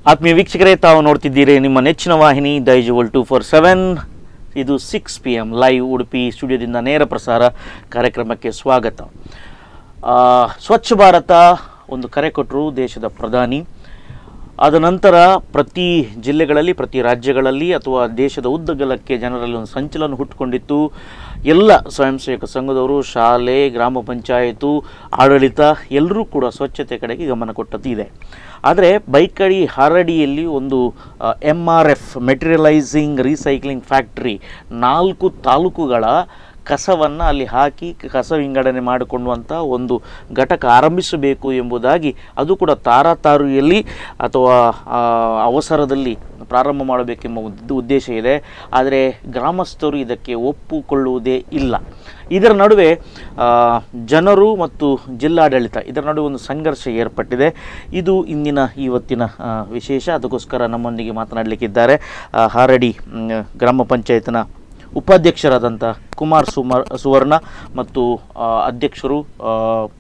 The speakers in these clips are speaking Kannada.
ಆತ್ಮೀಯ ವೀಕ್ಷಕರೇ ತಾವು ನೋಡ್ತಿದ್ದೀರಿ ನಿಮ್ಮ ನೆಚ್ಚಿನ ವಾಹಿನಿ ದೈಜುವಲ್ ಟೂ ಫೋರ್ ಸೆವೆನ್ ಇದು six P M live Udupi ಸ್ಟುಡಿಯೋದಿಂದ ನೇರ ಪ್ರಸಾರ ಕಾರ್ಯಕ್ರಮಕ್ಕೆ ಸ್ವಾಗತ ಆ, ಸ್ವಚ್ಛ ಭಾರತ ಒಂದು ಕರೆ ಕೊಟ್ಟರು ದೇಶದ ಪ್ರಧಾನಿ ಆದ ನಂತರ ಪ್ರತಿ ಜಿಲ್ಲೆಗಳಲ್ಲಿ ಪ್ರತಿ ರಾಜ್ಯಗಳಲ್ಲಿ ಅಥವಾ ದೇಶದ ಉದ್ದಗಲಕ್ಕೆ ಜನರಲ್ಲಿ ಒಂದು ಸಂಚಲನ ಹುಟ್ಟುಕೊಂಡಿತ್ತು ಎಲ್ಲ ಸ್ವಯಂ ಸೇವಕ ಸಂಘದವರು ಶಾಲೆ ಗ್ರಾಮ ಪಂಚಾಯತು ಆಡಳಿತ ಎಲ್ಲರೂ ಕೂಡ ಸ್ವಚ್ಛತೆ ಕಡೆಗೆ ಗಮನ ಕೊಟ್ಟದ್ದು ಇದೆ ಆದರೆ ಬೈಕಡಿ ಹಾರಡಿಯಲ್ಲಿ ಒಂದು M R F materialising recycling factory ನಾಲ್ಕು ತಾಲೂಕುಗಳ ಕಸವನ್ನು ಅಲ್ಲಿ ಹಾಕಿ ಕಸ ವಿಂಗಡಣೆ ಮಾಡಿಕೊಳ್ಳುವಂಥ ಒಂದು ಘಟಕ ಆರಂಭಿಸಬೇಕು ಎಂಬುದಾಗಿ ಅದು ಕೂಡ ತಾರಾತಾರಿಯಲ್ಲಿ ಅಥವಾ ಆ, ಅವಸರದಲ್ಲಿ ಪ್ರಾರಂಭ ಮಾಡಬೇಕೆಂಬ ಉದ್- ಉದ್ದೇಶ ಇದೆ ಆದರೆ ಗ್ರಾಮಸ್ಥರು ಇದಕ್ಕೆ ಒಪ್ಪುಕೊಳ್ಳುವುದೇ ಇಲ್ಲ ಇದರ ನಡುವೆ ಆ, ಜನರು ಮತ್ತು ಜಿಲ್ಲಾಡಳಿತ ಇದರ ನಡುವೆ ಒಂದು ಸಂಘರ್ಷ ಏರ್ಪಟ್ಟಿದೆ ಇದು ಇಂದಿನ ಇವತ್ತಿನ ಆ, ವಿಶೇಷ ಅದಕ್ಕೋಸ್ಕರ ನಮ್ಮೊಂದಿಗೆ ಮಾತನಾಡಲಿಕ್ಕಿದ್ದಾರೆ ಆ, ಹಾರಡಿ ಮ್, ಗ್ರಾಮ ಪಂಚಾಯತ್ನ ಉಪಾಧ್ಯಕ್ಷರಾದಂಥ ಕುಮಾರ್ ಸುಮಾರ್ ಸುವರ್ಣ ಮತ್ತು ಆ, ಅಧ್ಯಕ್ಷರು ಆ,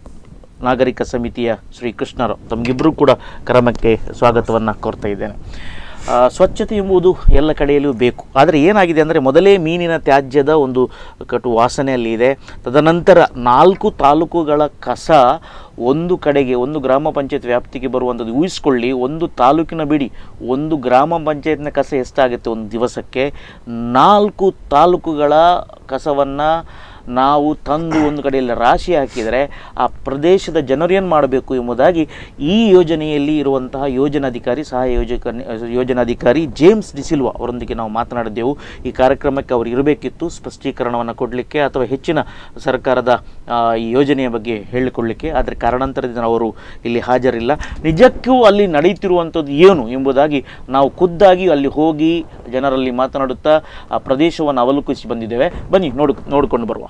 ನಾಗರಿಕ ಸಮಿತಿಯ ಶ್ರೀ ಕೃಷ್ಣರಾವ್ ತಮಗಿಬ್ಬರೂ ಕೂಡ ಕ್ರಮಕ್ಕೆ ಸ್ವಾಗತವನ್ನು ಕೋರ್ತಾ ಇದ್ದೇನೆ ಆ, ಸ್ವಚ್ಛತೆ ಎಂಬುದು ಎಲ್ಲ ಕಡೆಯಲ್ಲಿಯೂ ಬೇಕು ಆದರೆ ಏನಾಗಿದೆ ಅಂದರೆ ಮೊದಲೇ ಮೀನಿನ ತ್ಯಾಜ್ಯದ ಒಂದು ಕಟು ವಾಸನೆ ಅಲ್ಲಿ ಇದೆ ತದನಂತರ ನಾಲ್ಕು ತಾಲೂಕುಗಳ ಕಸ ಒಂದು ಕಡೆಗೆ ಒಂದು ಗ್ರಾಮ ಪಂಚಾಯತ್ ವ್ಯಾಪ್ತಿಗೆ ಬರುವಂಥದ್ದು ಊಹಿಸ್ಕೊಳ್ಳಿ ಒಂದು ತಾಲೂಕಿನ ಬಿಡಿ ಒಂದು ಗ್ರಾಮ ಪಂಚಾಯತ್ನ ಕಸ ಎಷ್ಟಾಗುತ್ತೆ ಒಂದು ದಿವಸಕ್ಕೆ ನಾಲ್ಕು ತಾಲೂಕುಗಳ ಕಸವನ್ನು ನಾವು ತಂದು ಒಂದು ಕಡೆಯಲ್ಲಿ ರಾಶಿ ಹಾಕಿದರೆ ಆ ಪ್ರದೇಶದ ಜನರು ಏನು ಮಾಡಬೇಕು ಎಂಬುದಾಗಿ ಈ ಯೋಜನೆಯಲ್ಲಿ ಇರುವಂತಹ ಯೋಜನಾಧಿಕಾರಿ ಸಹಾಯ ಯೋಜಕ ಯೋಜನಾಧಿಕಾರಿ ಜೇಮ್ಸ್ ಡಿಸಿಲ್ವಾ ಅವರೊಂದಿಗೆ ನಾವು ಮಾತನಾಡಿದ್ದೆವು ಈ ಕಾರ್ಯಕ್ರಮಕ್ಕೆ ಅವರು ಇರಬೇಕಿತ್ತು ಸ್ಪಷ್ಟೀಕರಣವನ್ನು ಕೊಡಲಿಕ್ಕೆ ಅಥವಾ ಹೆಚ್ಚಿನ ಸರ್ಕಾರದ ಆ, ಈ ಯೋಜನೆಯ ಬಗ್ಗೆ ಹೇಳಿಕೊಳ್ಳಲಿಕ್ಕೆ ಆದರೆ ಕಾರಣಾಂತರದಿಂದ ಅವರು ಇಲ್ಲಿ ಹಾಜರಿಲ್ಲ ನಿಜಕ್ಕೂ ಅಲ್ಲಿ ನಡೆಯುತ್ತಿರುವಂಥದ್ದು ಏನು ಎಂಬುದಾಗಿ ನಾವು ಖುದ್ದಾಗಿ ಅಲ್ಲಿ ಹೋಗಿ ಜನರಲ್ಲಿ ಮಾತನಾಡುತ್ತಾ ಆ ಪ್ರದೇಶವನ್ನು ಅವಲೋಕಿಸಿ ಬಂದಿದ್ದೇವೆ ಬನ್ನಿ ನೋಡು ನೋಡಿಕೊಂಡು ಬರುವ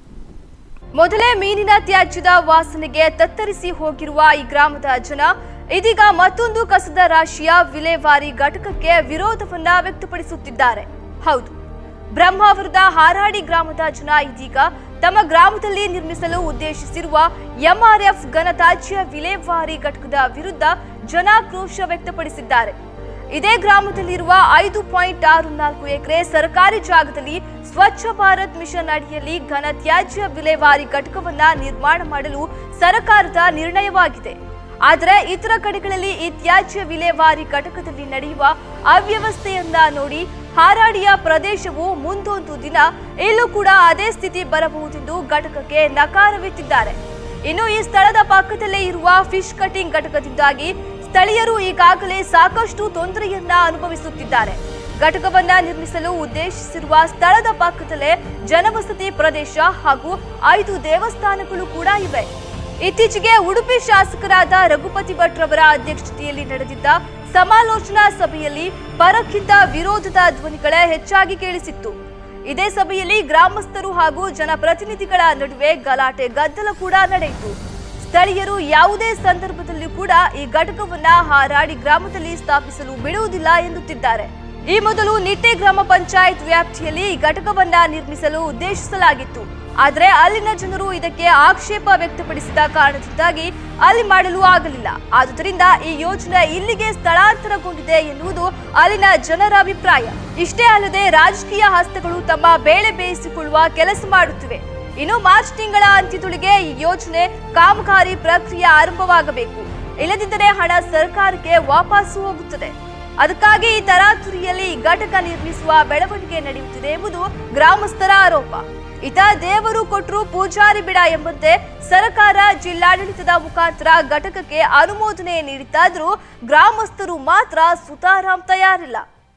ಮೊದಲೇ ಮೀನಿನ ತ್ಯಾಜ್ಯದ ವಾಸನೆಗೆ ತತ್ತರಿಸಿ ಹೋಗಿರುವ ಈ ಗ್ರಾಮದ ಜನ ಇದೀಗ ಮತ್ತೊಂದು ಕಸದ ರಾಶಿಯ ವಿಲೇವಾರಿ ಘಟಕಕ್ಕೆ ವಿರೋಧವನ್ನ ವ್ಯಕ್ತಪಡಿಸುತ್ತಿದ್ದಾರೆ ಹೌದು ಬ್ರಹ್ಮಾವರದ ಹಾರಾಡಿ ಗ್ರಾಮದ ಜನ ಇದೀಗ ತಮ್ಮ ಗ್ರಾಮದಲ್ಲಿ ನಿರ್ಮಿಸಲು ಉದ್ದೇಶಿಸಿರುವ ಎಂಆರ್ಎಫ್ ಘನತ್ಯಾಜ್ಯ ವಿಲೇವಾರಿ ಘಟಕದ ವಿರುದ್ಧ ಜನಾಕ್ರೋಶ ವ್ಯಕ್ತಪಡಿಸಿದ್ದಾರೆ ಇದೇ ಗ್ರಾಮದಲ್ಲಿರುವ ಐದು ಪಾಯಿಂಟ್ ಆರು ನಾಲ್ಕು ಎಕರೆ ಸರ್ಕಾರಿ ಜಾಗದಲ್ಲಿ ಸ್ವಚ್ಛ ಭಾರತ್ ಮಿಷನ್ ಅಡಿಯಲ್ಲಿ ಘನ ತ್ಯಾಜ್ಯ ವಿಲೇವಾರಿ ಘಟಕವನ್ನ ನಿರ್ಮಾಣ ಮಾಡಲು ಸರ್ಕಾರದ ನಿರ್ಣಯವಾಗಿದೆ ಆದರೆ ಇತರ ಕಡೆಗಳಲ್ಲಿ ಈ ತ್ಯಾಜ್ಯ ವಿಲೇವಾರಿ ಘಟಕದಲ್ಲಿ ನಡೆಯುವ ಅವ್ಯವಸ್ಥೆಯನ್ನ ನೋಡಿ ಹಾರಾಡಿಯ ಪ್ರದೇಶವು ಮುಂದೊಂದು ದಿನ ಇಲ್ಲೂ ಕೂಡ ಅದೇ ಸ್ಥಿತಿ ಬರಬಹುದೆಂದು ಘಟಕಕ್ಕೆ ನಕಾರವಿಟ್ಟಿದ್ದಾರೆ ಇನ್ನು ಈ ಸ್ಥಳದ ಪಕ್ಕದಲ್ಲೇ ಇರುವ ಫಿಶ್ ಕಟಿಂಗ್ ಘಟಕದಿಂದಾಗಿ ಸ್ಥಳೀಯರು ಈಗಾಗಲೇ ಸಾಕಷ್ಟು ತೊಂದರೆಯನ್ನ ಅನುಭವಿಸುತ್ತಿದ್ದಾರೆ ಘಟಕವನ್ನ ನಿರ್ಮಿಸಲು ಉದ್ದೇಶಿಸಿರುವ ಸ್ಥಳದ ಪಕ್ಕದಲ್ಲೇ ಜನವಸತಿ ಪ್ರದೇಶ ಹಾಗೂ ಐದು ದೇವಸ್ಥಾನಗಳು ಕೂಡ ಇವೆ ಇತ್ತೀಚೆಗೆ ಉಡುಪಿ ಶಾಸಕರಾದ ರಘುಪತಿ ಭಟ್ ರವರ ಅಧ್ಯಕ್ಷತೆಯಲ್ಲಿ ನಡೆದಿದ್ದ ಸಮಾಲೋಚನಾ ಸಭೆಯಲ್ಲಿ ಪರಕ್ಕಿಂತ ವಿರೋಧದ ಧ್ವನಿಗಳೇ ಹೆಚ್ಚಾಗಿ ಕೇಳಿಸಿತ್ತು ಇದೇ ಸಭೆಯಲ್ಲಿ ಗ್ರಾಮಸ್ಥರು ಹಾಗೂ ಜನಪ್ರತಿನಿಧಿಗಳ ನಡುವೆ ಗಲಾಟೆ ಗದ್ದಲ ಕೂಡ ನಡೆಯಿತು ಸ್ಥಳೀಯರು ಯಾವುದೇ ಸಂದರ್ಭದಲ್ಲೂ ಕೂಡ ಈ ಘಟಕವನ್ನ ಹಾರಾಡಿ ಗ್ರಾಮದಲ್ಲಿ ಸ್ಥಾಪಿಸಲು ಬಿಡುವುದಿಲ್ಲ ಎನ್ನುತ್ತಿದ್ದಾರೆ ಈ ಮೊದಲು ನಿಟ್ಟೆ ಗ್ರಾಮ ಪಂಚಾಯತ್ ವ್ಯಾಪ್ತಿಯಲ್ಲಿ ಈ ಘಟಕವನ್ನ ನಿರ್ಮಿಸಲು ಉದ್ದೇಶಿಸಲಾಗಿತ್ತು ಆದರೆ ಅಲ್ಲಿನ ಜನರು ಇದಕ್ಕೆ ಆಕ್ಷೇಪ ವ್ಯಕ್ತಪಡಿಸಿದ ಕಾರಣದಿಂದಾಗಿ ಅಲ್ಲಿ ಮಾಡಲು ಆಗಲಿಲ್ಲ ಆದುದರಿಂದ ಈ ಯೋಜನೆ ಇಲ್ಲಿಗೆ ಸ್ಥಳಾಂತರಗೊಂಡಿದೆ ಎನ್ನುವುದು ಅಲ್ಲಿನ ಜನರ ಅಭಿಪ್ರಾಯ ಇಷ್ಟೇ ಅಲ್ಲದೆ ರಾಜಕೀಯ ಹಸ್ತಗಳು ತಮ್ಮ ಬೇಳೆ ಬೇಯಿಸಿಕೊಳ್ಳುವ ಕೆಲಸ ಮಾಡುತ್ತಿವೆ ಇನ್ನು ಮಾರ್ಚ್ ತಿಂಗಳ ಅಂತ್ಯದೊಳಗೆ ಈ ಯೋಜನೆ ಕಾಮಗಾರಿ ಪ್ರಕ್ರಿಯೆ ಆರಂಭವಾಗಬೇಕು ಇಲ್ಲದಿದ್ದರೆ ಹಣ ಸರ್ಕಾರಕ್ಕೆ ವಾಪಸ್ಸು ಹೋಗುತ್ತದೆ ಅದಕ್ಕಾಗಿ ಈ ತರಾತುರಿಯಲ್ಲಿ ಈ ಘಟಕ ನಿರ್ಮಿಸುವ ಬೆಳವಣಿಗೆ ನಡೆಯುತ್ತಿದೆ ಎಂಬುದು ಗ್ರಾಮಸ್ಥರ ಆರೋಪ ಇತ ದೇವರು ಕೊಟ್ಟರು ಪೂಜಾರಿ ಬಿಡ ಎಂಬಂತೆ ಸರ್ಕಾರ ಜಿಲ್ಲಾಡಳಿತದ ಮುಖಾಂತರ ಘಟಕಕ್ಕೆ ಅನುಮೋದನೆ ನೀಡಿದ್ದಾದರೂ ಗ್ರಾಮಸ್ಥರು ಮಾತ್ರ ಸುತಾರಾಮ್ ತಯಾರಿಲ್ಲ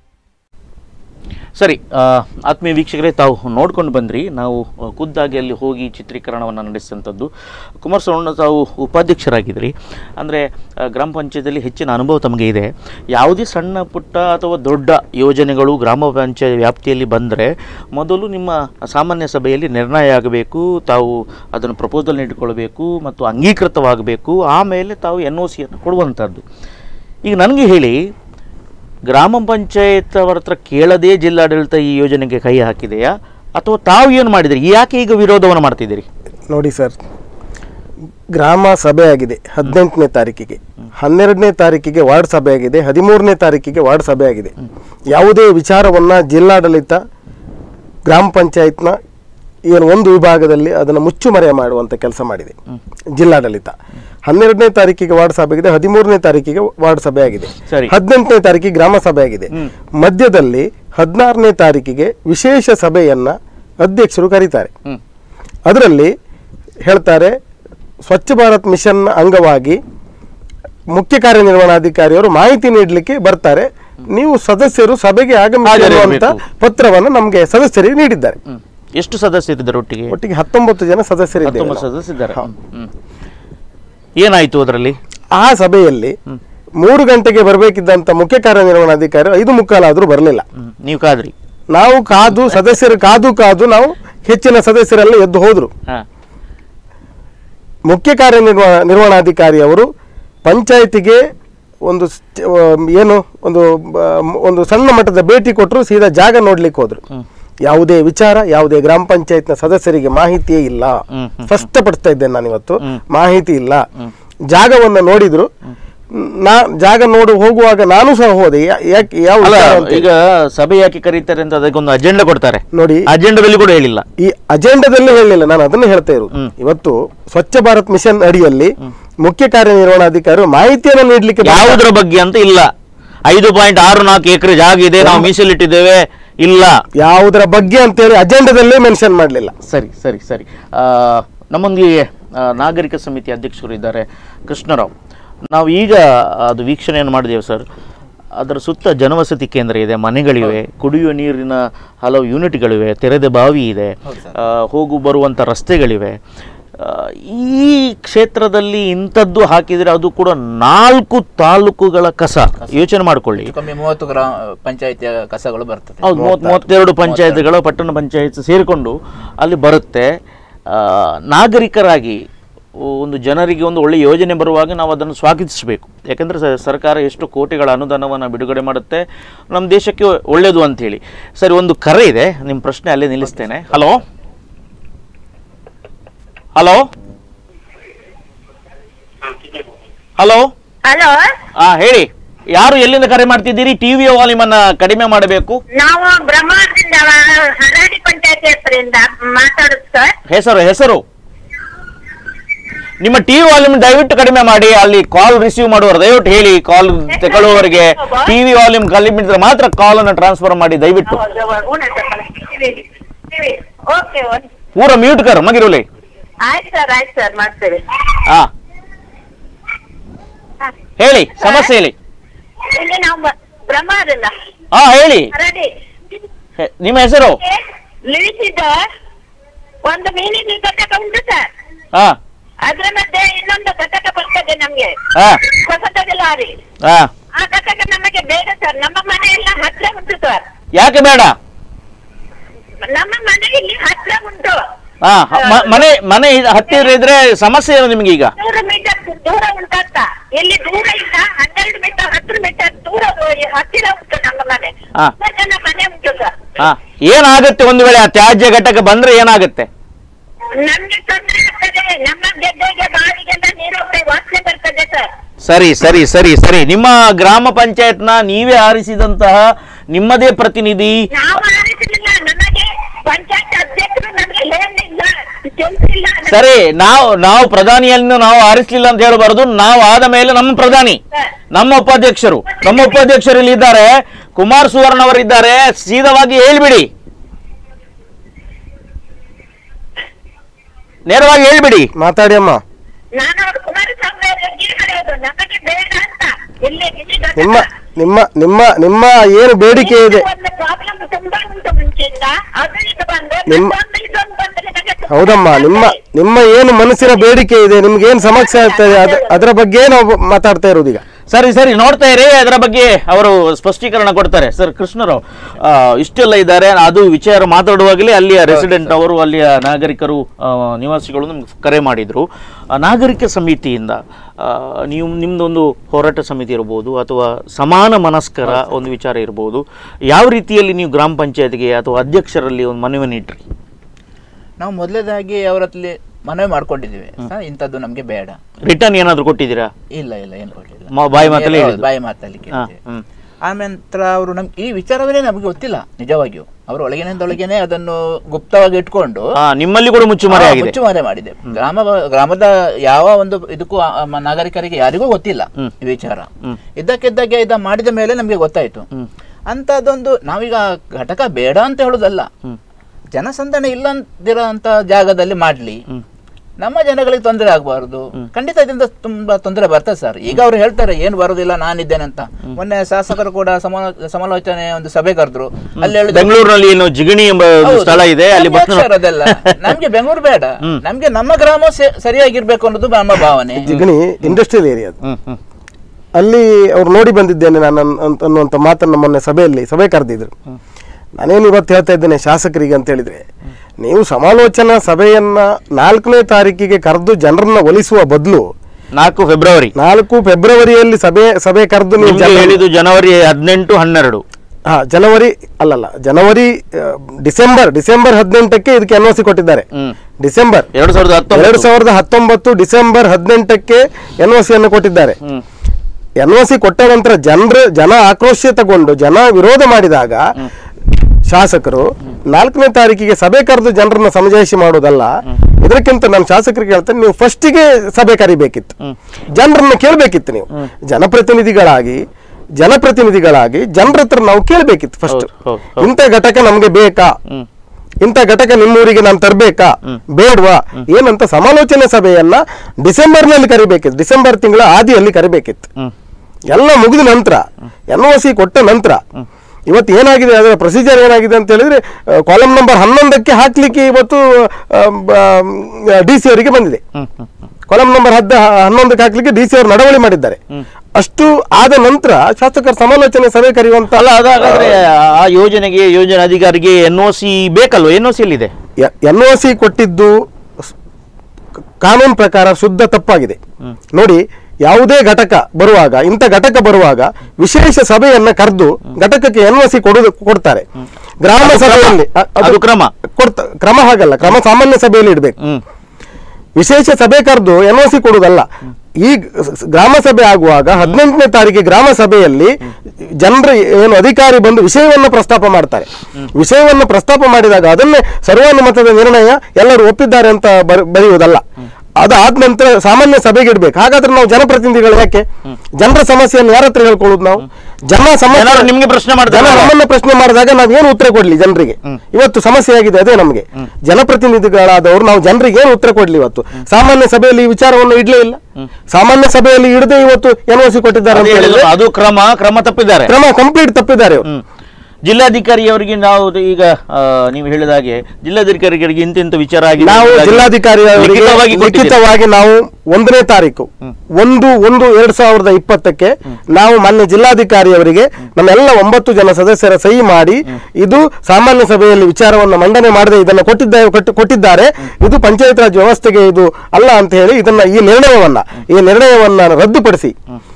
ಸರಿ ಆ, ಆತ್ಮೀಯ ವೀಕ್ಷಕರೇ ತಾವು ನೋಡ್ಕೊಂಡು ಬಂದ್ರಿ ನಾವು ಆ, ಖುದ್ದಾಗಿ ಅಲ್ಲಿ ಹೋಗಿ ಚಿತ್ರೀಕರಣವನ್ನು ನಡೆಸಿದಂಥದ್ದು ಕುಮಾರಸ್ವಾಮಿ ತಾವು ಉಪಾಧ್ಯಕ್ಷರಾಗಿದ್ರಿ ಅಂದರೆ ಗ್ರಾಮ ಪಂಚಾಯತಿಯಲ್ಲಿ ಹೆಚ್ಚಿನ ಅನುಭವ ತಮಗೆ ಇದೆ ಯಾವುದೇ ಸಣ್ಣ ಪುಟ್ಟ ಅಥವಾ ದೊಡ್ಡ ಯೋಜನೆಗಳು ಗ್ರಾಮ ಪಂಚಾಯತ್ ವ್ಯಾಪ್ತಿಯಲ್ಲಿ ಬಂದರೆ ಮೊದಲು ನಿಮ್ಮ ಸಾಮಾನ್ಯ ಸಭೆಯಲ್ಲಿ ನಿರ್ಣಯ ಆಗಬೇಕು ತಾವು ಅದನ್ನು ಪ್ರಪೋಸಲ್ ಇಟ್ಕೊಳ್ಬೇಕು ಮತ್ತು ಅಂಗೀಕೃತವಾಗಬೇಕು ಆಮೇಲೆ ತಾವು ಎನ್ ಒ ಸಿಯನ್ನು ಕೊಡುವಂಥದ್ದು ಈಗ ನನಗೆ ಹೇಳಿ ಗ್ರಾಮ ಪಂಚಾಯತ್ ಅವರ ಹತ್ರ ಕೇಳದೇ ಜಿಲ್ಲಾಡಳಿತ ಈ ಯೋಜನೆಗೆ ಕೈ ಹಾಕಿದೆಯಾ ಅಥವಾ ತಾವು ಏನು ಮಾಡಿದಿರಿ ಯಾಕೆ ಈಗ ವಿರೋಧವನ್ನು ಮಾಡ್ತಿದ್ದೀರಿ ನೋಡಿ ಸರ್ ಗ್ರಾಮ ಸಭೆ ಆಗಿದೆ ಹದಿನೆಂಟನೇ ತಾರೀಕಿಗೆ ಹನ್ನೆರಡನೇ ತಾರೀಕಿಗೆ ವಾರ್ಡ್ ಸಭೆ ಆಗಿದೆ ಹದಿಮೂರನೇ ತಾರೀಕಿಗೆ ವಾರ್ಡ್ ಸಭೆ ಆಗಿದೆ ಯಾವುದೇ ವಿಚಾರವನ್ನ ಜಿಲ್ಲಾಡಳಿತ ಗ್ರಾಮ ಪಂಚಾಯತ್ನ ಏನು ಒಂದು ವಿಭಾಗದಲ್ಲಿ ಅದನ್ನು ಮುಚ್ಚುಮರೆ ಮಾಡುವಂತ ಕೆಲಸ ಮಾಡಿದೆ ಜಿಲ್ಲಾಡಳಿತ ಹನ್ನೆರಡನೇ ತಾರೀಕಿಗೆ ವಾರ್ಡ್ ಸಭೆ ಆಗಿದೆ ಹದಿಮೂರನೇ ತಾರೀಕಿಗೆ ವಾರ್ಡ್ ಸಭೆ ಆಗಿದೆ ಸರಿ. ಹದಿನೆಂಟನೇ ತಾರೀಕಿಗೆ ಗ್ರಾಮ ಸಭೆ ಆಗಿದೆ ಮಧ್ಯದಲ್ಲಿ ಹದಿನಾರನೇ ತಾರೀಕಿಗೆ ವಿಶೇಷ ಸಭೆಯನ್ನ ಅಧ್ಯಕ್ಷರು ಕರೀತಾರೆ ಹ್ಮ್ ಅದರಲ್ಲಿ ಹೇಳ್ತಾರೆ ಸ್ವಚ್ಛ ಭಾರತ್ ಮಿಷನ್ ಅಂಗವಾಗಿ ಮುಖ್ಯ ಕಾರ್ಯನಿರ್ವಹಣಾಧಿಕಾರಿಯವರು ಮಾಹಿತಿ ನೀಡಲಿಕ್ಕೆ ಬರ್ತಾರೆ ನೀವು ಸದಸ್ಯರು ಸಭೆಗೆ ಆಗಮಿಸುವಂತ ಹಾಜರಿರ್ಬೇಕು. ಪತ್ರವನ್ನು ನಮಗೆ ಸದಸ್ಯರಿಗೆ ನೀಡಿದ್ದಾರೆ ಹ್ಮ್ ಎಷ್ಟು ಸದಸ್ಯರಿದ್ದಾರೆ ಒಟ್ಟಿಗೆ ಒಟ್ಟಿಗೆ ಹತ್ತೊಂಬತ್ತು ಜನ ಸದಸ್ಯರಿದ್ದೇವೆ ಹತ್ತೊಂಬತ್ತು ನಾವು. ಸದಸ್ಯರಿದ್ದಾರೆ ಹ್ಮ್ ಏನಾಯ್ತು ಅದರಲ್ಲಿ ಆ ಸಭೆಯಲ್ಲಿ ಮೂರು ಗಂಟೆಗೆ ಬರಬೇಕಿದ್ದಂತ ಮುಖ್ಯ ಕಾರ್ಯನಿರ್ವಹಣಾಧಿಕಾರಿ ಐದು ಮುಕ್ಕಾಲಾದ್ರೂ ಬರಲಿಲ್ಲ ಹ್ಮ್ ನೀವು ಕಾದ್ರಿ ನಾವು ಕಾದು ಸದಸ್ಯರು ಕಾದು ಕಾದು ನಾವು ಹೆಚ್ಚಿನ ಸದಸ್ಯರೆಲ್ಲ ಎದ್ದು ಹೋದ್ರು ಹಾ ಮುಖ್ಯ ಕಾರ್ಯನಿರ್ವ ನಿರ್ವಹಣಾಧಿಕಾರಿ ಅವರು ಪಂಚಾಯತಿಗೆ ಒಂದು ಸ್ಟ್- ಆ, ಏನು ಒಂದು ಬ- ಒಂದು ಸಣ್ಣ ಮಟ್ಟದ ಭೇಟಿ ಕೊಟ್ಟರು ಸೀದಾ ಜಾಗ ನೋಡ್ಲಿಕ್ಕೆ ಹೋದ್ರು ಯಾವುದೇ ವಿಚಾರ ಯಾವುದೇ ಗ್ರಾಮ ಪಂಚಾಯತ್ನ ಸದಸ್ಯರಿಗೆ ಮಾಹಿತಿಯೇ ಇಲ್ಲ ಹ್ಮ್, ಸ್ಪಷ್ಟಪಡಿಸ್ತಾ ಇದ್ದೇನೆ ನಾನು ಇವತ್ತು ಮಾಹಿತಿ ಇಲ್ಲ ಜಾಗವನ್ನು ನೋಡಿದ್ರು ನಾ ಜಾಗ ನೋಡು ಹೋಗುವಾಗ ನಾನು ಸಹ ಹೋದೆ ಯಾ- ಯಾಕೆ ಯಾವ ಅಲ್ಲ ವಿಚಾರ ಅಂತ ಈಗ ಸಭೆ ಯಾಕೆ ಕರೀತಾರೆ ಅಂತ ಅದಕ್ಕೊಂದು ಅಜೆಂಡಾ ಕೊಡ್ತಾರೆ ನೋಡಿ ಅಜೆಂಡಾದಲ್ಲಿ ಕೂಡ ಹೇಳಿಲ್ಲ ಈ ಅಜೆಂಡಾದಲ್ಲಿ ಹೇಳಲಿಲ್ಲ ನಾನು ಅದನ್ನು ಹೇಳ್ತಾ ಇರೋದು ಇವತ್ತು ಸ್ವಚ್ಛ ಭಾರತ್ ಮಿಷನ್ ಅಡಿಯಲ್ಲಿ ಮುಖ್ಯ ಕಾರ್ಯನಿರ್ವಹಣಾಧಿಕಾರಿ ಮಾಹಿತಿಯನ್ನು ನೀಡಲಿಕ್ಕೆ ಯಾವುದರ ಬಗ್ಗೆ ಅಂತ ಇಲ್ಲ ಐದು ಪಾಯಿಂಟ್ ಆರು ನಾಲ್ಕು ಎಕರೆ ಜಾಗ ಇದೆ ನಾವು ಮೀಸಲಿಟ್ಟಿದ್ದೇವೆ ಇಲ್ಲ ಯಾವುದರ ಬಗ್ಗೆ ಅಂತೇಳಿ ಅಜೆಂಡದಲ್ಲೇ ಮೆನ್ಷನ್ ಮಾಡಲಿಲ್ಲ ಸರಿ ಸರಿ ಸರಿ ಆ, ನಮ್ಮೊಂದಿಗೆ ಆ, ನಾಗರಿಕ ಸಮಿತಿ ಅಧ್ಯಕ್ಷರು ಇದ್ದಾರೆ ಕೃಷ್ಣರಾವ್ ನಾವು ಈಗ ಅದು ವೀಕ್ಷಣೆಯನ್ನು ಮಾಡಿದ್ದೇವೆ ಸರ್ ಅದರ ಸುತ್ತ ಜನವಸತಿ ಕೇಂದ್ರ ಇದೆ ಮನೆಗಳಿವೆ ಕುಡಿಯುವ ನೀರಿನ ಹಲವು ಯೂನಿಟ್ಗಳಿವೆ ತೆರೆದ ಬಾವಿ ಇದೆ ಆ, ಹೋಗು ಬರುವಂಥ ರಸ್ತೆಗಳಿವೆ ಆ, ಈ ಕ್ಷೇತ್ರದಲ್ಲಿ ಇಂಥದ್ದು ಹಾಕಿದರೆ ಅದು ಕೂಡ ನಾಲ್ಕು ತಾಲೂಕುಗಳ ಕಸ ಯೋಚನೆ ಮಾಡಿಕೊಳ್ಳಿ ಕಮ್ಮಿ ಮೂವತ್ತು ಗ್ರಾಮ ಪಂಚಾಯತಿಯ ಕಸಗಳು ಬರ್ತದೆ ಹೌದು ಮೂವತ್ತ್ ಮೂವತ್ತೆರಡು ಪಂಚಾಯತ್ಗಳು ಪಟ್ಟಣ ಪಂಚಾಯತ್ ಸೇರಿಕೊಂಡು ಅಲ್ಲಿ ಬರುತ್ತೆ ಆ, ನಾಗರಿಕರಾಗಿ ಒಂದು ಜನರಿಗೆ ಒಂದು ಒಳ್ಳೆಯ ಯೋಜನೆ ಬರುವಾಗ ನಾವು ಅದನ್ನು ಸ್ವಾಗತಿಸಬೇಕು ಯಾಕಂದರೆ ಸ- ಸರ್ಕಾರ ಎಷ್ಟು ಕೋಟಿಗಳ ಅನುದಾನವನ್ನು ಬಿಡುಗಡೆ ಮಾಡುತ್ತೆ ನಮ್ಮ ದೇಶಕ್ಕೆ ಒಳ್ಳೆಯದು ಅಂತೇಳಿ ಸರಿ ಒಂದು ಕರೆ ಇದೆ ನಿಮ್ಮ ಪ್ರಶ್ನೆ ಅಲ್ಲೇ ನಿಲ್ಲಿಸ್ತೇನೆ ಹಲೋ ಹಲೋ ಹಲೋ ಹಲೋ ಹಾಂ ಹೇಳಿ ಯಾರು ಎಲ್ಲಿಂದ ಕರೆ ಮಾಡ್ತಿದ್ದೀರಿ ಟಿ ವಿ ವಾಲ್ಯೂಮನ್ನು ಕಡಿಮೆ ಮಾಡಬೇಕು ನಾವು ಬ್ರಹ್ಮಾವರದಿಂದ ಹರಾಡಿ ಪಂಚಾಯತಿ ಹತ್ರದಿಂದ ಮಾತಾಡುದು ಸರ್ ಹೆಸರು ಹೆಸರು ನಿಮ್ಮ ಟಿ ವಾಲ್ಯೂಮ್ ದಯವಿಟ್ಟು ಕಡಿಮೆ ಮಾಡಿ ಅಲ್ಲಿ ಕಾಲ್ ರಿಸೀವ್ ಮಾಡುವವರು ದಯವಿಟ್ಟು ಹೇಳಿ ಕಾಲ್ ತಗೊಳ್ಳುವವರಿಗೆ ಟಿ ವಿ ವಾಲ್ಯೂಮ್ ಕಡಿಮೆ ಇದ್ರೆ ಮಾತ್ರ ಕಾಲ್ ಅನ್ನು ಟ್ರಾನ್ಸ್ಫರ್ ಮಾಡಿ ದಯವಿಟ್ಟು ಓಕೆ ಪೂರ ಮ್ಯೂಟ್ ಕರ್ ಮಗಿರುಲಿ ಆಯ್ತು ಸರ್ ಆಯ್ತು ಸರ್ ಮಾಡ್ತೇವೆ ಹಾ ಹೇಳಿ ಸಮಸ್ಯೆ ಹೇಳಿ ಇಲ್ಲಿ ನಾವು ಬ- ಬ್ರಹ್ಮಾವರದಿಂದ ಹಾ ಹೇಳಿ ಹರಾಡಿ ಹೆ- ನಿಮ್ಮ ಹೆಸರು ನಿಲ್ಲಿಸಿದ ಒಂದು ಮೀನಿನ ಘಟಕ ಉಂಟು ಸರ್ ಹಾ ಅದ್ರ ಮಧ್ಯೆ ಇನ್ನೊಂದು ಘಟಕ ಬರ್ತದೆ ನಮ್ಗೆ ಹಾ ಹೊಸದಾಗಿ ಲಾರಿ ಹಾ ಆ ಘಟಕ ನಮಗೆ ಬೇಡ ಸರ್ ನಮ್ಮ ಮನೆ ಎಲ್ಲ ಹತ್ರ ಉಂಟು ಸರ್ ಯಾಕೆ ಬೇಡ ನಮ್ಮ ಮನೆ ಇಲ್ಲಿ ಹತ್ರ ಉಂಟು ಹಾ ಮ- ಮನೆ ಮನೆ ಇದ್- ಹತ್ತಿರ ಇದ್ರೆ ಸಮಸ್ಯೆ ಏನು ನಿಮ್ಗೆ ಈಗ ನೂರು ಮೀಟರ್ ದೂರ ಉಂಟಂತ ಎಲ್ಲಿ ದೂರ ಇಲ್ಲ ಹನ್ನೆರಡು ಮೀಟರ್ ಹತ್ತು ಮೀಟರ್ ದೂರ ಹತ್ತಿರ ಉಂಟು ನಮ್ಮ ಮನೆ ಹಾ. ತುಂಬಾ ಜನ ಮನೆ ಉಂಟು ಸರ್ ಹಾ ಏನಾಗುತ್ತೆ ಒಂದು ವೇಳೆ ಆ ತ್ಯಾಜ್ಯ ಘಟಕ ಬಂದ್ರೆ ಏನಾಗುತ್ತೆ ನಮ್ಗೆ ತೊಂದರೆ ಆಗ್ತದೆ ನಮ್ಮ ಗೆದ್ದೆಗೆ ಬಾವಿಗೆಲ್ಲ ನೀರು ಹೋಗ್ತದೆ ವಾಸನೆ ಬರ್ತದೆ ಸರ್ ಸರಿ ಸರಿ ಸರಿ ಸರಿ ನಿಮ್ಮ ಗ್ರಾಮ ಪಂಚಾಯತ್ನ ನೀವೇ ಆರಿಸಿದಂತಹ ನಿಮ್ಮದೇ ಪ್ರತಿನಿಧಿ ನಾವು ಆರಿಸಲಿಲ್ಲ ನಮಗೆ ಪಂಚಾಯತ್ ಅಧ್ಯಕ್ಷರು ನಮಗೆ ಹೇಳಲಿಲ್ಲ ಕೆಲ್ಸ ಇಲ್ಲ ನಮ್ಗೆ. ಸರಿ ನಾವು ನಾವು ಪ್ರಧಾನಿಯನ್ನು ನಾವು ಆರಿಸಲಿಲ್ಲ ಅಂತ ಹೇಳಬಾರದು ನಾವು ಆದ ಮೇಲೆ ನಮ್ಮ ಪ್ರಧಾನಿ ನಮ್ಮ ಉಪಾಧ್ಯಕ್ಷರು ನಮ್ಮ ಉಪಾಧ್ಯಕ್ಷರು ಇಲ್ಲಿ ಇದ್ದಾರೆ ಕುಮಾರ್ ಸುವರ್ಣ ಅವರಿದ್ದಾರೆ ಸೀದವಾಗಿ ಹೇಳ್ಬಿಡಿ ನೇರವಾಗಿ ಹೇಳ್ಬಿಡಿ ಮಾತಾಡಿ ಅಮ್ಮ ನಾನು ಅವ್ರು ಕುಮಾರಸ್ವಾಮಿ ಅವರಿಗೆ ಹೇಳೋದು ನಮಗೆ ಬೇಡ ಅಂತ ಇಲ್ಲಿ ಇಲ್ಲಿ ಘಟಕ. ನಿಮ್ಮ ನಿಮ್ಮ ನಿಮ್ಮ ನಿಮ್ಮ ಏನು ಬೇಡಿಕೆ ಇದೆ ಒಂದು ಪ್ರಾಬ್ಲಮ್ ತುಂಬಾ ಉಂಟು ಮುಂಚೆಯಿಂದ ಅದು ಇದು ಬಂದು ನಿಮ್ಮ- ಮತ್ತೊಂದು ಇದೊಂದು ಬಂದ್ರೆ ನನಗೆ ತುಂಬಾ ಹೌದಮ್ಮ ನಿಮ್ಮ ನಿಮ್ಮ ಏನು ಮನಸ್ಸಿನ ಬೇಡಿಕೆ ಇದೆ ನಿಮ್ಗೆ ಏನು ಸಮಸ್ಯೆ ಆಗ್ತದೆ ಅದ ಅದರ ಬಗ್ಗೆ ನಾವು ಮಾತಾಡ್ತಾ ಇರೋದು ಈಗ ಸರಿ ಸರಿ ನೋಡ್ತಾ ಇರಿ ಅದರ ಬಗ್ಗೆ ಅವರು ಸ್ಪಷ್ಟೀಕರಣ ಕೊಡ್ತಾರೆ ಸರ್ ಕೃಷ್ಣರಾವ್ ಆ, ಇಷ್ಟೆಲ್ಲ ಇದ್ದಾರೆ ಅದು ವಿಚಾರ ಮಾತಾಡುವಾಗಲೇ ಅಲ್ಲಿಯ ರೆಸಿಡೆಂಟ್ ಅವರು ಅಲ್ಲಿಯ ನಾಗರಿಕರು ಆ, ನಿವಾಸಿಗಳು ನಮ್ಗೆ ಕರೆ ಮಾಡಿದ್ರು ಆ, ನಾಗರಿಕ ಸಮಿತಿಯಿಂದ ಆ, ನೀವು ನಿಮ್ದೊಂದು ಹೋರಾಟ ಸಮಿತಿ ಇರ್ಬೋದು ಅಥವಾ ಸಮಾನ ಮನಸ್ಕರ ಒಂದು ವಿಚಾರ ಇರ್ಬೋದು ಯಾವ ರೀತಿಯಲ್ಲಿ ನೀವು ಗ್ರಾಮ ಪಂಚಾಯತ್ಗೆ ಅಥವಾ ಅಧ್ಯಕ್ಷರಲ್ಲಿ ಒಂದು ಮನವಿಯನ್ನು ಇಟ್ರಿ ನಾವು ಮೊದಲನೇದಾಗಿ ಅವರಲ್ಲಿ ಮನವಿ ಮಾಡ್ಕೊಂಡಿದ್ದೀವಿ ಸರ್ ಇಂಥದ್ದು ನಮ್ಗೆ ಬೇಡ ರಿಟರ್ನ್ ಏನಾದ್ರು ಕೊಟ್ಟಿದ್ದೀರಾ ಇಲ್ಲ ಇಲ್ಲ ಏನು ಕೊಟ್ಟಿಲ್ಲ ಮ- ಬಾಯಿ ಮಾತಲ್ಲಿ ಹೌದು, ಹೇಳಿದ್ದು. ಬಾಯಿ ಮಾತಲ್ಲಿ ಹಾ, ಕೇಳಿದ್ವಿ. ಹ್ಮ್. ಆನಂತರ ಅವರು ನಮ್ಗೆ ಈ ವಿಚಾರವೇ ನಮಗೆ ಗೊತ್ತಿಲ್ಲ ನಿಜವಾಗಿಯೂ ಅವರು ಒಳಗಿನಿಂದೊಳಗೇನೆ ಅದನ್ನು ಗುಪ್ತವಾಗಿ ಇಟ್ಕೊಂಡು ಹಾ ನಿಮ್ಮಲ್ಲಿ ಕೂಡ ಮುಚ್ಚುಮರೆ ಹಾ, ಆಗಿದೆ ಮುಚ್ಚುಮರೆ ಮಾಡಿದೆ ಗ್ರಾಮ ಗ್ರಾಮದ ಯಾವ ಒಂದು ಇದಕ್ಕೂ ಆ- ಆ ನಾಗರಿಕರಿಗೆ ಯಾರಿಗೂ ಗೊತ್ತಿಲ್ಲ ಈ ವಿಚಾರ ಇದ್ದಕ್ಕಿದ್ದಾಗೆ ಇದ ಮಾಡಿದ ಮೇಲೆ ನಮಗೆ ಗೊತ್ತಾಯ್ತು ಅಂತದೊಂದು ನಾವೀಗ ಘಟಕ ಬೇಡ ಅಂತ ಹೇಳುದಲ್ಲ ಜನಸಂದಣಿ ಇಲ್ಲದಿರೋ ಅಂತ ಜಾಗದಲ್ಲಿ ಮಾಡ್ಲಿ ನಮ್ಮ ಜನಗಳಿಗೆ ತೊಂದರೆ ಆಗಬಾರದು ಖಂಡಿತ ಇದರಿಂದ ತುಂಬಾ ತೊಂದರೆ ಬರ್ತದೆ ಸರ್ ಈಗ ಅವ್ರು ಹೇಳ್ತಾರೆ ಏನು ಬರೋದಿಲ್ಲ ನಾನಿದ್ದೇನೆ ಅಂತ ಮೊನ್ನೆ ಶಾಸಕರು ಕೂಡ ಸಮಾಲೋ- ಸಮಾಲೋಚನೆ ಒಂದು ಸಭೆ ಕರೆದ್ರು ಅಲ್ಲಿ ಹೇಳಿದ್ರು ಬೆಂಗಳೂರಿನಲ್ಲಿ ಏನು ಜಿಗಣಿ ಎಂಬ ಒಂದು ಹೌದು. ಸ್ಥಳ ಇದೆ ಅಲ್ಲಿ ನಮ್ಗೆ ಬಸ್ ಯಾಕೆ ಸರ್ ಅದೆಲ್ಲ ನಮ್ಗೆ ಬೆಂಗಳೂರು ಬೇಡ ನಮ್ಗೆ ನಮ್ಮ ಗ್ರಾಮ ಸೆ- ಸರಿಯಾಗಿರ್ಬೇಕು ಅನ್ನೋದು ನಮ್ಮ ಭಾವನೆ ಜಿಗಣಿ ಇಂಡಸ್ಟ್ರಿಯಲ್ ಏರಿಯಾ ಅದು ಹ್ಮ್ ಹ್ಮ್ ಅಲ್ಲಿ ಅವ್ರು ನೋಡಿ ಬಂದಿದ್ದೇನೆ ನಾನು ಅನ್- ಅಂತ ಅನ್ನುವಂಥ ಮಾತನ್ನು ಮೊನ್ನೆ ಸಭೆಯಲ್ಲಿ ಸಭೆ ಕರೆದಿದ್ರು ನಾನೇನು ಇವತ್ತು ಹೇಳ್ತಾ ಇದ್ದೇನೆ ಶಾಸಕರಿಗೆ ಅಂತ ಹೇಳಿದ್ರೆ ನೀವು ಸಮಾಲೋಚನಾ ಸಭೆಯನ್ನ ನಾಲ್ಕನೇ ತಾರೀಕಿಗೆ ಕರೆದು ಜನರನ್ನ ಒಲಿಸುವ ಬದಲು ನಾಲ್ಕು ಫೆಬ್ರವರಿ ನಾಲ್ಕು ಫೆಬ್ರವರಿಯಲ್ಲಿ ಸಭೆ ಸಭೆ ಕರೆದು ನೀವು ನಿಮ್ಗೆ ಜನರನ್ನ- ಹೇಳಿದ್ದು ಜನವರಿ ಹದಿನೆಂಟು ಹನ್ನೆರಡು ಹಾ ಜನವರಿ ಅಲ್ಲಲ್ಲ ಜನವರಿ ಆ, ಡಿಸೆಂಬರ್ ಡಿಸೆಂಬರ್ ಹದಿನೆಂಟಕ್ಕೆ ಇದಕ್ಕೆ ಎನ್ ಸಿ ಕೊಟ್ಟಿದ್ದಾರೆ ಹ್ಮ್ ಡಿಸೆಂಬರ್ ಎರಡು ಸಾವಿರದ ಎರಡು ಹತ್ತೊಂಬತ್ತು ಸಾವಿರದ ಹತ್ತೊಂಬತ್ತು ಡಿಸೆಂಬರ್ ಹದಿನೆಂಟಕ್ಕೆ ಎನ್ ಅನ್ನು ಕೊಟ್ಟಿದ್ದಾರೆ ಹ್ಮ್ ಎನ್ ಸಿ ಕೊಟ್ಟ ನಂತರ ಜನರು ಜನ ಆಕ್ರೋಶಿತಗೊಂಡು ಜನ ವಿರೋಧ ಮಾಡಿದಾಗ ಶಾಸಕರು ನಾಲ್ಕನೇ ತಾರೀಕಿಗೆ ಸಭೆ ಕರೆದು ಜನರನ್ನ ಸಮಜಾಯಿಷಿ ಮಾಡೋದಲ್ಲ ಇದಕ್ಕಿಂತ ನಾನು ಶಾಸಕರಿಗೆ ಹೇಳ್ತೇನೆ ನೀವು ಫಸ್ಟಿಗೆ ಸಭೆ ಕರಿಬೇಕಿತ್ತು ಜನರನ್ನ ಕೇಳಬೇಕಿತ್ತು ನೀವು ಜನಪ್ರತಿನಿಧಿಗಳಾಗಿ ಜನಪ್ರತಿನಿಧಿಗಳಾಗಿ ಜನರ ಹತ್ರ ನಾವು ಕೇಳಬೇಕಿತ್ತು ಫಸ್ಟ್ ಹೌದು, ಹೌದು, ಹೌದು. ಇಂಥ ಘಟಕ ನಮ್ಗೆ ಬೇಕಾ ಹ್ಮ್ ಇಂಥ ಘಟಕ ನಿಮ್ಮೂರಿಗೆ ನಾನು ತರಬೇಕಾ ಬೇಡವಾ ಏನಂತ ಸಮಾಲೋಚನೆ ಸಭೆಯನ್ನ ಡಿಸೆಂಬರ್ನಲ್ಲಿ ಕರಿಬೇಕಿತ್ತು ಡಿಸೆಂಬರ್ ತಿಂಗಳ ಆದಿಯಲ್ಲಿ ಕರಿಬೇಕಿತ್ತು ಹ್ಮ್ ಎಲ್ಲ ಮುಗಿದ ನಂತರ ಎನ್ ಒ ಸಿ ಕೊಟ್ಟ ನಂತರ ಇವತ್ತು ಏನಾಗಿದೆ ಅದರ ಪ್ರೊಸೀಜರ್ ಏನಾಗಿದೆ ಅಂತ ಹೇಳಿದ್ರೆ ಕಾಲಮ್ ನಂಬರ್ ಹನ್ನೊಂದಕ್ಕೆ ಹಾಕ್ಲಿಕ್ಕೆ ಇವತ್ತು ಡಿ ಸಿ ಅವರಿಗೆ ಬಂದಿದೆ ಹ್ಮ್ ಹ್ಮ್ ಹ್ಮ್. ಕಾಲಮ್ ನಂಬರ್ ಹದ್ದ ಹನ್ನೊಂದಕ್ಕೆ ಹಾಕ್ಲಿಕ್ಕೆ ಡಿ ಸಿ ಅವರು ನಡವಳಿ ಮಾಡಿದ್ದಾರೆ ಅಷ್ಟು ಆದ ನಂತರ ಶಾಸಕರ ಸಮಾಲೋಚನೆ ಸಭೆ ಕರೆಯುವಂತ ಅಲ್ಲ ಅದಾಗಾದ್ರೆ ಆ ಯೋಜನೆಗೆ ಯೋಜನೆ ಅಧಿಕಾರಿಗೆ ಎನ್ ಒ ಸಿ ಬೇಕಲ್ವ ಎನ್ ಒ ಸಿ ಎಲ್ಲಿದೆ ಎನ್ ಒ ಸಿ ಕೊಟ್ಟಿದ್ದು ಸ್- ಕಾನೂನು ಪ್ರಕಾರ ಶುದ್ಧ ತಪ್ಪಾಗಿದೆ ನೋಡಿ ಯಾವುದೇ ಘಟಕ ಬರುವಾಗ ಇಂಥ ಘಟಕ ಬರುವಾಗ ವಿಶೇಷ ಸಭೆಯನ್ನ ಕರೆದು ಘಟಕಕ್ಕೆ ಎನ್ ಒ ಸಿ ಕೊಡುದು ಕೊಡ್ತಾರೆ ಗ್ರಾಮ ಸಭೆಯಲ್ಲಿ ಅ- ಅದು ಕ್ರಮ. ಕೊಡ್ತ ಕ್ರಮ ಹಾಗಲ್ಲ ಕ್ರಮ ಸಾಮಾನ್ಯ ಸಭೆಯಲ್ಲಿ ಇಡಬೇಕು ಹ್ಮ್ ವಿಶೇಷ ಸಭೆ ಕರೆದು ಎನ್ ಒ ಸಿ ಕೊಡುವುದಲ್ಲ ಈ ಗ- ಸ- ಗ್ರಾಮ ಸಭೆ ಆಗುವಾಗ ಹದಿನೆಂಟನೇ ತಾರೀಕಿಗೆ ಗ್ರಾಮ ಸಭೆಯಲ್ಲಿ ಜನರ ಏನು ಅಧಿಕಾರಿ ಬಂದು ವಿಷಯವನ್ನು ಪ್ರಸ್ತಾಪ ಮಾಡ್ತಾರೆ ವಿಷಯವನ್ನು ಪ್ರಸ್ತಾಪ ಮಾಡಿದಾಗ ಅದನ್ನೇ ಸರ್ವಾನುಮತದ ನಿರ್ಣಯ ಎಲ್ಲರೂ ಒಪ್ಪಿದ್ದಾರೆ ಅಂತ ಬರ- ಬರೆಯುವುದಲ್ಲ ಅದಾದ ನಂತರ ಸಾಮಾನ್ಯ ಸಭೆಗೆ ಇಡ್ಬೇಕು ಹಾಗಾದ್ರೆ ನಾವು ಜನಪ್ರತಿನಿಧಿಗಳು ಯಾಕೆ ಜನರ ಸಮಸ್ಯೆಯನ್ನು ಯಾರ ಹತ್ರ ಹೇಳ್ಕೊಳ್ಳೋದು ನಾವು ಜನ ಸಮಸ್ಯೆ ಜನರು ನಿಮ್ಗೆ ಪ್ರಶ್ನೆ ಮಾಡ್ತಾರೆ. ಜನ ನಮ್ಮನ್ನ ಪ್ರಶ್ನೆ ಮಾಡಿದಾಗ ನಾವ್ ಏನು ಉತ್ತರ ಕೊಡ್ಲಿ ಜನರಿಗೆ ಇವತ್ತು ಸಮಸ್ಯೆ ಆಗಿದೆ ಅದೇ ನಮಗೆ ಜನಪ್ರತಿನಿಧಿಗಳಾದವರು ನಾವು ಜನರಿಗೆ ಏನು ಉತ್ತರ ಕೊಡ್ಲಿ ಇವತ್ತು ಸಾಮಾನ್ಯ ಸಭೆಯಲ್ಲಿ ಈ ವಿಚಾರವನ್ನು ಇಡ್ಲೇ ಇಲ್ಲ ಸಾಮಾನ್ಯ ಸಭೆಯಲ್ಲಿ ಇಡದೆ ಇವತ್ತು ಎನ್ ಸಿ ಕೊಟ್ಟಿದ್ದಾರೆ ಅದೇ ಅಂತ ಹೇಳಿದ್ರೆ ಹೇಳಿದ್ರು, ಅದು ಕ್ರಮ ಕ್ರಮ ತಪ್ಪಿದ್ದಾರೆ ಕ್ರಮ ಕಂಪ್ಲೀಟ್ ತಪ್ಪಿದ್ದಾರೆ ಇವ್ರು. ಹ್ಮ್. ಜಿಲ್ಲಾಧಿಕಾರಿಯವರಿಗೆ ನಾವು ಈಗ ಆ, ನೀವು ಹೇಳಿದ ಹಾಗೆ ಜಿಲ್ಲಾಧಿಕಾರಿಗಳಿಗೆ ಇಂತಿಂತ ವಿಚಾರ ಆಗಿದೆ ನಾವು ಅಂತ ಜಿಲ್ಲಾಧಿಕಾರಿ ಅವರಿಗೆ ಲಿಖಿತವಾಗಿ ಕೊಟ್ಟಿದ್ದೀರಿ. ಲಿಖಿತವಾಗಿ ನಾವು ಒಂದನೇ ತಾರೀಕು ಒಂದು ಒಂದು ಎರಡ್ ಸಾವಿರದ ಇಪ್ಪತ್ತಕ್ಕೆ ನಾವು ಮಾನ್ಯ ಜಿಲ್ಲಾಧಿಕಾರಿ ಅವರಿಗೆ ನಮ್ಮೆಲ್ಲ ಒಂಬತ್ತು ಜನ ಸದಸ್ಯರ ಸಹಿ ಮಾಡಿ ಇದು ಸಾಮಾನ್ಯ ಸಭೆಯಲ್ಲಿ ವಿಚಾರವನ್ನು ಮಂಡನೆ ಮಾಡದೆ ಇದನ್ನು ಕೊಟ್ಟಿದ್ದಾರೆ ಕೊಟ್ಟು- ಕೊಟ್ಟಿದ್ದಾರೆ ಇದು ಪಂಚಾಯತ್ ರಾಜ್ ವ್ಯವಸ್ಥೆಗೆ ಇದು ಅಲ್ಲ ಅಂತ ಹೇಳಿ ಇದನ್ನ ಈ ನಿರ್ಣಯವನ್ನ ಈ ನಿರ್ಣಯವನ್ನ ರದ್ದುಪಡಿಸಿ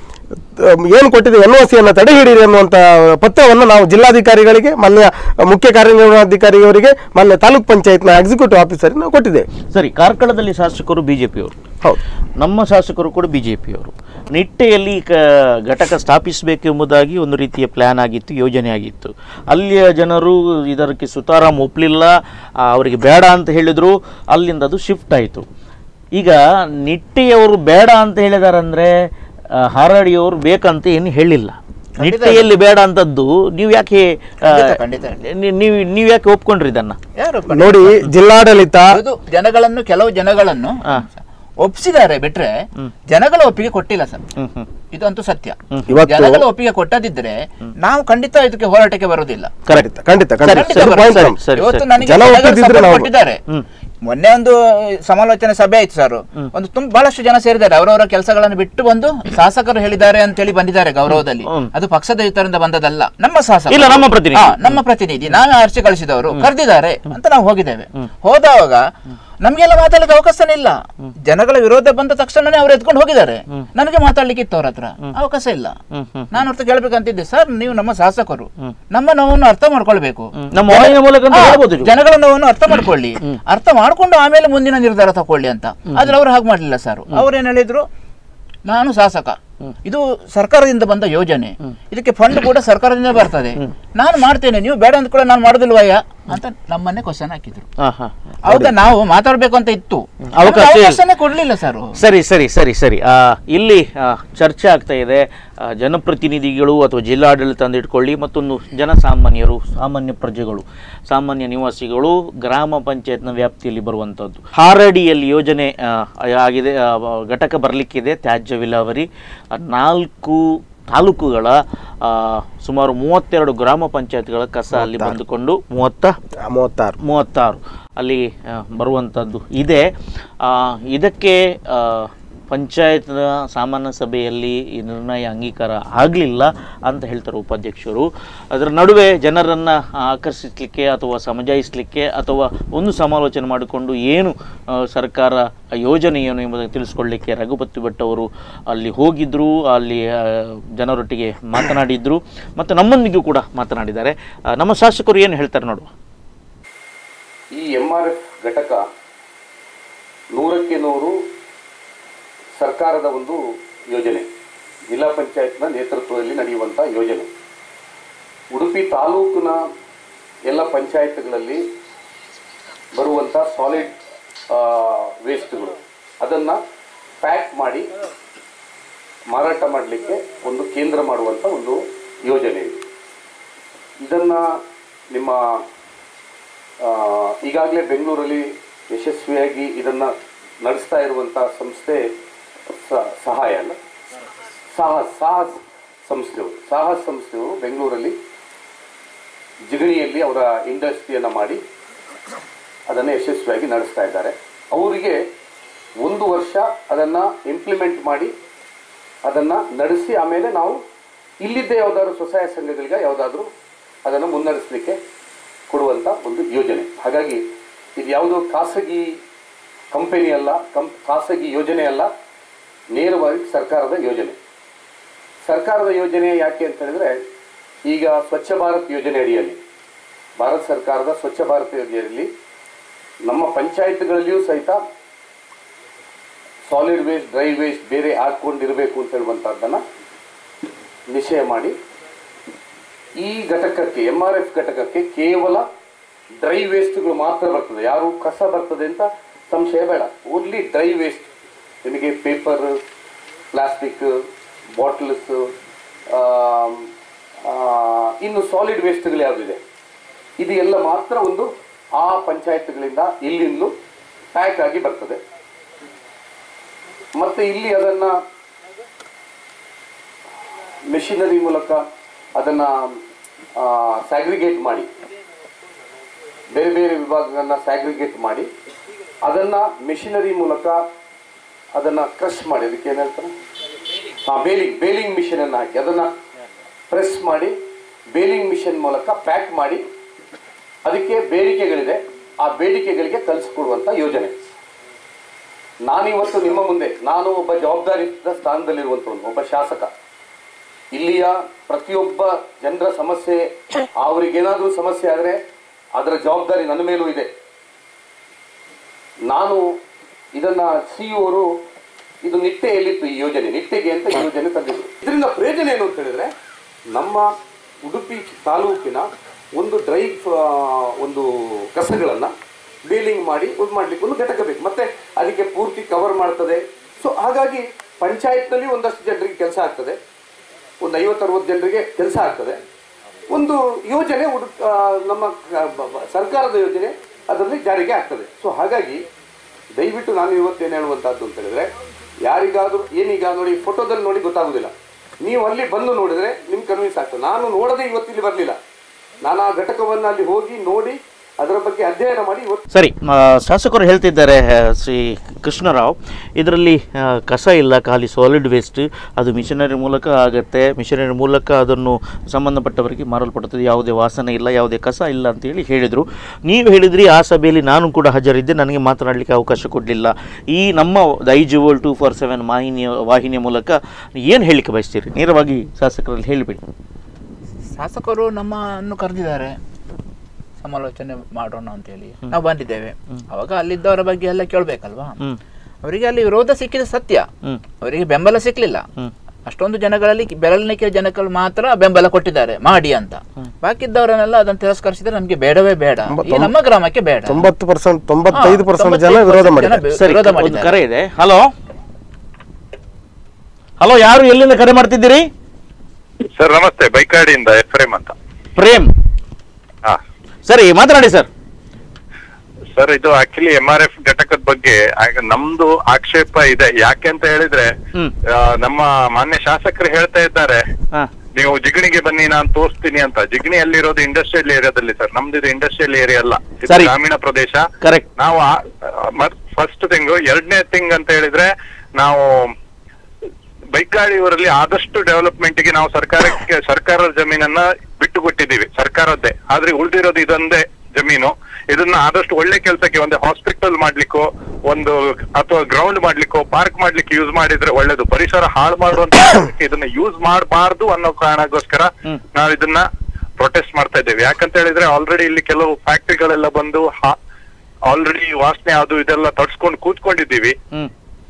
ಅಹ್, ಏನು ಕೊಟ್ಟಿದೆ ಎನ್ ಒ ಸಿಯನ್ನು ತಡೆ ಹಿಡಿಯಿರಿ ಅನ್ನುವಂಥ ಪತ್ರವನ್ನು ನಾವು ಜಿಲ್ಲಾಧಿಕಾರಿಗಳಿಗೆ ಮಾನ್ಯ ಮುಖ್ಯ ಕಾರ್ಯನಿರ್ವಹಣಾಧಿಕಾರಿಯವರಿಗೆ ಮಾನ್ಯ ತಾಲೂಕ್ ಪಂಚಾಯತ್ನ ಎಕ್ಸಿಕ್ಯೂಟಿವ್ ಆಫೀಸರ್ ನಾವು ಕೊಟ್ಟಿದ್ದೇವೆ ಸರಿ ಕಾರ್ಕಳದಲ್ಲಿ ಶಾಸಕರು ಬಿಜೆಪಿಯವರು ಹೌದು ನಮ್ಮ ಶಾಸಕರು ಕೂಡ ಬಿಜೆಪಿಯವರು ನಿಟ್ಟೆಯಲ್ಲಿ ಕ ಘಟಕ ಸ್ಥಾಪಿಸಬೇಕೆಂಬುದಾಗಿ ಒಂದು ರೀತಿಯ ಪ್ಲ್ಯಾನ್ ಆಗಿತ್ತು ಯೋಜನೆ ಆಗಿತ್ತು ಅಲ್ಲಿಯ ಜನರು ಇದಕ್ಕೆ ಸುತಾರಾಮ್ ಒಪ್ಪಲಿಲ್ಲ ಆ, ಅವರಿಗೆ ಬೇಡ ಅಂತ ಹೇಳಿದ್ರು ಅಲ್ಲಿಂದ ಅದು ಶಿಫ್ಟ್ ಆಯಿತು ಈಗ ನಿಟ್ಟೆಯವರು ಬೇಡ ಅಂತ ಹೇಳಿದಾರಂದ್ರೆ ಆ, ಹಾರಾಡಿಯವರು ಬೇಕಂತ ಏನು ಹೇಳಿಲ್ಲ ನಿಟ್ಟೆಯಲ್ಲಿ ಬೇಡ ಅಂತದ್ದು ನೀವು ಯಾಕೆ ಆ, ಖಂಡಿತ, ಖಂಡಿತ. ನೀ- ನೀವು ನೀವು ಯಾಕೆ ಒಪ್ಕೊಂಡ್ರಿ ಇದನ್ನ ಯಾರು ನೋಡಿ ಜಿಲ್ಲಾಡಳಿತ ಇದು ಜನಗಳನ್ನು ಕೆಲವು ಜನಗಳನ್ನು ಒಪ್ಸಿದ್ದಾರೆ ಬಿಟ್ರೆ ಜನಗಳ ಒಪ್ಪಿಗೆ ಕೊಟ್ಟಿಲ್ಲ ಸರ್ ಹ್ಮ್ ಹ್ಮ್ ಇದಂತೂ ಸತ್ಯ ಇವತ್ತು- ಜನಗಳ ಒಪ್ಪಿಗೆ ಕೊಟ್ಟದಿದ್ರೆ ನಾವು ಖಂಡಿತ ಇದಕ್ಕೆ ಹೋರಾಟಕ್ಕೆ ಬರೋದಿಲ್ಲ ಖಂಡಿತ ಖಂಡಿತ ಖಂಡಿತ ಖಂಡಿತ ಸರಿ, ಬರೋದು point ಸರ್. ನಮ್ದು. ಸರಿ, ಇವತ್ತು ಸರಿ. ನನಗೆ ಜನ ಜನಗಳು ಒಪ್ಪಿದ್ದಿದ್ರೆ support ನಾವು- ಕೊಟ್ಟಿದ್ದಾರೆ ಮೊನ್ನೆ ಒಂದು ಸಮಾಲೋಚನೆ ಸಭೆ ಆಯ್ತು ಸರ್ ಒಂದು ತುಂಬ ಬಹಳಷ್ಟು ಜನ ಸೇರಿದ್ದಾರೆ ಅವರವರ ಕೆಲಸಗಳನ್ನು ಬಿಟ್ಟು ಬಂದು ಶಾಸಕರು ಹೇಳಿದ್ದಾರೆ ಅಂತೇಳಿ ಬಂದಿದ್ದಾರೆ ಗೌರವದಲ್ಲಿ ಹ್ಮ್. ಅದು ಪಕ್ಷದ ಇತರಿಂದ ಬಂದದಲ್ಲ ನಮ್ಮ ಶಾಸಕ ಇಲ್ಲ, ನಮ್ಮ ಪ್ರತಿನಿಧಿ. ನಮ್ಮ ಪ್ರತಿನಿಧಿ ನಾನು ಆರ್ಸಿ ಕಳಿಸಿದವರು ಕರೆದಿದ್ದಾರೆ ಅಂತ ನಾವು ಹೋಗಿದ್ದೇವೆ ಹೋದವಾಗ ನಮ್ಗೆಲ್ಲ ಮಾತಾಡ್ಲಿಕ್ಕೆ ಅವಕಾಶನೇ ಇಲ್ಲ ಜನಗಳ ವಿರೋಧ ಬಂದ ತಕ್ಷಣನೇ ಅವ್ರು ಎತ್ಕೊಂಡು ಹೋಗಿದ್ದಾರೆ ನನಗೆ ಮಾತಾಡ್ಲಿಕ್ಕೆ ಇತ್ತು ಅವ್ರ ಹತ್ರ ಅವಕಾಶ ಇಲ್ಲ ನಾನು ಅವ್ರ ಹತ್ರ ಕೇಳ್ಬೇಕಂತಿದ್ದೆ ಸರ್ ನೀವು ನಮ್ಮ ಶಾಸಕರು ನಮ್ಮ ನೋವನ್ನು ಅರ್ಥ ಮಾಡ್ಕೊಳ್ಬೇಕು ನಮ್ಮ ವಾಹಿನಿಯ ಮೂಲಕ ಅಂತ ಹಾ, ಹೇಳ್ಬೋದು ನೀವು. ಜನಗಳ ನೋವನ್ನು ಅರ್ಥ ಮಾಡ್ಕೊಳ್ಳಿ ಅರ್ಥ ಮಾಡ್ಕೊಂಡು ಆಮೇಲೆ ಮುಂದಿನ ನಿರ್ಧಾರ ತಗೊಳ್ಳಿ ಅಂತ ಆದ್ರೆ ಅವ್ರು ಹಾಗೆ ಮಾಡ್ಲಿಲ್ಲ ಸರ್ ಅವ್ರೇನ್ ಹೇಳಿದ್ರು ನಾನು ಶಾಸಕ ಇದು ಸರ್ಕಾರದಿಂದ ಬಂದ ಯೋಜನೆ ಇದಕ್ಕೆ ಫಂಡ್ ಕೂಡ ಸರ್ಕಾರದಿಂದ ಬರ್ತದೆ ನಾನು ಮಾಡ್ತೇನೆ ನೀವು ಬೇಡ ಅಂದ್ಕೊಳ್ಳ ನಾನು ಮಾಡೋದಿಲ್ವಯ್ಯ ಅಂತ ನಮ್ಮನ್ನೇ ಕ್ವಶನ್ ಹಾಕಿದ್ರು ಹಾ ಹಾ ಅವಾಗ ನಾವು ಮಾತಾಡ್ಬೇಕು ಅಂತ ಇತ್ತು ಅವಕಾಶ ನಮ್ಗೆ ಇಲ್ಲ. ಅವಕಾಶನೇ ಕೊಡ್ಲಿಲ್ಲ ಸರ್ ಸರಿ ಸರಿ ಸರಿ ಸರಿ ಆ, ಇಲ್ಲಿ ಆ, ಚರ್ಚೆ ಆಗ್ತಾ ಇದೆ ಆ, ಜನಪ್ರತಿನಿಧಿಗಳು ಅಥವಾ ಜಿಲ್ಲಾಡಳಿತ ಅಂತ ಇಟ್ಕೊಳ್ಳಿ ಮತ್ತೊಂದು ಜನಸಾಮಾನ್ಯರು ಸಾಮಾನ್ಯ ಪ್ರಜೆಗಳು ಸಾಮಾನ್ಯ ನಿವಾಸಿಗಳು ಗ್ರಾಮ ಪಂಚಾಯತ್ನ ವ್ಯಾಪ್ತಿಯಲ್ಲಿ ಬರುವಂಥದ್ದು ಹಾರಡಿಯಲ್ಲಿ ಯೋಜನೆ ಆ, ಆಗಿದೆ ಆ, ಘಟಕ ಬರಲಿಕ್ಕಿದೆ ತ್ಯಾಜ್ಯ ವಿಲೇವಾರಿ ಆ, ನಾಲ್ಕು ತಾಲೂಕುಗಳ ಆ, ಸುಮಾರು ಮೂವತ್ತೆರಡು ಗ್ರಾಮ ಪಂಚಾಯತ್ಗಳ ಕಸ ಅಲ್ಲಿ ಬಂದುಕೊಂಡು ಮೂವತ್ತ ಆ, ಮೂವತ್ತಾರು ಮೂವತ್ತಾರು ಅಲ್ಲಿ ಆ, ಬರುವಂಥದ್ದು ಇದೆ ಆ, ಇದಕ್ಕೆ ಆ, ಪಂಚಾಯತ್ನ ಸಾಮಾನ್ಯ ಸಭೆಯಲ್ಲಿ ಈ ನಿರ್ಣಯ ಅಂಗೀಕಾರ ಆಗಲಿಲ್ಲ ಅಂತ ಹೇಳ್ತಾರೆ ಉಪಾಧ್ಯಕ್ಷರು ಅದರ ನಡುವೆ ಜನರನ್ನು ಆಕರ್ಷಿಸಲಿಕ್ಕೆ ಅಥವಾ ಸಮಜಾಯಿಸಲಿಕ್ಕೆ ಅಥವಾ ಒಂದು ಸಮಾಲೋಚನೆ ಮಾಡಿಕೊಂಡು ಏನು ಆ, ಸರ್ಕಾರ ಯೋಜನೆ ಏನು ಎಂಬುದನ್ನು ತಿಳಿಸ್ಕೊಳ್ಳಿಕ್ಕೆ ರಘುಪತಿ ಭಟ್ ಅವರು ಅಲ್ಲಿ ಹೋಗಿದ್ದರು ಅಲ್ಲಿ ಆ, ಜನರೊಟ್ಟಿಗೆ ಮಾತನಾಡಿದ್ರು ಮತ್ತು ನಮ್ಮೊಂದಿಗೂ ಕೂಡ ಮಾತನಾಡಿದ್ದಾರೆ ಆ, ನಮ್ಮ ಶಾಸಕರು ಏನು ಹೇಳ್ತಾರೆ ನೋಡುವ ಈ ಎಂ ಆರ್ ಎಫ್ ಘಟಕ ನೂರಕ್ಕೆ ನೂರು ಸರ್ಕಾರದ ಒಂದು ಯೋಜನೆ ಜಿಲ್ಲಾ ಪಂಚಾಯತ್ನ ನೇತೃತ್ವದಲ್ಲಿ ನಡೆಯುವಂಥ ಯೋಜನೆ ಉಡುಪಿ ತಾಲೂಕಿನ ಎಲ್ಲ ಪಂಚಾಯತ್ಗಳಲ್ಲಿ ಬರುವಂಥ ಸಾಲಿಡ್ ವೇಸ್ಟ್ಗಳು ಅದನ್ನು ಪ್ಯಾಕ್ ಮಾಡಿ ಮಾರಾಟ ಮಾಡಲಿಕ್ಕೆ ಒಂದು ಕೇಂದ್ರ ಮಾಡುವಂಥ ಒಂದು ಯೋಜನೆ ಇದು ಇದನ್ನು ನಿಮ್ಮ ಈಗಾಗಲೇ ಬೆಂಗಳೂರಲ್ಲಿ ಯಶಸ್ವಿಯಾಗಿ ಇದನ್ನು ನಡೆಸ್ತಾ ಇರುವಂಥ ಸಂಸ್ಥೆ ಸ- ಸಹಾಯ ಅಲ್ಲ ಸಾಹಸ್ ಸಾಹಸ್ ಸಂಸ್ಥೆಯವರು ಸಾಹಸ್ ಸಂಸ್ಥೆಯವರು ಬೆಂಗಳೂರಲ್ಲಿ ಜಿಗಣಿಯಲ್ಲಿ ಅವರ ಇಂಡಸ್ಟ್ರಿಯನ್ನು ಮಾಡಿ ಅದನ್ನು ಯಶಸ್ವಿಯಾಗಿ ನಡೆಸ್ತಾ ಇದ್ದಾರೆ ಅವರಿಗೆ ಒಂದು ವರ್ಷ ಅದನ್ನು ಇಂಪ್ಲಿಮೆಂಟ್ ಮಾಡಿ ಅದನ್ನು ನಡೆಸಿ ಆಮೇಲೆ ನಾವು ಇಲ್ಲಿದ್ದೇ ಯಾವುದಾದ್ರು ಸ್ವಸಹಾಯ ಸಂಘಗಳಿಗೆ ಯಾವುದಾದ್ರೂ ಅದನ್ನು ಮುನ್ನಡೆಸಲಿಕ್ಕೆ ಕೊಡುವಂಥ ಒಂದು ಯೋಜನೆ ಹಾಗಾಗಿ ಇದು ಯಾವುದೋ ಖಾಸಗಿ ಕಂಪನಿ ಅಲ್ಲ ಕಂ ಖಾಸಗಿ ಯೋಜನೆ ಅಲ್ಲ ನೇರವಾಗಿ ಸರ್ಕಾರದ ಯೋಜನೆ ಸರ್ಕಾರದ ಯೋಜನೆ ಯಾಕೆ ಅಂತ ಹೇಳಿದ್ರೆ ಈಗ ಸ್ವಚ್ಛ ಭಾರತ್ ಯೋಜನೆ ಅಡಿಯಲ್ಲಿ ಭಾರತ ಸರ್ಕಾರದ ಸ್ವಚ್ಛ ಭಾರತ ಯೋಜನೆಯಲ್ಲಿ ನಮ್ಮ ಪಂಚಾಯತ್ಗಳಲ್ಲಿಯೂ ಸಹಿತ ಸಾಲಿಡ್ ವೇಸ್ಟ್ ಡ್ರೈ ವೇಸ್ಟ್ ಬೇರೆ ಹಾಕೊಂಡಿರಬೇಕು ಅಂತ ಹೇಳುವಂಥದ್ದನ್ನು ನಿಶ್ಚಯ ಮಾಡಿ ಈ ಘಟಕಕ್ಕೆ ಎಂ ಆರ್ ಎಫ್ ಘಟಕಕ್ಕೆ ಕೇವಲ ಡ್ರೈ ವೇಸ್ಟ್ಗಳು ಮಾತ್ರ ಬರ್ತದೆ ಯಾರು ಕಸ ಬರ್ತದೆ ಅಂತ ಸಂಶಯ ಬೇಡ ಓನ್ಲಿ ಡ್ರೈ ವೇಸ್ಟ್ ನಿಮಗೆ ಪೇಪರ್ ಪ್ಲಾಸ್ಟಿಕ್ ಬಾಟಲ್ಸ್ ಇನ್ನು ಸಾಲಿಡ್ ವೇಸ್ಟ್ಗಳು ಯಾವುದಿದೆ ಇದು ಎಲ್ಲ ಮಾತ್ರ ಒಂದು ಆ ಪಂಚಾಯತ್ಗಳಿಂದ ಇಲ್ಲಿಂದಲೂ ಪ್ಯಾಕ್ ಆಗಿ ಬರ್ತದೆ ಮತ್ತೆ ಇಲ್ಲಿ ಅದನ್ನ ಮೆಷಿನರಿ ಮೂಲಕ ಅದನ್ನ ಸ್ಯಾಗ್ರಿಗೇಟ್ ಮಾಡಿ ಬೇರೆ ಬೇರೆ ವಿಭಾಗಗಳನ್ನ ಸ್ಯಾಗ್ರಿಗೇಟ್ ಮಾಡಿ ಅದನ್ನ ಮೆಷಿನರಿ ಮೂಲಕ ಅದನ್ನ ಕ್ರಶ್ ಮಾಡಿ ಅದಕ್ಕೆ ಏನ್ ಹೇಳ್ತಾರೆ ಹಾ ಬೇಲಿಂಗ್ ಬೇಲಿಂಗ್ ಮಿಷನ್ ಅನ್ನು ಹಾಕಿ ಅದನ್ನ ಪ್ರೆಸ್ ಮಾಡಿ ಬೇಲಿಂಗ್ ಮಿಷನ್ ಮೂಲಕ ಪ್ಯಾಕ್ ಮಾಡಿ ಅದಕ್ಕೆ ಬೇಡಿಕೆಗಳಿದೆ ಆ ಬೇಡಿಕೆಗಳಿಗೆ ಕಲಿಸ್ಕೊಡುವಂತ ಯೋಜನೆ ನಾನಿವತ್ತು ನಿಮ್ಮ ಮುಂದೆ ನಾನು ಒಬ್ಬ ಜವಾಬ್ದಾರಿಯುತ ಸ್ಥಾನದಲ್ಲಿರುವಂಥವನು ಒಬ್ಬ ಶಾಸಕ ಇಲ್ಲಿಯ ಪ್ರತಿಯೊಬ್ಬ ಜನರ ಸಮಸ್ಯೆ ಅವರಿಗೇನಾದರೂ ಸಮಸ್ಯೆ ಆದರೆ ಅದರ ಜವಾಬ್ದಾರಿ ನನ್ನ ಮೇಲೂ ಇದೆ ನಾನು ಇದನ್ನ ಸಿ ಅವರು ಇದು ನಿಟ್ಟೆಯಲ್ಲಿತ್ತು ಈ ಯೋಜನೆ ನಿಟ್ಟೆಗೆ ಅಂತ ಈ ಯೋಜನೆ ತಂದಿದ್ರು ಇದರಿಂದ ಪ್ರಯೋಜನ ಏನು ಅಂತ ಹೇಳಿದ್ರೆ ನಮ್ಮ ಉಡುಪಿ ತಾಲೂಕಿನ ಒಂದು ಡ್ರೈ ಒಂದು ಕಸಗಳನ್ನ ಡೀಲಿಂಗ್ ಮಾಡಿ ಇದು ಮಾಡ್ಲಿಕ್ಕೆ ಒಂದು ಘಟಕ ಬೇಕು ಮತ್ತೆ ಅದಕ್ಕೆ ಪೂರ್ತಿ ಕವರ್ ಮಾಡ್ತದೆ ಸೊ ಹಾಗಾಗಿ ಪಂಚಾಯತ್ನಲ್ಲಿ ಒಂದಷ್ಟು ಜನರಿಗೆ ಕೆಲಸ ಆಗ್ತದೆ ಒಂದು ಐವತ್ತು ಅರವತ್ತು ಜನರಿಗೆ ಕೆಲಸ ಆಗ್ತದೆ ಒಂದು ಯೋಜನೆ ಉಡು ಆ, ನಮ್ಮ ಕ- ಬ- ಬ- ಸರ್ಕಾರದ ಯೋಜನೆ ಅದರಲ್ಲಿ ಜಾರಿಗೆ ಆಗ್ತದೆ ಸೊ ಹಾಗಾಗಿ ದಯವಿಟ್ಟು ನಾನು ಇವತ್ತೇನು ಹೇಳುವಂಥದ್ದು ಅಂತ ಹೇಳಿದ್ರೆ ಯಾರಿಗಾದರೂ ಏನೀಗ ನೋಡಿ ಫೋಟೋದಲ್ಲಿ ನೋಡಿ ಗೊತ್ತಾಗೋದಿಲ್ಲ ನೀವು ಅಲ್ಲಿ ಬಂದು ನೋಡಿದ್ರೆ ನಿಮ್ಗೆ ಕನ್ವಿನ್ಸ್ ಆಗ್ತದೆ ನಾನು ನೋಡದೆ ಇವತ್ತಿಲ್ಲಿ ಬರಲಿಲ್ಲ ನಾನು ಆ ಘಟಕವನ್ನು ಅಲ್ಲಿ ಹೋಗಿ ನೋಡಿ ಅದರ ಬಗ್ಗೆ ಅಧ್ಯಯನ ಮಾಡಿ ಇವತ್ತು ಸರಿ ಆ, ಶಾಸಕರು ಹೇಳ್ತಿದ್ದಾರೆ ಆ, ಶ್ರೀ ಕೃಷ್ಣರಾವ್ ಇದರಲ್ಲಿ ಆ, ಕಸ ಇಲ್ಲ ಖಾಲಿ ಸಾಲಿಡ್ ವೇಸ್ಟ್ ಅದು ಮಿಷನರಿ ಮೂಲಕ ಆಗುತ್ತೆ ಮಿಷನರಿ ಮೂಲಕ ಅದನ್ನು ಸಂಬಂಧಪಟ್ಟವರಿಗೆ ಮಾರಲ್ಪಡುತ್ತದೆ ಯಾವುದೇ ವಾಸನೆ ಇಲ್ಲ ಯಾವುದೇ ಕಸ ಇಲ್ಲ ಅಂತೇಳಿ ಹೇಳಿದರು ನೀವು ಹೇಳಿದ್ರಿ ಆ ಸಭೆಯಲ್ಲಿ ನಾನು ಕೂಡ ಹಾಜರಿದ್ದೆ ನನಗೆ ಮಾತನಾಡಲಿಕ್ಕೆ ಅವಕಾಶ ಕೊಡಲಿಲ್ಲ ಈ ನಮ್ಮ ಐಜುವಲ್ ಟೂ ಫೋರ್ ಸೆವೆನ್ ವಾಹಿನಿಯ ವಾಹಿನಿಯ ಮೂಲಕ ಏನು ಹೇಳಲಿಕ್ಕೆ ಬಯಸ್ತೀರಿ ನೇರವಾಗಿ ಶಾಸಕರಲ್ಲಿ ಹೇಳಿಬಿಡಿ ಶಾಸಕರು ನಮ್ಮನ್ನು ಕರೆದಿದ್ದಾರೆ ಸಮಾಲೋಚನೆ ಮಾಡೋಣ ಅಂತೇಳಿ ನಾವು ಬಂದಿದ್ದೇವೆ ಅವಾಗ ಅಲ್ಲಿದ್ದವರ ಬಗ್ಗೆ ಎಲ್ಲ ಕೇಳಬೇಕಲ್ವಾ ಹ್ಮ್. ಅವರಿಗೆ ಅಲ್ಲಿ ವಿರೋಧ ಸಿಕ್ಕಿದ ಸತ್ಯ ಹ್ಮ್. ಅವರಿಗೆ ಬೆಂಬಲ ಸಿಕ್ಲಿಲ್ಲ ಹ್ಮ್. ಅಷ್ಟೊಂದು ಜನಗಳಲ್ಲಿ ಬೆರಳಿನಿಕೆ ಜನಗಳು ಮಾತ್ರ ಬೆಂಬಲ ಕೊಟ್ಟಿದ್ದಾರೆ ಮಾಡಿ ಅಂತ ಬಾಕಿದ್ದವರನ್ನೆಲ್ಲ ಅದನ್ನು ತಿರಸ್ಕರಿಸಿದ್ರೆ ನಮಗೆ ಬೇಡವೇ ಬೇಡ ಈ ನಮ್ಮ ಗ್ರಾಮಕ್ಕೆ ಬೇಡ ತೊಂಬತ್ತು ಪರ್ಸೆಂಟ್ ತೊಂಬತ್ತೈದು ಹಾ, ಪರ್ಸೆಂಟ್ ಜನ 95% ವಿರೋಧ ಜನ ಮಾಡಿದ್ದಾರೆ ಬೆ- ಸರಿ ವಿರೋಧ ಒಂದು ಮಾಡಿದ್ದಾರೆ. ಕರೆ ಇದೆ ಹಲೋ ಹಲೋ ಯಾರು ಎಲ್ಲಿಂದ ಕರೆ ಮಾಡ್ತಿದ್ದೀರಿ ಸರ್ ನಮಸ್ತೆ ಬೈಕಾಡಿಯಿಂದ ಎಫ್ರೇಮ್ ಅಂತ ಪ್ರೇಮ್ ಹಾ ಸರಿ ಮಾತನಾಡಿ ಸರ್ ಸರ್ ಇದು ಆಕ್ಚುಲಿ ಎಂ ಆರ್ ಎಫ್ ಘಟಕದ ಬಗ್ಗೆ ಆಗ ನಮ್ದು ಆಕ್ಷೇಪ ಇದೆ ಯಾಕೆ ಅಂತ ಹೇಳಿದ್ರೆ ಹ್ಮ್. ಆ, ನಮ್ಮ ಮಾನ್ಯ ಶಾಸಕರು ಹೇಳ್ತಾ ಇದ್ದಾರೆ ಹಾ ನೀವು ಜಿಗಣಿಗೆ ಬನ್ನಿ ನಾನು ತೋರಿಸ್ತೀನಿ ಅಂತ ಜಿಗಣಿ ಅಲ್ಲಿರೋದು ಇಂಡಸ್ಟ್ರಿಯಲ್ ಏರಿಯಾದಲ್ಲಿ ಸರ್ ನಮ್ದು ಇದು ಇಂಡಸ್ಟ್ರಿಯಲ್ ಏರಿಯಾ ಅಲ್ಲ ಇದು ಸರಿ. ಗ್ರಾಮೀಣ ಪ್ರದೇಶ ಕರೆಕ್ಟ್ ನಾವು ಫಸ್ಟ್ ತಿಂಗು ಎರಡನೇ ತಿಂಗ್ ಅಂತ ಹೇಳಿದ್ರೆ ನಾವು ಬೈಕಾಡಿ ಊರಲ್ಲಿ ಆದಷ್ಟು ಡೆವಲಪ್ಮೆಂಟ್ ಗೆ ನಾವು ಸರ್ಕಾರಕ್ಕೆ ಸರ್ಕಾರದ ಜಮೀನನ್ನ ಬಿಟ್ಟು ಕೊಟ್ಟಿದ್ದೀವಿ ಸರ್ಕಾರದ್ದೇ ಆದ್ರೆ ಉಳಿದಿರೋದು ಇದೊಂದೇ ಜಮೀನು ಇದನ್ನ ಆದಷ್ಟು ಒಳ್ಳೆ ಕೆಲಸಕ್ಕೆ ಒಂದು ಹಾಸ್ಪಿಟಲ್ ಮಾಡ್ಲಿಕ್ಕೋ ಒಂದು ಅಥವಾ ಗ್ರೌಂಡ್ ಮಾಡ್ಲಿಕ್ಕೋ ಪಾರ್ಕ್ ಮಾಡ್ಲಿಕ್ಕೆ ಯೂಸ್ ಮಾಡಿದ್ರೆ ಒಳ್ಳೇದು ಪರಿಸರ ಹಾಳು ಮಾಡುವಂತ ಇದನ್ನ ಯೂಸ್ ಮಾಡಬಾರ್ದು ಅನ್ನೋ ಕಾರಣಕ್ಕೋಸ್ಕರ ನಾವು ಇದನ್ನ ಪ್ರೊಟೆಸ್ಟ್ ಮಾಡ್ತಾ ಇದ್ದೇವೆ ಯಾಕಂತ ಹೇಳಿದ್ರೆ ಆಲ್ರೆಡಿ ಇಲ್ಲಿ ಕೆಲವು ಫ್ಯಾಕ್ಟ್ರಿಗಳೆಲ್ಲ ಬಂದು ಆಲ್ರೆಡಿ ವಾಸನೆ ಅದು ಇದೆಲ್ಲ ತಡ್ಸ್ಕೊಂಡು ಕೂತ್ಕೊಂಡಿದ್ದೀವಿ ಹ್ಮ್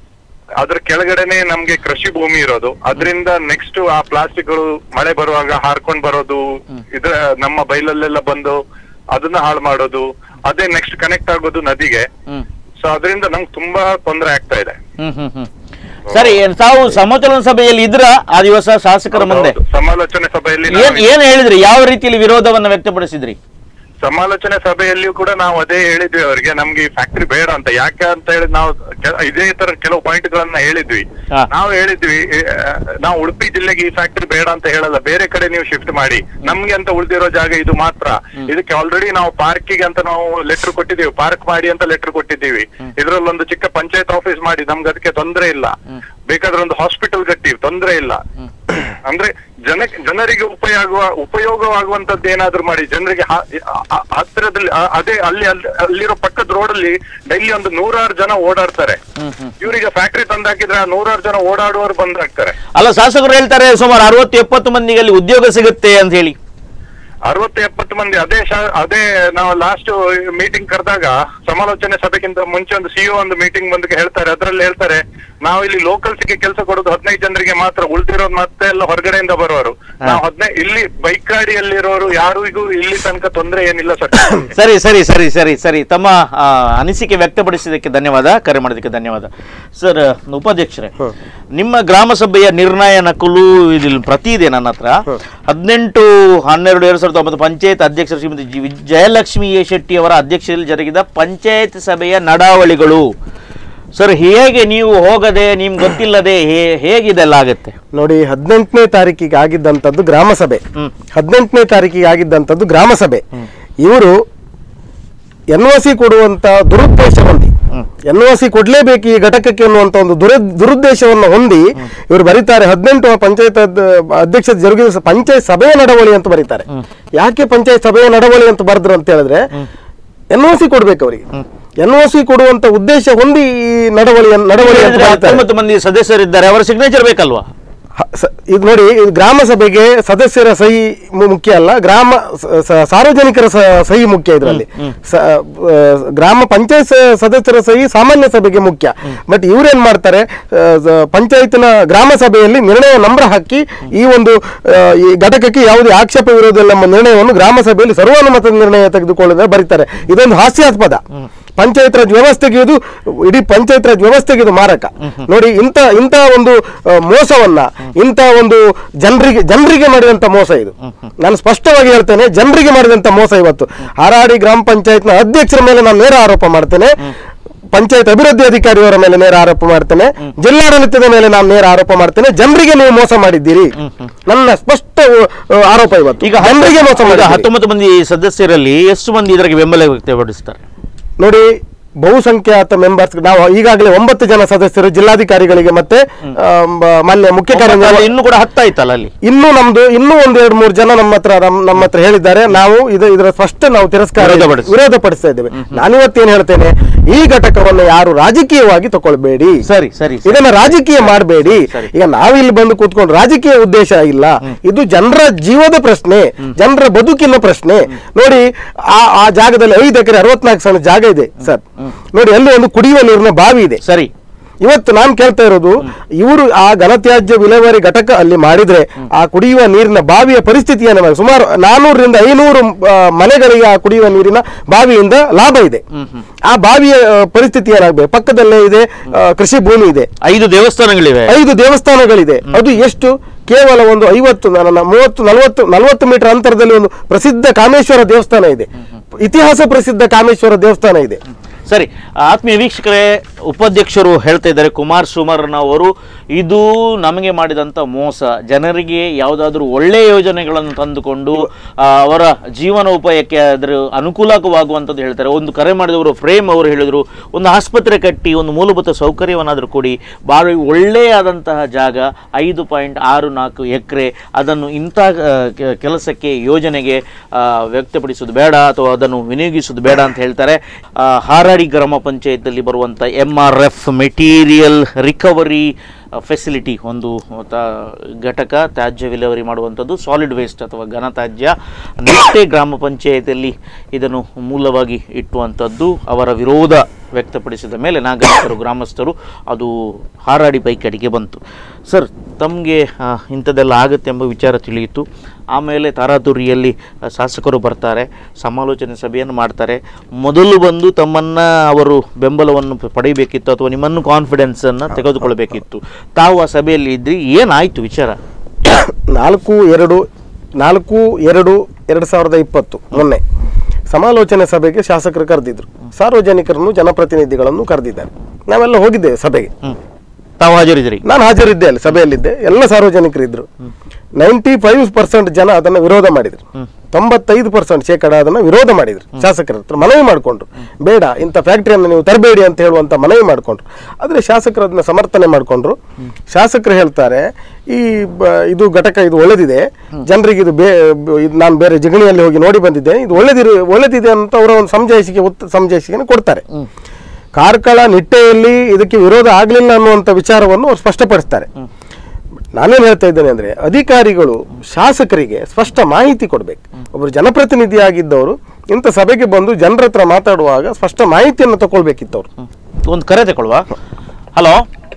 ಅದ್ರ ಕೆಳಗಡೆನೆ ನಮ್ಗೆ ಕೃಷಿ ಭೂಮಿ ಇರೋದು ಅದರಿಂದ ನೆಕ್ಸ್ಟ್ ಆ ಪ್ಲಾಸ್ಟಿಕ್ಗಳು ಮಳೆ ಬರುವಾಗ ಹಾರ್ಕೊಂಡ್ ಬರೋದು ಇದ್ರ ನಮ್ಮ ಬೈಲಲ್ಲೆಲ್ಲ ಬಂದು ಅದನ್ನ ಹಾಳು ಮಾಡೋದು ಅದೇ ನೆಕ್ಸ್ಟ್ ಕನೆಕ್ಟ್ ಆಗೋದು ನದಿಗೆ ಹ್ಮ್ ಸೊ ಅದರಿಂದ ನಂಗೆ ತುಂಬಾ ತೊಂದರೆ ಆಗ್ತಾ ಇದೆ ಹ್ಮ್ ಹ್ಮ್ ಹ್ಮ್ ಸರಿ ತಾವು ಸಮಾಲೋಚನಾ ಸಭೆಯಲ್ಲಿ ಇದ್ರ ಆ ದಿವಸ ಶಾಸಕರ ಮುಂದೆ ಹೌದು. ಸಮಾಲೋಚನೆ ಸಭೆಯಲ್ಲಿ ಏನ್ ನಾವು- ಏನ್ ಹೇಳಿದ್ರಿ ಯಾವ ರೀತಿಯಲ್ಲಿ ವಿರೋಧವನ್ನ ವ್ಯಕ್ತಪಡಿಸಿದ್ರಿ ಸಮಾಲೋಚನೆ ಸಭೆಯಲ್ಲಿಯೂ ಕೂಡ ನಾವು ಅದೇ ಹೇಳಿದ್ವಿ ಅವರಿಗೆ ನಮ್ಗೆ ಈ ಫ್ಯಾಕ್ಟ್ರಿ ಬೇಡ ಅಂತ ಯಾಕೆ ಅಂತ ಹೇಳಿ ನಾವು ಕೆ- ಇದೇ ತರ ಕೆಲವು ಪಾಯಿಂಟ್ ಗಳನ್ನ ಹೇಳಿದ್ವಿ ಹಾ. ನಾವು ಹೇಳಿದ್ವಿ ಆ, ನಾವು ಉಡುಪಿ ಜಿಲ್ಲೆಗೆ ಈ ಫ್ಯಾಕ್ಟ್ರಿ ಬೇಡ ಅಂತ ಹೇಳಲ್ಲ ಬೇರೆ ಕಡೆ ನೀವು ಶಿಫ್ಟ್ ಮಾಡಿ ನಮ್ಗೆ ಅಂತ ಉಳಿದಿರೋ ಜಾಗ ಇದು ಮಾತ್ರ ಇದಕ್ಕೆ ಆಲ್ರೆಡಿ ನಾವು ಪಾರ್ಕಿಗೆ ಅಂತ ನಾವು ಲೆಟರ್ ಕೊಟ್ಟಿದ್ದೀವಿ ಪಾರ್ಕ್ ಮಾಡಿ ಅಂತ ಲೆಟರ್ ಕೊಟ್ಟಿದ್ದೀವಿ ಇದ್ರಲ್ಲಿ ಒಂದು ಚಿಕ್ಕ ಪಂಚಾಯತ್ ಆಫೀಸ್ ಮಾಡಿ ನಮ್ಗೆ ಅದಕ್ಕೆ ತೊಂದರೆ ಇಲ್ಲ ಬೇಕಾದ್ರೆ ಒಂದು ಹಾಸ್ಪಿಟಲ್ ಕಟ್ಟಿ ತೊಂದರೆ ಇಲ್ಲ ಅಂದ್ರೆ ಜನ ಜನರಿಗೆ ಉಪಯೋಗ ಉಪಯೋಗವಾಗುವಂತದ್ದು ಏನಾದ್ರೂ ಮಾಡಿ ಜನರಿಗೆ ಹ- ಹ- ಹತ್ತಿರದಲ್ಲಿ ಅ- ಅದೇ ಅಲ್ಲಿ ಅಲ್ಲಿ- ಅಲ್ಲಿರೋ ಪಕ್ಕದ ರೋಡ್ ಅಲ್ಲಿ ಡೈಲಿ ಒಂದು ನೂರಾರು ಜನ ಓಡಾಡ್ತಾರೆ ಇವರಿಗೆ ಫ್ಯಾಕ್ಟ್ರಿ ತಂದಾಕಿದ್ರೆ ಆ ನೂರಾರು ಜನ ಓಡಾಡುವವರು ಬಂದಾಗ್ತಾರೆ ಅಲ್ಲ ಶಾಸಕರು ಹೇಳ್ತಾರೆ ಸುಮಾರು ಅರವತ್ತು ಎಪ್ಪತ್ತು ಮಂದಿಗೆ ಅಲ್ಲಿ ಉದ್ಯೋಗ ಸಿಗುತ್ತೆ ಅಂತ ಹೇಳಿ ಅರವತ್ತು ಎಪ್ಪತ್ತು ಮಂದಿ ಅದೇ ಶಾ- ಅದೇ ನಾವು ಲಾಸ್ಟ್ ಮೀಟಿಂಗ್ ಕರೆದಾಗ ಸಮಾಲೋಚನೆ ಸಭೆಗಿಂತ ಮುಂಚೆ ಒಂದು ಸಿಇಒ ಒಂದು ಮೀಟಿಂಗ್ ಬಂದು ಹೇಳ್ತಾರೆ ಅದ್ರಲ್ಲಿ ಹೇಳ್ತಾರೆ ನಾವು ಇಲ್ಲಿ ಲೋಕಲ್ಸ್ಗೆ ಕೆಲಸ ಕೊಡೋದು ಹದಿನೈದು ಜನರಿಗೆ ಮಾತ್ರ ಉಳಿದಿರೋದು ಮತ್ತೆ ಎಲ್ಲ ಹೊರಗಡೆಯಿಂದ ಬರುವವರು ನಾವು ಹದಿನೈದು ಇಲ್ಲಿ ಬೈಕಾಡಿಯಲ್ಲಿರೋರು ಯಾರಿಗೂ ಇಲ್ಲಿ ತನಕ ತೊಂದರೆ ಏನಿಲ್ಲ ಸರ್ ಸರಿ ಸರಿ ಸರಿ ಸರಿ ಸರಿ ತಮ್ಮ ಆ, ಅನಿಸಿಕೆ ವ್ಯಕ್ತಪಡಿಸಿದ್ದಕ್ಕೆ ಧನ್ಯವಾದ ಕರೆ ಮಾಡೋದಕ್ಕೆ ಧನ್ಯವಾದ ಸರ್ ಉಪಾಧ್ಯಕ್ಷರೇ ನಿಮ್ಮ ಗ್ರಾಮ ಸಭೆಯ ನಿರ್ಣಯ ನಕಲು ಇದಿಲ್ಲಿ ಪ್ರತಿ ಇದೆ ನನ್ನ ಹತ್ರ ಹದಿನೆಂಟು ಹನ್ನೆರಡು ಎರಡು ಸಾವಿರದ ಒಂಬತ್ತು ಪಂಚಾಯತ್ ಅಧ್ಯಕ್ಷರು Shrimati G V- Jayalakshmi A Shetty ಅವರ ಅಧ್ಯಕ್ಷತೆಯಲ್ಲಿ ಜರುಗಿದ ಪಂಚಾಯತ್ ಸಭೆಯ ನಡಾವಳಿಗಳು ಸರ್ ಹೇಗೆ ನೀವು ಹೋಗದೆ ನಿಮ್ಗೆ ಗೊತ್ತಿಲ್ಲದೆ ಹೇ- ಹೇಗಿದೆಲ್ಲ ಆಗುತ್ತೆ ನೋಡಿ ಹದಿನೆಂಟನೇ ತಾರೀಕಿಗೆ ಆಗಿದ್ದಂಥದ್ದು ಗ್ರಾಮ ಸಭೆ ಹ್ಮ್. ಹದಿನೆಂಟನೇ ತಾರೀಕಿಗೆ ಆಗಿದ್ದಂಥದ್ದು ಗ್ರಾಮ ಸಭೆ ಇವರು ಎನ್ ಒ ಸಿ ಕೊಡುವಂತ ದುರುದ್ದೇಶ ಹೊಂದಿ ಎನ್ ಒ ಸಿ ಕೊಡ್ಲೇಬೇಕು ಈ ಘಟಕಕ್ಕೆ ಅನ್ನುವಂತ ಒಂದು ದುರ ದುರುದ್ದೇಶವನ್ನು ಹೊಂದಿ ಇವರು ಬರೀತಾರೆ ಹದಿನೆಂಟು ಪಂಚಾಯತ್ ಅಧ್ಯಕ್ಷ ಜರುಗಿದ ಸ- ಪಂಚಾಯತ್ ಸಭೆಯ ನಡವಳಿ ಅಂತ ಬರೀತಾರೆ ಯಾಕೆ ಪಂಚಾಯತ್ ಸಭೆಯ ನಡವಳಿ ಅಂತ ಬರೆದ್ರು ಅಂತ ಹೇಳಿದ್ರೆ ಎನ್ ಒ ಸಿ ಕೊಡ್ಬೇಕು ಅವರಿಗೆ ಎನ್ ಒ ಸಿ ಕೊಡುವಂತ ಉದ್ದೇಶ ಹೊಂದಿ ಈ ನಡವಳಿ ನಡವಳಿ ಅಂತ ಬರೀತಾರೆ ಹತ್ತೊಂಬತ್ತು ಮಂದಿ ಸದಸ್ಯರಿದ್ದಾರೆ ಅವರ ಸಿಗ್ನೇಚರ್ ಬೇಕಲ್ವಾ ಹ- ಸ- ಇದು ನೋಡಿ ಇದು ಗ್ರಾಮ ಸಭೆಗೆ ಸದಸ್ಯರ ಸಹಿ ಮು- ಮುಖ್ಯ ಅಲ್ಲ ಗ್ರಾಮ ಸ- ಸ- ಸಾರ್ವಜನಿಕರ ಸ- ಸಹಿ ಮುಖ್ಯ ಇದರಲ್ಲಿ ಸ- ಆ, ಗ್ರಾಮ ಪಂಚಾಯತ್ ಸ- ಸದಸ್ಯರ ಸಹಿ ಸಾಮಾನ್ಯ ಸಭೆಗೆ ಮುಖ್ಯ ಬಟ್ ಇವ್ರೇನ್ ಮಾಡ್ತಾರೆ ಆ, ಸ- ಪಂಚಾಯತ್ನ ಗ್ರಾಮ ಸಭೆಯಲ್ಲಿ ನಿರ್ಣಯ ನಂಬರ್ ಹಾಕಿ ಈ ಒಂದು ಆ, ಈ ಘಟಕಕ್ಕೆ ಯಾವುದೇ ಆಕ್ಷೇಪವಿರುವುದಿಲ್ಲ ಎಂಬ ನಿರ್ಣಯವನ್ನು ಗ್ರಾಮ ಸಭೆಯಲ್ಲಿ ಸರ್ವಾನುಮತ ನಿರ್ಣಯ ತೆಗೆದುಕೊಳ್ಳದೆ ಬರೀತಾರೆ ಇದೊಂದು ಹಾಸ್ಯಾಸ್ಪದ ಪಂಚಾಯತ್ ರಾಜ್ ವ್ಯವಸ್ಥೆಗೆ ಇದು ಇಡೀ ಪಂಚಾಯತ್ ರಾಜ್ ವ್ಯವಸ್ಥೆಗೆ ಇದು ಮಾರಕ ನೋಡಿ ಇಂಥ ಇಂಥ ಒಂದು ಆ, ಮೋಸವನ್ನ ಇಂಥ ಒಂದು ಜನರಿಗೆ ಜನರಿಗೆ ಮಾಡಿದಂತ ಮೋಸ ಇದು ನಾನು ಸ್ಪಷ್ಟವಾಗಿ ಹೇಳ್ತೇನೆ ಜನರಿಗೆ ಮಾಡಿದಂತ ಮೋಸ ಇವತ್ತು ಹಾರಾಡಿ ಗ್ರಾಮ ಪಂಚಾಯತ್ನ ಅಧ್ಯಕ್ಷರ ಮೇಲೆ ನಾನು ನೇರ ಆರೋಪ ಮಾಡ್ತೇನೆ ಪಂಚಾಯತ್ ಅಭಿವೃದ್ಧಿ ಅಧಿಕಾರಿಯವರ ಮೇಲೆ ನೇರ ಆರೋಪ ಮಾಡ್ತೇನೆ ಜಿಲ್ಲಾಡಳಿತದ ಮೇಲೆ ನಾನು ನೇರ ಆರೋಪ ಮಾಡ್ತೇನೆ ಜನರಿಗೆ ನೀವು ಮೋಸ ಮಾಡಿದ್ದೀರಿ ನನ್ನ ಸ್ಪಷ್ಟ ಆ, ಆರೋಪ ಇವತ್ತು ಈಗ ಜನರಿಗೆ ಮೋಸ ಈಗ ಮಾಡಿದ್ದೀರಿ. ಹತ್ತೊಂಬತ್ತು ಮಂದಿ ಸದಸ್ಯರಲ್ಲಿ ಎಷ್ಟು ಮಂದಿ ಇದಕ್ಕೆ ಬೆಂಬಲ ವ್ಯಕ್ತಪಡಿಸ್ತಾರೆ ನೋಡಿ ಬಹುಸಂಖ್ಯಾತ ಮೆಂಬರ್ಸ್ ನಾವು ಈಗಾಗಲೇ ಒಂಬತ್ತು ಜನ ಸದಸ್ಯರು ಜಿಲ್ಲಾಧಿಕಾರಿಗಳಿಗೆ ಮತ್ತೆ ಆ, ಮ- ಮಾನ್ಯ ಮುಖ್ಯ ಕಾರ್ಯ ಅಲ್ಲಿ ಇನ್ನೂ ಕೂಡ ಹತ್ತಾಯ್ತಲ್ಲ ಅಲ್ಲಿ ಇನ್ನೂ ನಮ್ದು ಇನ್ನೂ ಒಂದ್ ಎರಡು ಮೂರು ಜನ ನಮ್ಮ ಹತ್ರ ನಮ್- ನಮ್ಮ ಹತ್ರ ಹೇಳಿದ್ದಾರೆ ನಾವು ಇದು ಇದರ ಸ್ಪಷ್ಟ ನಾವು ತಿರಸ್ಕಾರ ವಿರೋಧಪಡಿಸಿ- ವಿರೋಧಪಡಿಸ್ತಾ ಇದ್ದೇವೆ ನಾನಿವತ್ತೇನು ಹೇಳ್ತೇನೆ ಈ ಘಟಕವನ್ನು ಯಾರು ರಾಜಕೀಯವಾಗಿ ತಗೊಳ್ಬೇಡಿ ಸರಿ ಸರಿ ಸರಿ. ಇದನ್ನ ರಾಜಕೀಯ ಮಾಡಬೇಡಿ ಸರಿ. ಈಗ ನಾವಿಲ್ಲಿ ಬಂದು ಕೂತ್ಕೊಂಡು ರಾಜಕೀಯ ಉದ್ದೇಶ ಇಲ್ಲ ಇದು ಜನರ ಜೀವದ ಪ್ರಶ್ನೆ ಜನರ ಬದುಕಿನ ಪ್ರಶ್ನೆ ನೋಡಿ ಆ ಆ ಜಾಗದಲ್ಲಿ ಐದು ಎಕರೆ ಅರವತ್ನಾಲ್ಕು ಸಣ್ಣ ಜಾಗ ಇದೆ ಸರ್ ನೋಡಿ ಅಲ್ಲಿ ಒಂದು ಕುಡಿಯುವ ನೀರಿನ ಬಾವಿ ಇದೆ ಸರಿ ಇವತ್ತು ನಾನು ಕೇಳ್ತಾ ಇರೋದು ಇವರು ಆ ಘನತ್ಯಾಜ್ಯ ವಿಲೇವಾರಿ ಘಟಕ ಅಲ್ಲಿ ಮಾಡಿದ್ರೆ ಆ ಕುಡಿಯುವ ನೀರಿನ ಬಾವಿಯ ಪರಿಸ್ಥಿತಿಯನ್ನು ಮಾಡಿ- ಸುಮಾರು ನಾನೂರರಿಂದ ಐನೂರು ಆ, ಮನೆಗಳಿಗೆ ಆ ಕುಡಿಯುವ ನೀರಿನ ಬಾವಿಯಿಂದ ಲಾಭ ಇದೆ ಆ ಬಾವಿಯ ಆ, ಪರಿಸ್ಥಿತಿ ಏನಾಗಬೇಕು ಪಕ್ಕದಲ್ಲೇ ಇದೆ ಆ, ಕೃಷಿ ಭೂಮಿ ಇದೆ ಐದು ದೇವಸ್ಥಾನಗಳಿವೆ ಐದು ದೇವಸ್ಥಾನಗಳಿದೆ ಅದು ಎಷ್ಟು ಕೇವಲ ಒಂದು ಐವತ್ತು ನನ್ನ ಮೂವತ್ತು ನಲವತ್ತು ನಲವತ್ತು ಮೀಟರ್ ಅಂತರದಲ್ಲಿ ಒಂದು ಪ್ರಸಿದ್ಧ ಕಾಮೇಶ್ವರ ದೇವಸ್ಥಾನ ಇದೆ ಇತಿಹಾಸ ಪ್ರಸಿದ್ಧ ಕಾಮೇಶ್ವರ ದೇವಸ್ಥಾನ ಇದೆ ಸರಿ ಆತ್ಮೀಯ ವೀಕ್ಷಕರೇ ಉಪಾಧ್ಯಕ್ಷರು ಹೇಳ್ತಾ ಇದ್ದಾರೆ ಕುಮಾರ್ ಸುಮರ್ನವರು ಇದು ನಮಗೆ ಮಾಡಿದಂಥ ಮೋಸ ಜನರಿಗೆ ಯಾವುದಾದ್ರೂ ಒಳ್ಳೆಯ ಯೋಜನೆಗಳನ್ನು ತಂದುಕೊಂಡು ಆ, ಅವರ ಜೀವನೋಪಾಯಕ್ಕೆ ಅದರ ಅನುಕೂಲವಾಗುವಂಥದ್ದು ಹೇಳ್ತಾರೆ ಒಂದು ಕರೆ ಮಾಡಿದವರು ಫ್ರೇಮ್ ಅವರು ಹೇಳಿದರು ಒಂದು ಆಸ್ಪತ್ರೆ ಕಟ್ಟಿ ಒಂದು ಮೂಲಭೂತ ಸೌಕರ್ಯವನ್ನಾದರೂ ಕೊಡಿ ಭಾಳ ಒಳ್ಳೆಯದಂತಹ ಜಾಗ ಐದು ಪಾಯಿಂಟ್ ಆರು ನಾಲ್ಕು ಎಕರೆ ಅದನ್ನು ಇಂಥ ಆ, ಕೆ- ಕೆಲಸಕ್ಕೆ ಯೋಜನೆಗೆ ಆ, ವ್ಯಕ್ತಪಡಿಸೋದು ಬೇಡ ಅಥವಾ ಅದನ್ನು ವಿನಿಯೋಗಿಸೋದು ಬೇಡ ಅಂತ ಹೇಳ್ತಾರೆ ಆ, ಹಾರಾಡಿ ಗ್ರಾಮ ಪಂಚಾಯತಲ್ಲಿ ಬರುವಂಥ M R F material recovery facility ಒಂದು ತ- ಘಟಕ ತ್ಯಾಜ್ಯ ವಿಲೇವಾರಿ ಮಾಡುವಂಥದ್ದು ಸಾಲಿಡ್ ವೇಸ್ಟ್ ಅಥವಾ ಘನ ತ್ಯಾಜ್ಯ ನಿಟ್ಟೆ ಗ್ರಾಮ ಪಂಚಾಯತಿಯಲ್ಲಿ ಇದನ್ನು ಮೂಲವಾಗಿ ಇಟ್ಟುವಂಥದ್ದು ಅವರ ವಿರೋಧ ವ್ಯಕ್ತಪಡಿಸಿದ ಮೇಲೆ ನಾಗರಿಕರು ಗ್ರಾಮಸ್ಥರು ಅದು ಹಾರಾಡಿ ಬೈಕಡಿಗೆ ಬಂತು ಸರ್ ತಮಗೆ ಇಂಥದ್ದೆಲ್ಲ ಆಗುತ್ತೆ ಎಂಬ ವಿಚಾರ ತಿಳಿಯಿತು ಆಮೇಲೆ ತಾರಾತುರಿಯಲ್ಲಿ ಆ, ಶಾಸಕರು ಬರ್ತಾರೆ ಸಮಾಲೋಚನೆ ಸಭೆಯನ್ನು ಮಾಡ್ತಾರೆ ಮೊದಲು ಬಂದು ತಮ್ಮನ್ನು ಅವರು ಬೆಂಬಲವನ್ನು ಪ- ಪಡೆಯಬೇಕಿತ್ತು ಅಥವಾ ನಿಮ್ಮನ್ನು ಕಾನ್ಫಿಡೆನ್ಸನ್ನು ತೆಗೆದುಕೊಳ್ಬೇಕಿತ್ತು ತಾವು ಆ ಸಭೆಯಲ್ಲಿ ಇದ್ರಿ ಏನಾಯಿತು ವಿಚಾರ ನಾಲ್ಕು ಎರಡು ನಾಲ್ಕು ಎರಡು ಎರಡು ಸಾವಿರದ ಇಪ್ಪತ್ತು ಮೊನ್ನೆ ಸಮಾಲೋಚನೆ ಸಭೆಗೆ ಶಾಸಕರು ಕರೆದಿದ್ರು ಸಾರ್ವಜನಿಕರನ್ನು ಜನಪ್ರತಿನಿಧಿಗಳನ್ನು ಕರೆದಿದ್ದಾರೆ ನಾವೆಲ್ಲ ಹೋಗಿದ್ದೇವೆ ಸಭೆಗೆ ಹ್ಞೂ ತಾವು ಹಾಜರಿದ್ದೀರಿ ನಾನು ಹಾಜರಿದ್ದೆ ಅಲ್ಲಿ ಸಭೆಯಲ್ಲಿದ್ದೆ ಎಲ್ಲ ಸಾರ್ವಜನಿಕರು ಇದ್ರು ನೈಂಟಿ ಫೈವ್ ಪರ್ಸೆಂಟ್ ಜನ ಅದನ್ನ ವಿರೋಧ ಮಾಡಿದ್ರು ತೊಂಬತ್ತೈದು ಪರ್ಸೆಂಟ್ ಶೇಕಡ ಅದನ್ನ ವಿರೋಧ ಮಾಡಿದ್ರು ಶಾಸಕರ ಹತ್ರ ಮನವಿ ಮಾಡಿಕೊಂಡ್ರು ಬೇಡ ಇಂಥ ಫ್ಯಾಕ್ಟರಿಯನ್ನು ನೀವು ತರಬೇಡಿ ಅಂತ ಹೇಳುವಂತ ಮನವಿ ಮಾಡಿಕೊಂಡ್ರು ಆದ್ರೆ ಶಾಸಕರು ಅದನ್ನ ಸಮರ್ಥನೆ ಮಾಡಿಕೊಂಡ್ರು ಶಾಸಕರು ಹೇಳ್ತಾರೆ ಈ ಬ- ಇದು ಘಟಕ ಇದು ಒಳ್ಳೆದಿದೆ ಜನರಿಗೆ ಇದು ಬೇ ಬ- ಇದು ನಾನು ಬೇರೆ ಜಿಗಣಿಯಲ್ಲಿ ಹೋಗಿ ನೋಡಿ ಬಂದಿದ್ದೆ ಇದು ಒಳ್ಳೆದಿರು ಒಳ್ಳೆದಿದೆ ಅಂತ ಅವರ ಒಂದು ಸಮಜಾಯಿಸಿಕೆ ಉತ್ತ ಸಮಜಾಯಿಸಿಕೆಯನ್ನು ಕೊಡ್ತಾರೆ ಕಾರ್ಕಳ ನಿಟ್ಟೆಯಲ್ಲಿ ಇದಕ್ಕೆ ವಿರೋಧ ಆಗಲಿಲ್ಲ ಅನ್ನುವಂಥ ವಿಚಾರವನ್ನು ಅವ್ರು ಸ್ಪಷ್ಟಪಡಿಸ್ತಾರೆ ನಾನೇನು ಹೇಳ್ತಾ ಇದ್ದೇನೆ ಅಂದ್ರೆ ಅಧಿಕಾರಿಗಳು ಶಾಸಕರಿಗೆ ಸ್ಪಷ್ಟ ಮಾಹಿತಿ ಕೊಡಬೇಕು ಒಬ್ಬರು ಜನಪ್ರತಿನಿಧಿಯಾಗಿದ್ದವರು ಇಂಥ ಸಭೆಗೆ ಬಂದು ಜನರ ಹತ್ರ ಮಾತಾಡುವಾಗ ಸ್ಪಷ್ಟ ಮಾಹಿತಿಯನ್ನು ತಗೊಳ್ಬೇಕಿತ್ತು ಅವರು ಒಂದು ಕರೆ ತಗೊಳ್ವಾ ಹಲೋ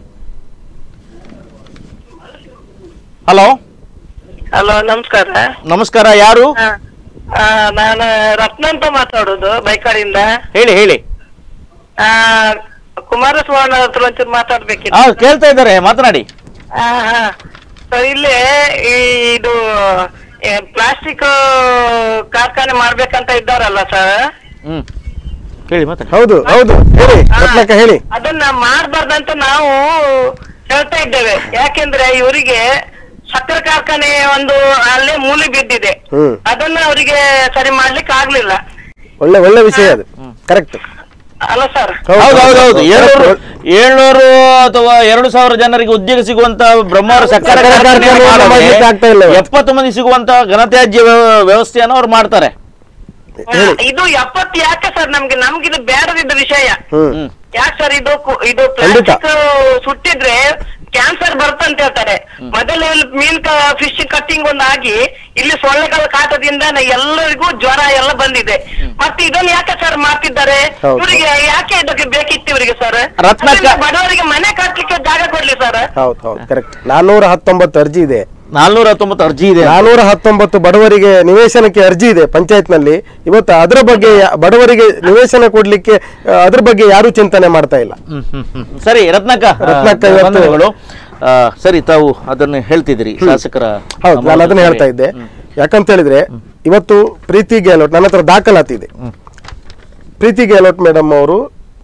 ಹಲೋ ಹಲೋ ನಮಸ್ಕಾರ ನಮಸ್ಕಾರ ಯಾರು ಆ, ಆ, ನಾನು ರತ್ನ ಅಂತ ಮಾತಾಡೋದು ಬೈಕಾಡಿಂದ ಹೇಳಿ ಹೇಳಿ ಆ, ಕುಮಾರಸ್ವಾಮಿ ಹತ್ರ ಒಂಚೂರು ಮಾತಾಡ್ಬೇಕಿತ್ತು ಹಾ ಕೇಳ್ತಾ ಇದ್ದಾರೆ ಮಾತನಾಡಿ ಆ, ಹಾ. So, ಇಲ್ಲಿ ಈ ಇದು ಪ್ಲಾಸ್ಟಿಕ್ ಕಾರ್ಖಾನೆ ಮಾಡ್ಬೇಕಂತ ಇದ್ದಾರಲ್ಲ ಸರ್ ಹ್ಮ್ ಹೇಳಿ ಮಾತಾಡಿ ಹೌದು ಹೌದು ಹೇಳಿ ರತ್ನಕ್ಕ ಹೇಳಿ ಅದನ್ನ ಮಾಡಬಾರ್ದಂತ ನಾವು ಹೇಳ್ತಾ ಇದ್ದೇವೆ ಯಾಕೆಂದ್ರೆ ಇವರಿಗೆ ಸಕ್ಕರೆ ಕಾರ್ಖಾನೆ ಒಂದು ಅಲ್ಲೇ ಮೂಲೆ ಬಿದ್ದಿದೆ ಹ್ಮ್ ಅದನ್ನ ಅವರಿಗೆ ಸರಿ ಮಾಡ್ಲಿಕ್ಕೆ ಆಗ್ಲಿಲ್ಲ ಒಳ್ಳೆ ಒಳ್ಳೆ ವಿಷಯ ಅದು ಕರೆಕ್ಟ್ ಅಲ್ಲ ಸರ್ ಹೌದು ಹೌದು ಹೌದು ಏಳ್ನೂರು ಏಳ್ನೂರು ಅಥವಾ ಎರಡು ಸಾವಿರ ಜನರಿಗೆ ಉದ್ಯೋಗ ಸಿಗುವಂತ ಬ್ರಹ್ಮಾವರ ಸಕ್ಕರೆ ಸಕ್ಕರೆ ಕಾರ್ಖಾನೆ ಕಾರ್ಖಾನೆ ಮಾಡಿದ್ರೆ ಮಾಡ್ಲಿಕ್ಕೆ ಆಗ್ತಾ ಇಲ್ಲ ಇವತ್ತು. ಎಪ್ಪತ್ತು ಮಂದಿ ಸಿಗುವಂತ ಘನತ್ಯಾಜ್ಯ ವ್ಯ- ವ್ಯವಸ್ಥೆಯನ್ನು ಅವ್ರು ಮಾಡ್ತಾರೆ ಹೇಳಿ ಇದು ಎಪ್ಪತ್ತು ಯಾಕೆ ಸರ್ ನಮ್ಗೆ ನಮ್ಗಿದು ಬೇಡದಿದ್ದ ವಿಷಯ ಹ್ಮ್ ಯಾಕೆ ಸರ್ ಇದು ಕು- ಇದು ಖಂಡಿತ. ಪ್ಲಾಸ್ಟಿಕ್ ಸುಟ್ಟಿದ್ರೆ ಕ್ಯಾನ್ಸರ್ ಬರುತ್ತಂತ ಹೇಳ್ತಾರೆ ಮೊದಲು ಇಲ್ಲಿ ಮೀನ್ ಫಿಶ್ ಕಟ್ಟಿಂಗ್ ಒಂದು ಆಗಿ ಇಲ್ಲಿ ಸೊಳ್ಳೆಗಳ ಕಾಟದಿಂದ ನ- ಎಲ್ಲರಿಗೂ ಜ್ವರ ಎಲ್ಲ ಬಂದಿದೆ ಮತ್ತೆ ಇದನ್ನ ಯಾಕೆ ಸರ್ ಮಾಡ್ತಿದ್ದಾರೆ ಹೌದು. ಇವರಿಗೆ ಯಾಕೆ ಇದಕ್ಕೆ ಬೇಕಿತ್ತು ಇವರಿಗೆ ಸರ್ ರತ್ನಕ್ಕ- ಬಡವರಿಗೆ ಮನೆ ಕಟ್ಲಿಕ್ಕೆ ಜಾಗ ಕೊಡ್ಲಿ ಸರ್ ಹೌದು ಹೌದು ಕರೆಕ್ಟ್ ನಾನ್ನೂರ ಹತ್ತೊಂಬತ್ತು ಅರ್ಜಿ ಇದೆ ನಾಲ್ನೂರ ಹತ್ತೊಂಬತ್ತು ಅರ್ಜಿ ಇದೆ ನಾನೂರ ಹತ್ತೊಂಬತ್ತು ಬಡವರಿಗೆ ನಿವೇಶನಕ್ಕೆ ಅರ್ಜಿ ಇದೆ ಪಂಚಾಯತ್ನಲ್ಲಿ ಇವತ್ತು ಅದರ ಬಗ್ಗೆ ಯಾ- ಬಡವರಿಗೆ ನಿವೇಶನ ಕೊಡ್ಲಿಕ್ಕೆ ಆ, ಅದ್ರ ಬಗ್ಗೆ ಯಾರು ಚಿಂತನೆ ಮಾಡ್ತಾ ಇಲ್ಲ ಹ್ಮ್, ಹ್ಮ್, ಹ್ಮ್. ಸರಿ ರತ್ನಕ್ಕ ರತ್ನಕ್ಕ ಆ, ಇವತ್ತು- ವಂದನೆಗಳು. ಆ, ಸರಿ ತಾವು ಅದನ್ನು ಹೇಳ್ತಿದ್ರಿ ಶಾಸಕರ ಹೌದು ನಾನು ಅದನ್ನ ಹೇಳ್ತಾ ಇದ್ದೆ ಯಾಕಂತ ಹೇಳಿದ್ರೆ ಇವತ್ತು ಪ್ರೀತಿ ಗೆಹ್ಲೋಟ್ ನನ್ನ ಹತ್ರ ದಾಖಲಾತಿ ಇದೆ ಪ್ರೀತಿ ಗೆಹ್ಲೋಟ್ ಮೇಡಮ್ ಅವರು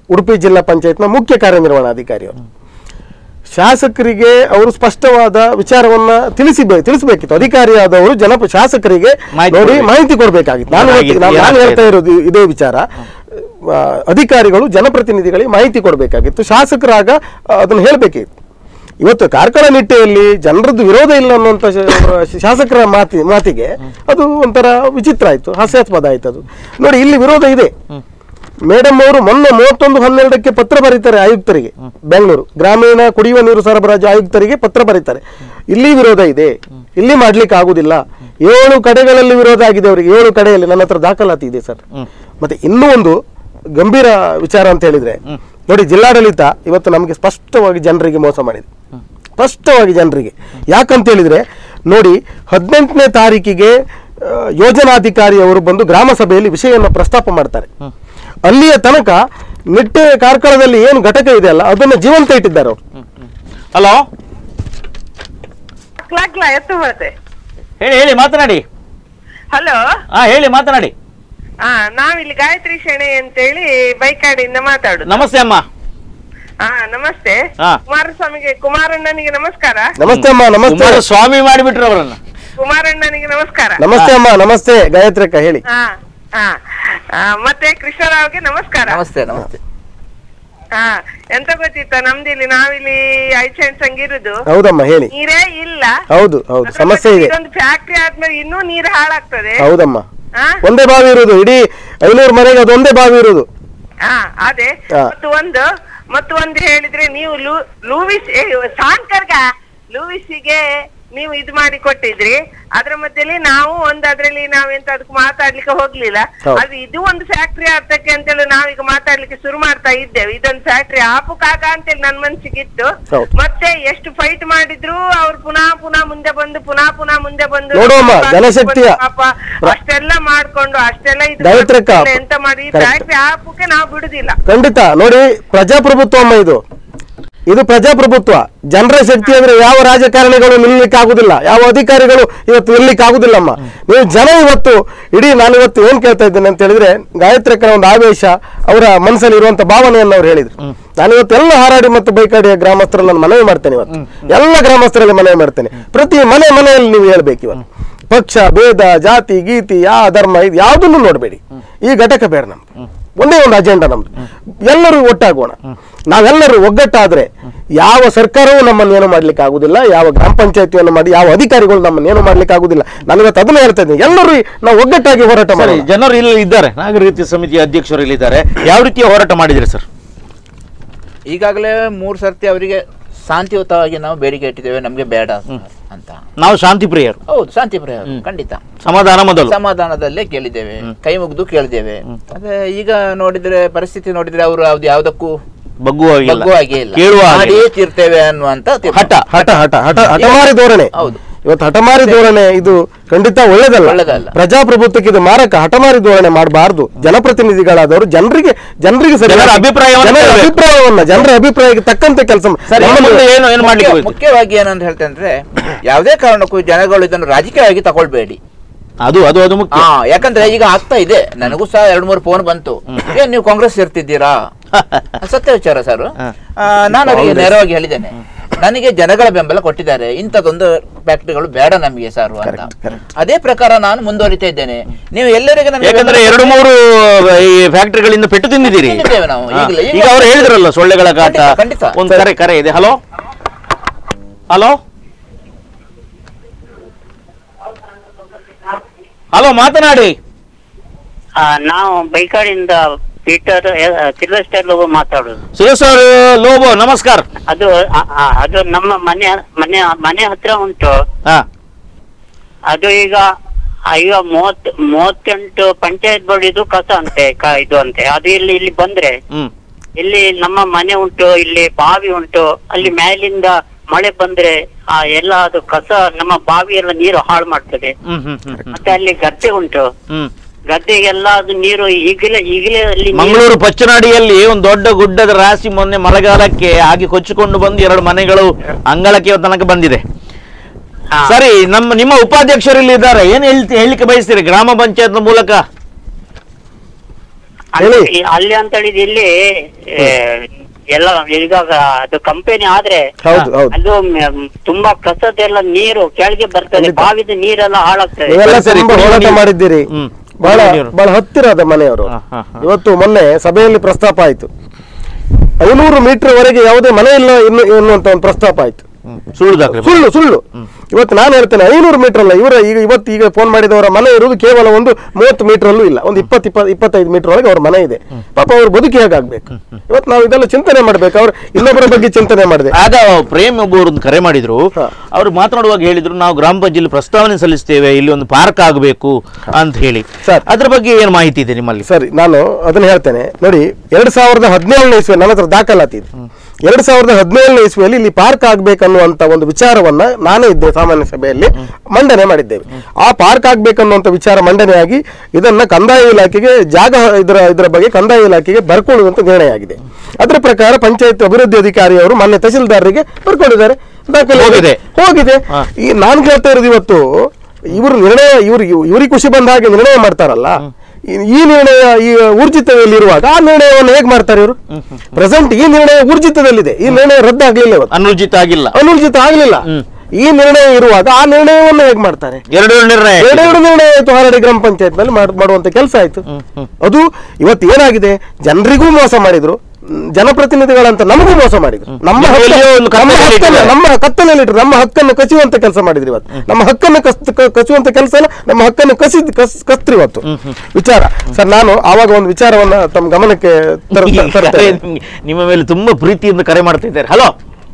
ಉಡುಪಿ ಜಿಲ್ಲಾ ಪಂಚಾಯತ್ನ ಮುಖ್ಯ ಕಾರ್ಯನಿರ್ವಹಣಾಧಿಕಾರಿ ಅವರು ಶಾಸಕರಿಗೆ ಅವರು ಸ್ಪಷ್ಟವಾದ ವಿಚಾರವನ್ನ ತಿಳಿಸಿಬೇ ತಿಳಿಸಬೇಕಿತ್ತು ಅಧಿಕಾರಿಯಾದವರು ಜನ ಶಾಸಕರಿಗೆ ಮಾಹಿತಿ ನೋಡಿ ಕೊಡ್ಬೇಕು. ಮಾಹಿತಿ ಕೊಡಬೇಕಾಗಿತ್ತು ನಾನು ಏನಾಗಿದೆ, ಹೇಳ್ತೀನಿ- ನಾನು- ನಾನು ಏನಾಗ್ತಾ ಹೇಳ್ತಾ ಇರೋದು ಇದೇ ವಿಚಾರ ಆ, ಅಧಿಕಾರಿಗಳು ಜನಪ್ರತಿನಿಧಿಗಳಿಗೆ ಮಾಹಿತಿ ಕೊಡಬೇಕಾಗಿತ್ತು ಶಾಸಕರಾಗ ಆ, ಅದನ್ನು ಹೇಳಬೇಕಿತ್ತು ಇವತ್ತು ಕಾರ್ಕಳ ನಿಟ್ಟೆಯಲ್ಲಿ ಜನರದ್ದು ವಿರೋಧ ಇಲ್ಲ ಅನ್ನುವಂಥ ಶ- ಶಾಸಕರ ಮಾತಿ ಮಾತಿಗೆ ಅದು ಒಂಥರ ವಿಚಿತ್ರ ಆಯ್ತು ಹಾಸ್ಯಾಸ್ಪದ ಆಯ್ತು ಅದು ನೋಡಿ ಇಲ್ಲಿ ವಿರೋಧ ಇದೆ ಮೇಡಮ್ ಅವರು ಮೊನ್ನೆ ಮೂವತ್ತೊಂದು ಹನ್ನೆರಡಕ್ಕೆ ಪತ್ರ ಬರೀತಾರೆ ಆಯುಕ್ತರಿಗೆ ಬೆಂಗಳೂರು ಗ್ರಾಮೀಣ ಕುಡಿಯುವ ನೀರು ಸರಬರಾಜು ಆಯುಕ್ತರಿಗೆ ಪತ್ರ ಬರೀತಾರೆ ಇಲ್ಲಿ ವಿರೋಧ ಇದೆ ಇಲ್ಲಿ ಮಾಡ್ಲಿಕ್ಕೆ ಆಗುದಿಲ್ಲ ಏಳು ಕಡೆಗಳಲ್ಲಿ ವಿರೋಧ ಆಗಿದೆ ಅವರಿಗೆ ಏಳು ಕಡೆಯಲ್ಲಿ ನನ್ನ ಹತ್ರ ದಾಖಲಾತಿ ಇದೆ ಸರ್ ಮತ್ತೆ ಇನ್ನೂ ಒಂದು ಗಂಭೀರ ವಿಚಾರ ಅಂತ ಹೇಳಿದ್ರೆ ನೋಡಿ ಜಿಲ್ಲಾಡಳಿತ ಇವತ್ತು ನಮಗೆ ಸ್ಪಷ್ಟವಾಗಿ ಜನರಿಗೆ ಮೋಸ ಮಾಡಿದೆ ಸ್ಪಷ್ಟವಾಗಿ ಜನರಿಗೆ ಯಾಕಂತ ಹೇಳಿದ್ರೆ ನೋಡಿ ಹದಿನೆಂಟನೇ ತಾರೀಕಿಗೆ ಆ, ಯೋಜನಾಧಿಕಾರಿಯವರು ಬಂದು ಗ್ರಾಮ ಸಭೆಯಲ್ಲಿ ವಿಷಯವನ್ನು ಪ್ರಸ್ತಾಪ ಮಾಡ್ತಾರೆ ಅಲ್ಲಿಯ ತನಕ ನಿಟ್ಟೆ ಕಾರ್ಕಳದಲ್ಲಿ ಏನು ಘಟಕ ಇದೆ ಅಲ್ಲ ಅದನ್ನು ಜೀವಂತ ಇಟ್ಟಿದ್ದಾರೆ ಅವರು ಹಲೋ ಕ್ಲಾಕ್ಲಾ ಎತ್ತು ಹೋತೆ ಹೇಳಿ ಹೇಳಿ ಮಾತನಾಡಿ ಹಲೋ ಹಾ ಹೇಳಿ ಮಾತನಾಡಿ ಹಾ ನಾವಿಲ್ಲಿ ಗಾಯತ್ರಿ ಶೆಣೆ ಅಂತೇಳಿ ಬೈಕಾಡಿಯಿಂದ ಮಾತಾಡುದು ನಮಸ್ತೆ ಅಮ್ಮ ಹಾ ನಮಸ್ತೆ ಹಾ. ಕುಮಾರಸ್ವಾಮಿಗೆ ಕುಮಾರಣ್ಣನಿಗೆ ನಮಸ್ಕಾರ ನಮಸ್ತೆ ಅಮ್ಮ ನಮಸ್ತೆ ಕುಮಾರ ಸ್ವಾಮಿ ಮಾಡಿಬಿಟ್ರು ಅವರನ್ನ ಕುಮಾರಣ್ಣನಿಗೆ ನಮಸ್ಕಾರ ನಮಸ್ತೆ ಅಮ್ಮ ನಮಸ್ತೆ ಗಾಯತ್ರಿ ಅಕ್ಕ ಹೇಳಿ ಹಾ ಹಾ ಆ, ಮತ್ತೆ ಕೃಷ್ಣರಾವ್ಗೆ ನಮಸ್ಕಾರ ನಮಸ್ತೆ ನಮಸ್ತೆ ಹಾ ಎಂತ ಗೊತ್ತಿತ್ತ ನಮ್ದಿಲ್ಲಿ ನಾವಿಲ್ಲಿ ಐಚೆಂಡ್ ಸಂಗಿರುದು ಹೌದಮ್ಮ ಹೇಳಿ ನೀರೇ ಇಲ್ಲ ಹೌದು ಹೌದು ಅದ್ರ ಸಮಸ್ಯೆ ಮತ್ತೆ ಇದೆ ಇದೊಂದು ಫ್ಯಾಕ್ಟ್ರಿ ಆದ್ಮೇಲೆ ಇನ್ನೂ ನೀರು ಹಾಳಾಗ್ತದೆ ಹೌದಮ್ಮ ಹಾ ಒಂದೇ ಬಾವಿ ಇರುವುದು ಇಡೀ ಐನೂರು ಮನೆಗೆ ಅದು ಒಂದೇ ಬಾವಿ ಇರುವುದು ಹಾ ಅದೇ ಹಾ. ಮತ್ತು ಒಂದು ಮತ್ತು ಒಂದು ಹೇಳಿದ್ರೆ ನೀವು ಲೂ ಲೂವಿಸ್ ಏ, ಸಾಂಕರ್ಗ ಲೂವಿಸ್ಗೆ ನೀವು ಇದು ಮಾಡಿ ಕೊಟ್ಟಿದ್ರಿ ಅದ್ರ ಮಧ್ಯದಲ್ಲಿ ನಾವು ಒಂದು ಅದ್ರಲ್ಲಿ ನಾವೆಂತ ಅದಕ್ಕೆ ಮಾತಾಡ್ಲಿಕ್ಕೆ ಹೋಗ್ಲಿಲ್ಲ ಹೌದು. ಅದು ಇದು ಒಂದು ಫ್ಯಾಕ್ಟ್ರಿ ಅರ್ಥಕ್ಕೆ ಅಂತೇಳಿ ನಾವೀಗ ಮಾತಾಡ್ಲಿಕ್ಕೆ ಶುರು ಮಾಡ್ತಾ ಇದ್ದೇವೆ ಇದೊಂದು ಫ್ಯಾಕ್ಟ್ರಿ ಆಪುಕಾಗ ಅಂತೇಳಿ ನನ್ ಮನ್ಸಿಗಿತ್ತು ಹೌದು. ಮತ್ತೆ ಎಷ್ಟು ಫೈಟ್ ಮಾಡಿದ್ರು ಅವ್ರು ಪುನಃ ಪುನಃ ಮುಂದೆ ಬಂದು ಪುನಃ ಪುನಃ ಮುಂದೆ ಬಂದು ನೋಡುವಮ್ಮ, ಪಾಪ ಜನಶಕ್ತಿಯ ಪಾಪ ಅಷ್ಟೆಲ್ಲ ಮಾಡ್ಕೊಂಡು ಅಷ್ಟೆಲ್ಲ ಇದು ಗಾಯತ್ರಕ್ಕ. ಮಾಡ್ಕೊಂಡು ಎಂತ ಮಾಡಿ Correct. ಫ್ಯಾಕ್ಟ್ರಿ ಆಪಕ್ಕೆ ನಾವು ಬಿಡುದಿಲ್ಲ ಖಂಡಿತ ನೋಡಿ ಪ್ರಜಾಪ್ರಭುತ್ವ ಅಮ್ಮ ಇದು ಇದು ಪ್ರಜಾಪ್ರಭುತ್ವ ಜನರ ಶಕ್ತಿ ಅಂದ್ರೆ ಯಾವ ರಾಜಕಾರಣಿಗಳು ನಿಲ್ಲಲಿಕ್ಕೆ ಆಗುದಿಲ್ಲ ಯಾವ ಅಧಿಕಾರಿಗಳು ಇವತ್ತು ನಿಲ್ಲಲಿಕ್ಕೆ ಆಗುದಿಲ್ಲಮ್ಮ ನೀವು ಜನ ಇವತ್ತು ಇಡೀ ನಾನು ಇವತ್ತು ಏನ್ ಕೇಳ್ತಾ ಇದ್ದೇನೆ ಅಂತ ಹೇಳಿದ್ರೆ ಗಾಯತ್ರಿಕರ ಒಂದು ಆವೇಶ ಅವರ ಮನಸ್ಸಲ್ಲಿ ಇರುವಂತ ಭಾವನೆಯನ್ನು ಅವ್ರು ಹೇಳಿದ್ರು ನಾನು ಇವತ್ತು ಎಲ್ಲ ಹಾರಾಡಿ ಮತ್ತು ಬೈಕಾಡಿಯ ಗ್ರಾಮಸ್ಥರಲ್ಲಿ ನಾನು ಮನವಿ ಮಾಡ್ತೇನೆ ಇವತ್ತು ಎಲ್ಲ ಗ್ರಾಮಸ್ಥರಲ್ಲಿ ಮನವಿ ಮಾಡ್ತೇನೆ ಪ್ರತಿ ಮನೆ ಮನೆಯಲ್ಲಿ ನೀವು ಹೇಳ್ಬೇಕು ಇವತ್ತು ಪಕ್ಷ ಭೇದ ಜಾತಿ ಗೀತಿ ಯಾವ ಧರ್ಮ ಇದು ಯಾವುದನ್ನು ನೋಡಬೇಡಿ ಈ ಘಟಕ ಬೇರೆ ನಮ್ದು ಒಂದೇ ಒಂದು ಅಜೆಂಡಾ ನಮ್ದು ಎಲ್ಲರೂ ಒಟ್ಟಾಗೋಣ ನಾವೆಲ್ಲರೂ ಒಗ್ಗಟ್ಟಾದ್ರೆ ಯಾವ ಸರ್ಕಾರವೂ ನಮ್ಮನ್ನು ಏನು ಮಾಡ್ಲಿಕ್ಕೆ ಆಗುದಿಲ್ಲ ಯಾವ ಗ್ರಾಮ ಪಂಚಾಯತಿಯನ್ನು ಮಾಡಿ ಯಾವ ಅಧಿಕಾರಿಗಳು ನಮ್ಮನ್ನು ಏನು ಮಾಡ್ಲಿಕ್ಕೆ ಆಗುದಿಲ್ಲ ನಾನು ಇವತ್ತು ಅದನ್ನ ಹೇಳ್ತಾ ಇದ್ದೀನಿ ಎಲ್ಲರೂ ನಾವು ಒಗ್ಗಟ್ಟಾಗಿ ಹೋರಾಟ ಸರಿ ಮಾಡಿ ಜನರು ಇಲ್ಲಿ ಇದ್ದಾರೆ ನಾಗರಿಕ ಸಮಿತಿಯ ಅಧ್ಯಕ್ಷರು ಇಲ್ಲಿದ್ದಾರೆ ಯಾವ ರೀತಿಯ ಹೋರಾಟ ಮಾಡಿದ್ರಿ ಸರ್ ಈಗಾಗಲೇ ಮೂರು ಸರ್ತಿ ಅವರಿಗೆ ಶಾಂತಿಯುತವಾಗಿ ನಾವು ಬೇಡಿಕೆ ಇಟ್ಟಿದ್ದೇವೆ ನಮಗೆ ಬೇಡ ಅಂತ ನಾವು ಶಾಂತಿ ಪ್ರಿಯರು ಹೌದು ಶಾಂತಿ ಪ್ರಿಯ ಖಂಡಿತ ಸಮಾಧಾನ ಮೊದಲು ಸಮಾಧಾನದಲ್ಲೇ ಕೇಳಿದ್ದೇವೆ ಕೈ ಮುಗಿದು ಕೇಳಿದ್ದೇವೆ ಅದೇ ಈಗ ನೋಡಿದ್ರೆ ಪರಿಸ್ಥಿತಿ ನೋಡಿದ್ರೆ ಅವರು ಯಾವ್ದು ಯಾವ್ದಕ್ಕೂ ಬಗ್ಗುವಾಗಿಲ್ಲ ಬಗ್ಗುವಾಗೇ ಇಲ್ಲ ಕೇಳುವ ಹಾಗೆ ಮಾಡಿಯೇ ಇಲ್ಲ. ತೀರ್ತೇವೆ ಅನ್ನುವಂತ ತೀರ್ಮಾನ. ಹಠ ಹಠ ಹಠ ಹಠ ಹಠಮಾರಿ ಧೋರಣೆ ಹೌದು. ಇವತ್ತು ಹಠಮಾರಿ ಧೋರಣೆ ಇದು ಖಂಡಿತ ಒಳ್ಳೇದಲ್ಲ ಒಳ್ಳೆದಲ್ಲ. ಪ್ರಜಾಪ್ರಭುತ್ವಕ್ಕೆ ಇದು ಮಾರಕ ಹಠಮಾರಿ ಧೋರಣೆ ಮಾಡಬಾರ್ದು ಜನಪ್ರತಿನಿಧಿಗಳಾದವರು ಜನರಿಗೆ ಜನರಿಗೆ ಸರಿ ಜನರ ಅಭಿಪ್ರಾಯವನ್ನ ಜನರ ಕೇಳ್ಬೇಕು. ಅಭಿಪ್ರಾಯವನ್ನ ಜನರ ಅಭಿಪ್ರಾಯಕ್ಕೆ ತಕ್ಕಂತೆ ಕೆಲಸ ಸರಿ ನಮ್ಮಲ್ಲಿ- ಮುಂದೆ ಏನು ಏನು ಮಾಡ್ಲಿಕ್ಕೆ ಮುಖ್ಯ- ಹೋಯ್ತು? ಮುಖ್ಯವಾಗಿ ಏನಂತ ಹೇಳ್ತೇನೆ ಅಂದ್ರೆ ಯಾವುದೇ ಕಾರಣಕ್ಕೂ ಜನಗಳು ಇದನ್ನು ರಾಜಕೀಯವಾಗಿ ತಗೊಳ್ಬೇಡಿ ಅದು ಅದು ಅದು ಮುಖ್ಯ ಹಾ ಯಾಕಂದ್ರೆ ಈಗ ಆಗ್ತಾ ಇದೆ ನನಗೂ ಸಹ ಎರಡ್ ಮೂರು ಫೋನ್ ಬಂತು ಏನ್ ನೀವು ಕಾಂಗ್ರೆಸ್ ಸೇರ್ತಿದ್ದೀರಾ ಸತ್ಯ ವಿಚಾರ ಸರ್ ನಾನು ಅವರಿಗೆ ನೇರವಾಗಿ ಹೇಳಿದ್ದೇನೆ ನನಗೆ ಜನಗಳ ಬೆಂಬಲ ಕೊಟ್ಟಿದ್ದಾರೆ ಇಂಥದ್ದೊಂದು ಫ್ಯಾಕ್ಟರಿಗಳು ಬೇಡ ನಮಗೆ ಸರ್ ಅಂತ ಅದೇ ಪ್ರಕಾರ ನಾನು ಮುಂದುವರಿತಾ ಇದ್ದೇನೆ ನೀವು ಎಲ್ಲರಿಗೆ ನನಗೆ ಯಾಕಂದ್ರೆ ಬೆಂಬಲ ಎರಡು ಮೂರು ಈ ಫ್ಯಾಕ್ಟರಿಗಳಿಂದ ಪೆಟ್ಟು ತಿಂದಿದ್ದೀರಿ ತಿಂದಿದ್ದೇವೆ ನಾವು. ಹಾ. ಈಗಲೇ- ಈಗ ಅವರು ಹೇಳಿದ್ರಲ್ಲ ಸೊಳ್ಳೆಗಳ ಕಾಟ ಖಂಡಿತ, ಖಂಡಿತ. ಒಂದು ಕರೆ ಕರೆ ಇದೆ ಹಲೋ ಹಲೋ ಹಲೋ ಮಾತನಾಡಿ ಆ, ನಾವು ಬೈಕಾಡಿಂದ ಪೀಟರ್ ಸಿಲ್ವೆಸ್ಟರ್ ಲೋಗೋ ಮಾತಾಡೋದು ಸುರೇಶ್ ಅವರು ಲೋಬೋ ನಮಸ್ಕಾರ ಅದು ಆ, ಆ, ಅದು ನಮ್ಮ ಮನೆ ಮನೆ ಮನೆ ಹತ್ರ ಉಂಟು ಹಾ ಅದು ಈಗ ಆ, ಈಗ ಮೂವತ್ ಮೂವತ್ತೆಂಟು ಪಂಚಾಯತ್ ಬಡಿದು ಕಸ ಅಂತೆ ಕ- ಇದು ಅಂತೆ ಅದು ಇಲ್ಲಿ ಇಲ್ಲಿ ಬಂದ್ರೆ ಹ್ಮ್ ಇಲ್ಲಿ ನಮ್ಮ ಮನೆ ಉಂಟು ಇಲ್ಲಿ ಬಾವಿ ಉಂಟು ಅಲ್ಲಿ ಮೇಲಿಂದ ಮಳೆ ಬಂದ್ರೆ ಆ ಎಲ್ಲ ಅದು ಕಸ ನಮ್ಮ ಬಾವಿ ಎಲ್ಲ ನೀರು ಹಾಳು ಮಾಡ್ತದೆ ಹ್ಮ್ ಹ್ಮ್ ಹ್ಮ್ ಮತ್ತೆ ಅಲ್ಲಿ ಗದ್ದೆ ಉಂಟು ಹ್ಮ್ ಗದ್ದೆಗೆಲ್ಲ ಅದು ನೀರು ಈಗಲೇ ಈಗಲೇ ಅಲ್ಲಿ ನೀರು- ಮಂಗಳೂರು ಪಚ್ಚನಾಡಿಯಲ್ಲಿ ಒಂದು ದೊಡ್ಡ ಗುಡ್ಡದ ರಾಶಿ ಮೊನ್ನೆ ಮಳೆಗಾಲಕ್ಕೆ ಆಗಿ ಕೊಚ್ಚಿಕೊಂಡು ಬಂದು ಎರಡು ಮನೆಗಳು ಅಂಗಳಕ್ಕೆ ತನಕ ಬಂದಿದೆ ಹಾ. ಸರಿ ನಮ್ಮ ನಿಮ್ಮ ಉಪಾಧ್ಯಕ್ಷರು ಇಲ್ಲಿ ಇದ್ದಾರೆ ಏನ್ ಹೇಳ್ತಿ ಹೇಳಲಿಕ್ಕೆ ಬಯಸ್ತೀರಿ ಗ್ರಾಮ ಪಂಚಾಯತ್ ಮೂಲಕ ಹೇಳಿ. ಅಲ್ಲಿ- ಅಲ್ಲಿ ಅಂತ ಹೇಳಿದ್ ಇಲ್ಲಿ ಏ, ಎಲ್ಲ ಈಗ ಅದು ಕಂಪನಿ ಆದ್ರೆ ಹೌದು ಹೌದು ಅದು ಮ್- ತುಂಬಾ ಕಸದೆಲ್ಲ ನೀರು ಕೆಳಗೆ ಬರ್ತದೆ ಖಂಡಿತ. ಬಾವಿದ ನೀರೆಲ್ಲ ಹಾಳಾಗ್ತದೆ ನೀವೆಲ್ಲ ಸರಿ, ತುಂಬಾ ಕುಡಿಯುವ ಹೋರಾಟ ನೀರು. ಮಾಡಿದ್ದೀರಿ ಹ್ಮ್. ಬಹಳ ಕುಡಿಯುವ ನೀರು. ಬಹಳ ಹತ್ತಿರದ ಮನೆಯವರು ಹಾ, ಹಾ, ಹಾ. ಇವತ್ತು ಮೊನ್ನೆ ಸಭೆಯಲ್ಲಿ ಪ್ರಸ್ತಾಪ ಆಯ್ತು ಐನೂರು ಮೀಟರ್ ವರೆಗೆ ಯಾವುದೇ ಮನೆ ಇಲ್ಲ ಇನ್ನು ಎನ್ನುವಂತ ಒಂದು ಪ್ರಸ್ತಾಪ ಆಯ್ತು ಹ್ಮ್. ಸುಳ್ಳು ದಾಖಲೆ ಸುಳ್ಳು ಸುಳ್ಳು ಇವತ್ತು ನಾನು ಹೇಳ್ತೇನೆ ಐನೂರು ಮೀಟರ್ ಅಲ್ಲ ಇವರ ಈಗ ಇವತ್ತು ಈಗ ಫೋನ್ ಮಾಡಿದವರ ಮನೆ ಇರುವುದು ಕೇವಲ ಒಂದು ಮೂವತ್ತು ಮೀಟರ್ ಅಲ್ಲೂ ಇಲ್ಲ ಒಂದು ಇಪ್ಪತ್ತು ಇಪ್ಪ ಇಪ್ಪತ್ತೈದು ಮೀಟರ್ ಒಳಗೆ ಅವ್ರ ಮನೆ ಇದೆ ಪಾಪ ಅವ್ರ ಬದುಕಿ ಹೇಗಾಗ್ಬೇಕು ಇವತ್ತು ನಾವು ಇದೆಲ್ಲ ಚಿಂತನೆ ಮಾಡ್ಬೇಕು ಅವ್ರು ಇನ್ನೊಬ್ಬರ ಬಗ್ಗೆ ಚಿಂತನೆ ಮಾಡಿದೆ ಆಗ ಪ್ರೇಮ್ ಒಬ್ಬರು ಒಂದು ಕರೆ ಮಾಡಿದ್ರು ಹಾ. ಅವರು ಮಾತನಾಡುವಾಗ ಹೇಳಿದ್ರು ನಾವು ಗ್ರಾಮ ಪಂಚಾಯತ್ ಪ್ರಸ್ತಾವನೆ ಸಲ್ಲಿಸ್ತೇವೆ ಇಲ್ಲಿ ಒಂದು ಪಾರ್ಕ್ ಆಗಬೇಕು ಅಂತ ಹೇಳಿ ಸರ್. ಅದ್ರ ಬಗ್ಗೆ ಏನು ಮಾಹಿತಿ ಇದೆ ನಿಮ್ಮಲ್ಲಿ ಸರಿ ನಾನು ಅದನ್ನ ಹೇಳ್ತೇನೆ ನೋಡಿ ಎರಡ್ ಸಾವಿರದ ಹದಿನೇಳನೇ ಇಸ್ವಿ ನನ್ನ ಹತ್ರ ದಾಖಲಾತಿ ಇದೆ ಎರಡ್ ಸಾವಿರದ ಹದಿನೇಳನೇ ಇಸ್ವಿಯಲ್ಲಿ ಇಲ್ಲಿ ಪಾರ್ಕ್ ಆಗ್ಬೇಕನ್ನುವಂತ ಒಂದು ವಿಚಾರವನ್ನ ನಾನೇ ಇದ್ದೆ ಸಾಮಾನ್ಯ ಸಭೆಯಲ್ಲಿ ಮಂಡನೆ ಮಾಡಿದ್ದೇವೆ ಆ ಪಾರ್ಕ್ ಆಗ್ಬೇಕನ್ನುವಂತ ವಿಚಾರ ಮಂಡನೆಯಾಗಿ ಇದನ್ನ ಕಂದಾಯ ಇಲಾಖೆಗೆ ಜಾಗ ಇದರ ಇದರ ಬಗ್ಗೆ ಕಂದಾಯ ಇಲಾಖೆಗೆ ಬರ್ಕೊಳ್ಳುವಂತ ನಿರ್ಣಯ ಆಗಿದೆ ಅದರ ಪ್ರಕಾರ ಪಂಚಾಯತ್ ಅಭಿವೃದ್ಧಿ ಅಧಿಕಾರಿಯವರು ಮಾನ್ಯ ತಹಸೀಲ್ದಾರರಿಗೆ ಬರ್ಕೊಂಡಿದ್ದಾರೆ ದಾಖಲೆ ಹೋಗಿದೆ. ಹೋಗಿದೆ ಹಾ. ಈ ನಾನು ಕೇಳ್ತಾ ಇರೋದು ಇವತ್ತು ಇವರು ನಿರ್ಣಯ ಇವ್ರಿಗೆ ಇವ್ರಿಗೆ ಖುಷಿ ಬಂದ ಹಾಗೆ ನಿರ್ಣಯ ಮಾಡ್ತಾರಲ್ಲ ಈ- ಈ ನಿರ್ಣಯ ಈ ಊರ್ಜಿತದಲ್ಲಿರುವಾಗ ಆ ನಿರ್ಣಯವನ್ನು ಹೇಗೆ ಮಾಡ್ತಾರೆ ಇವರು ಪ್ರೆಸೆಂಟ್ ಈ ನಿರ್ಣಯ ಊರ್ಜಿತದಲ್ಲಿದೆ ಈ ನಿರ್ಣಯ ರದ್ದಾಗ್ಲಿಲ್ಲ ಇವತ್ತು ಅನುರ್ಜಿತ ಆಗಿಲ್ಲ ಅನೂರ್ಜಿತ ಆಗ್ಲಿಲ್ಲ ಈ ನಿರ್ಣಯ ಇರುವಾಗ ಆ ನಿರ್ಣಯವನ್ನು ಹೇಗೆ ಮಾಡ್ತಾರೆ ಎರಡು ನಿರ್ಣಯ ಎರಡೆರಡು ನಿರ್ಣಯ ಆಯ್ತು ಹಾರಡಿ ಗ್ರಾಮ ಪಂಚಾಯತ್ ನಲ್ಲಿ ಮಾಡ್- ಮಾಡುವಂತ ಕೆಲಸ ಆಯ್ತು ಅದು ಇವತ್ತು ಏನಾಗಿದೆ ಜನರಿಗೂ ಮೋಸ ಮಾಡಿದ್ರು ಮ್, ಜನಪ್ರತಿನಿಧಿಗಳಂತ ನಮಗೂ ಮೋಸ ಮಾಡಿದ್ರು ನಮ್ಮ ನಿಮ್ಮ ಹಕ್ಕ- ಎಲ್ಲಿಯೋ ಒಂದು ನಮ್ಮ ಕತ್ತಲಲ್ಲಿ ಹಕ್ಕನ್ನ ಇಟ್ಟಿದ್ದಾರೆ. ನಮ್ಮ ಕತ್ತಲಲ್ಲಿ ಇಟ್ಟರು ನಮ್ಮ ಹಕ್ಕನ್ನು ಕಸಿಯುವಂತ ಕೆಲಸ ಮಾಡಿದ್ರಿ ಇವತ್ತು ನಮ್ಮ ಹಕ್ಕನ್ನು ಕಸ್ ಕ- ಕಸಿಯುವಂತ ಕೆಲಸ ಅಲ್ಲ ನಮ್ಮ ಹಕ್ಕನ್ನು ಕಸಿದ್ ಕಸ್ ಕಸ್ತ್ರಿ ಇವತ್ತು ವಿಚಾರ ಸರ್ ನಾನು ಆವಾಗ ಒಂದು ವಿಚಾರವನ್ನ ತಮ್ಮ ಗಮನಕ್ಕೆ ತರ- ಈ ತರ್ತೇನೆ. ಕರೆ ನಿಮ್ಗೆ- ನಿಮ್ಮ ಮೇಲೆ ತುಂಬಾ ಪ್ರೀತಿಯಿಂದ ಕರೆ ಮಾಡ್ತಾ ಇದ್ದಾರೆ ಹಲೋ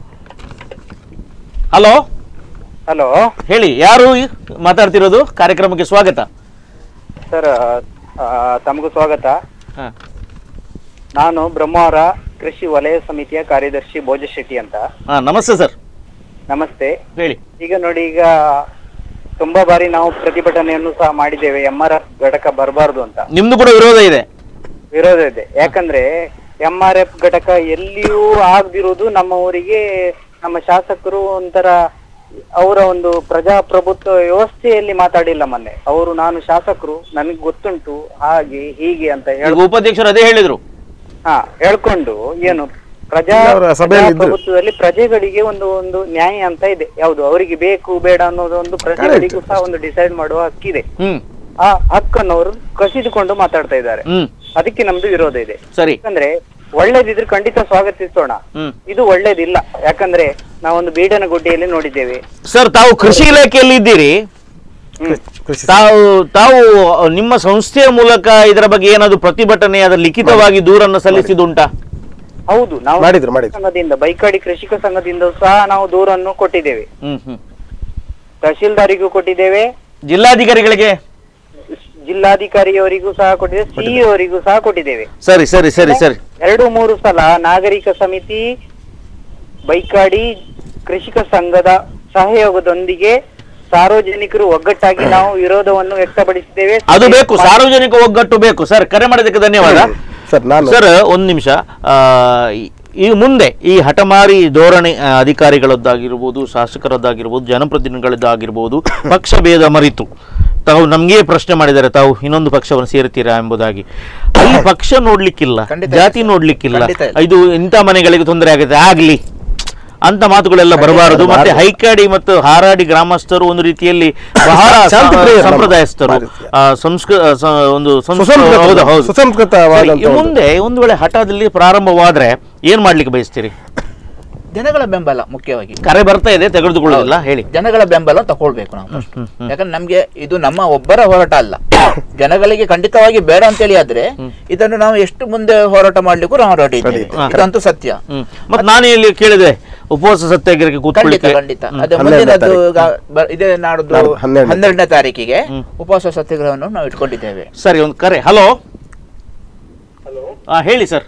ಹಲೋ ಹಲೋ ಹೇಳಿ ಯಾರು ಈ- ಮಾತಾಡ್ತಿರೋದು ಕಾರ್ಯಕ್ರಮಕ್ಕೆ ಸ್ವಾಗತ ಸರ್ ತಮಗೂ ಸ್ವಾಗತ ಹಾ. ನಾನು ಬ್ರಹ್ಮಾವರ ಕೃಷಿ ವಲಯ ಸಮಿತಿಯ ಕಾರ್ಯದರ್ಶಿ ಭೋಜಶೆಟ್ಟಿ ಅಂತ ಹಾ ನಮಸ್ತೆ ಸರ್ ನಮಸ್ತೆ ಹೇಳಿ ಈಗ ನೋಡಿ ಈಗ ತುಂಬಾ ಬಾರಿ ನಾವು ಪ್ರತಿಭಟನೆಯನ್ನು ಸಹ ಮಾಡಿದ್ದೇವೆ ಎಂ ಆರ್ ಎಫ್ ಘಟಕ ಬರಬಾರ್ದು ಅಂತ ನಿಮ್ದು ಕೂಡ ವಿರೋಧ ಇದೆ ವಿರೋಧ ಇದೆ ಯಾಕಂದ್ರೆ ಎಂ ಆರ್ ಎಫ್ ಘಟಕ ಎಲ್ಲಿಯೂ ಆಗದಿರುವುದು ನಮ್ಮ ಊರಿಗೆ ನಮ್ಮ ಶಾಸಕರು ಒಂಥರ ಅವರ ಒಂದು ಪ್ರಜಾಪ್ರಭುತ್ವ ವ್ಯವಸ್ಥೆಯಲ್ಲಿ ಮಾತಾಡಿಲ್ಲ ಮೊನ್ನೆ ಅವರು ನಾನು ಶಾಸಕರು ನನಗೆ ಗೊತ್ತುಂಟು ಹಾಗೆ ಹೀಗೆ ಅಂತ ಈಗ ಹೇಳಿ ಉಪಾಧ್ಯಕ್ಷರು ಅದೇ ಹೇಳಿದ್ರು ಹಾ ಹೇಳ್ಕೊಂಡು ಏನು ಪ್ರಜಾ ಅವರ ಸಭೆಯಲ್ಲಿ ಇದ್ರು. ಪ್ರಭುತ್ವದಲ್ಲಿ ಪ್ರಜೆಗಳಿಗೆ ಒಂದು ಒಂದು ನ್ಯಾಯ ಅಂತ ಇದೆ ಯಾವುದು ಅವರಿಗೆ ಬೇಕು ಬೇಡ ಅನ್ನೋದು ಒಂದು ಪ್ರಜೆಗಳಿಗೂ ಸಹ ಒಂದು ಡಿಸೈಡ್ ಮಾಡುವ ಹಕ್ಕಿದೆ ಹ್ಮ್ ಆ ಹಕ್ಕನ್ನು ಅವರು ಕಸಿದುಕೊಂಡು ಮಾತಾಡ್ತಾ ಇದ್ದಾರೆ ಹ್ಮ್ ಅದಕ್ಕೆ ನಮ್ದು ವಿರೋಧ ಇದೆ ಸರಿ ಯಾಕಂದ್ರೆ ಒಳ್ಳೇದಿದ್ರೆ ಖಂಡಿತ ಸ್ವಾಗತಿಸೋಣ ಹ್ಮ್ ಇದು ಒಳ್ಳೇದಿಲ್ಲ ಯಾಕಂದ್ರೆ ನಾವೊಂದು ಬೀಡನಗುಡ್ಡಿಯಲ್ಲಿ ನೋಡಿದ್ದೇವೆ ಸರ್ ತಾವು ಕೃಷಿ ಇಲಾಖೆಯಲ್ಲಿ ಇದ್ದೀರಿ ಕೃಷಿ ತಾವು ತಾವು ನಿಮ್ಮ ಸಂಸ್ಥೆಯ ಮೂಲಕ ಇದರ ಬಗ್ಗೆ ಏನಾದ್ರು ಪ್ರತಿಭಟನೆ ಅದರ ಲಿಖಿತವಾಗಿ ದೂರನ್ನು ಸಲ್ಲಿಸಿದುಂಟಾ ಹೌದು ನಾವು ಮಾಡಿದ್ರು, ಮಾಡಿದ್ರು. ಸಂಘದಿಂದ ಬೈಕಾಡಿ ಕೃಷಿಕ ಸಂಘದಿಂದ ಸಹ ನಾವು ದೂರನ್ನು ಕೊಟ್ಟಿದ್ದೇವೆ ಹ್ಮ್ ಹ್ಮ್ ತಹಶೀಲ್ದಾರಿಗೂ ಕೊಟ್ಟಿದ್ದೇವೆ ಜಿಲ್ಲಾಧಿಕಾರಿಗಳಿಗೆ ಜಿಲ್ಲಾಧಿಕಾರಿಯವರಿಗೂ ಸಹ ಕೊಟ್ಟಿದ್ದೇವೆ ಸಿಇ ಅವರಿಗೂ ಸಹ ಕೊಟ್ಟಿದ್ದೇವೆ ಸರಿ ಸರಿ ಸರಿ ಸರಿ ಎರಡು ಮೂರು ಸಲ ನಾಗರಿಕ ಸಮಿತಿ ಬೈಕಾಡಿ ಕೃಷಿಕ ಸಂಘದ ಸಹಯೋಗದೊಂದಿಗೆ ಸಾರ್ವಜನಿಕರು ಒಗ್ಗಟ್ಟಾಗಿ ನಾವು ವಿರೋಧವನ್ನು ವ್ಯಕ್ತಪಡಿಸಿದ್ದೇವೆ ಅದು ಬೇಕು ಸಾರ್ವಜನಿಕ ಒಗ್ಗಟ್ಟು ಬೇಕು ಸರ್ ಕರೆ ಮಾಡೋದಕ್ಕೆ ಧನ್ಯವಾದ ಸರ್ ನಾನು ಸರ್ ಒಂದು ನಿಮಿಷ ಆ, ಈ- ಈ ಮುಂದೆ ಈ ಹಠಮಾರಿ ಧೋರಣೆ ಆ, ಅಧಿಕಾರಿಗಳದ್ದಾಗಿರ್ಬೋದು ಶಾಸಕರದ್ದಾಗಿರ್ಬೋದು ಜನಪ್ರತಿನಿಧಿಗಳದ್ದಾಗಿರ್ಬೋದು ಪಕ್ಷ ಭೇದ ಮರಿತು ತಾವು ನಮಗೆ ಪ್ರಶ್ನೆ ಮಾಡಿದ್ದಾರೆ ತಾವು ಇನ್ನೊಂದು ಪಕ್ಷವನ್ನು ಸೇರ್ತೀರಾ ಎಂಬುದಾಗಿ ಅಲ್ಲಿ ಪಕ್ಷ ನೋಡ್ಲಿಕ್ಕಿಲ್ಲ ಖಂಡಿತ ಜಾತಿ ಇಲ್ಲ. ನೋಡ್ಲಿಕ್ಕಿಲ್ಲ ಖಂಡಿತ ಇಲ್ಲ. ಇದು ಇಂಥ ಮನೆಗಳಿಗೆ ತೊಂದರೆ ಆಗುತ್ತೆ ಆಗ್ಲಿ ಅಂತ ಮಾತುಗಳೆಲ್ಲ ಬರಬಾರದು ಮತ್ತೆ ಹೈಕಾಡಿ ಮತ್ತು ಹಾರಾಡಿ ಗ್ರಾಮಸ್ಥರು ಒಂದು ರೀತಿಯಲ್ಲಿ ಬಹಳ ಶಾಂತಿ ಪ್ರಿಯರು ನಮ್ಮ ಸಂಪ್ರದಾಯಸ್ಥರು ಭಾರತೀಯ. ಆ, ಸಂಸ್ಕೃ ಆ, ಸ- ಒಂದು ಸಂಸ್ಕೃ- ಸುಸಂಸ್ಕೃತ- ಹೌದು, ಹೌದು. ಸುಸಂಸ್ಕೃತವಾದಂಥ ಸರಿ, ಈ ಮುಂದೆ ಒಂದು ವೇಳೆ ಹಠದಲ್ಲಿ ಪ್ರಾರಂಭವಾದ್ರೆ ಏನ್ ಮಾಡ್ಲಿಕ್ಕೆ ಬಯಸ್ತೀರಿ ಜನಗಳ ಬೆಂಬಲ ಮುಖ್ಯವಾಗಿ ಕರೆ ಬರ್ತಾ ಇದೆ ತೆಗೆದುಕೊಳ್ಳೋದಿಲ್ಲ ಹೇಳಿ ಜನಗಳ ಬೆಂಬಲ ತಗೊಳ್ಬೇಕು ನಾವು first. ಯಾಕಂದ್ರೆ ನಮ್ಗೆ ಇದು ನಮ್ಮ ಒಬ್ಬರ ಹೋರಾಟ ಅಲ್ಲ ಜನಗಳಿಗೆ ಖಂಡಿತವಾಗಿ ಬೇಡ ಅಂತೇಳಿ ಆದ್ರೆ ಇದನ್ನು ನಾವು ಎಷ್ಟು ಮುಂದೆ ಹೋರಾಟ ಮಾಡ್ಲಿಕ್ಕೂ ನಾವು ರೆಡಿ ಇದ್ದೇವೆ ಹಾ. ಇದಂತೂ ಸತ್ಯ ಹ್ಮ್ ಮತ್ತೆ ನಾನು ಇಲ್ಲಿ ಕೇಳಿದೆ ಉಪವಾಸ ಸತ್ಯಾಗ್ರಹಕ್ಕೆ ಖಂಡಿತ ಕೂತ್ಕೊಳ್ಳಿಕ್ಕೆ ಖಂಡಿತ ಅದೇ ಹನ್ನೆರಡನೇ ಮುಂದಿನದು ತಾರೀಕು. ಗ- ಬ- ಇದೇ ನಾಡ್ದು ನಾಡ್ದು ಹನ್ನೆರಡನೇ ಹನ್ನೆರಡನೇ ತಾರೀಕಿಗೆ ಉಪವಾಸ ಸತ್ಯಾಗ್ರಹವನ್ನು ನಾವು ಇಟ್ಕೊಂಡಿದ್ದೇವೆ ಸರಿ ಒಂದು ಕರೆ ಹಲೋ ಹಾ ಹೇಳಿ ಸರ್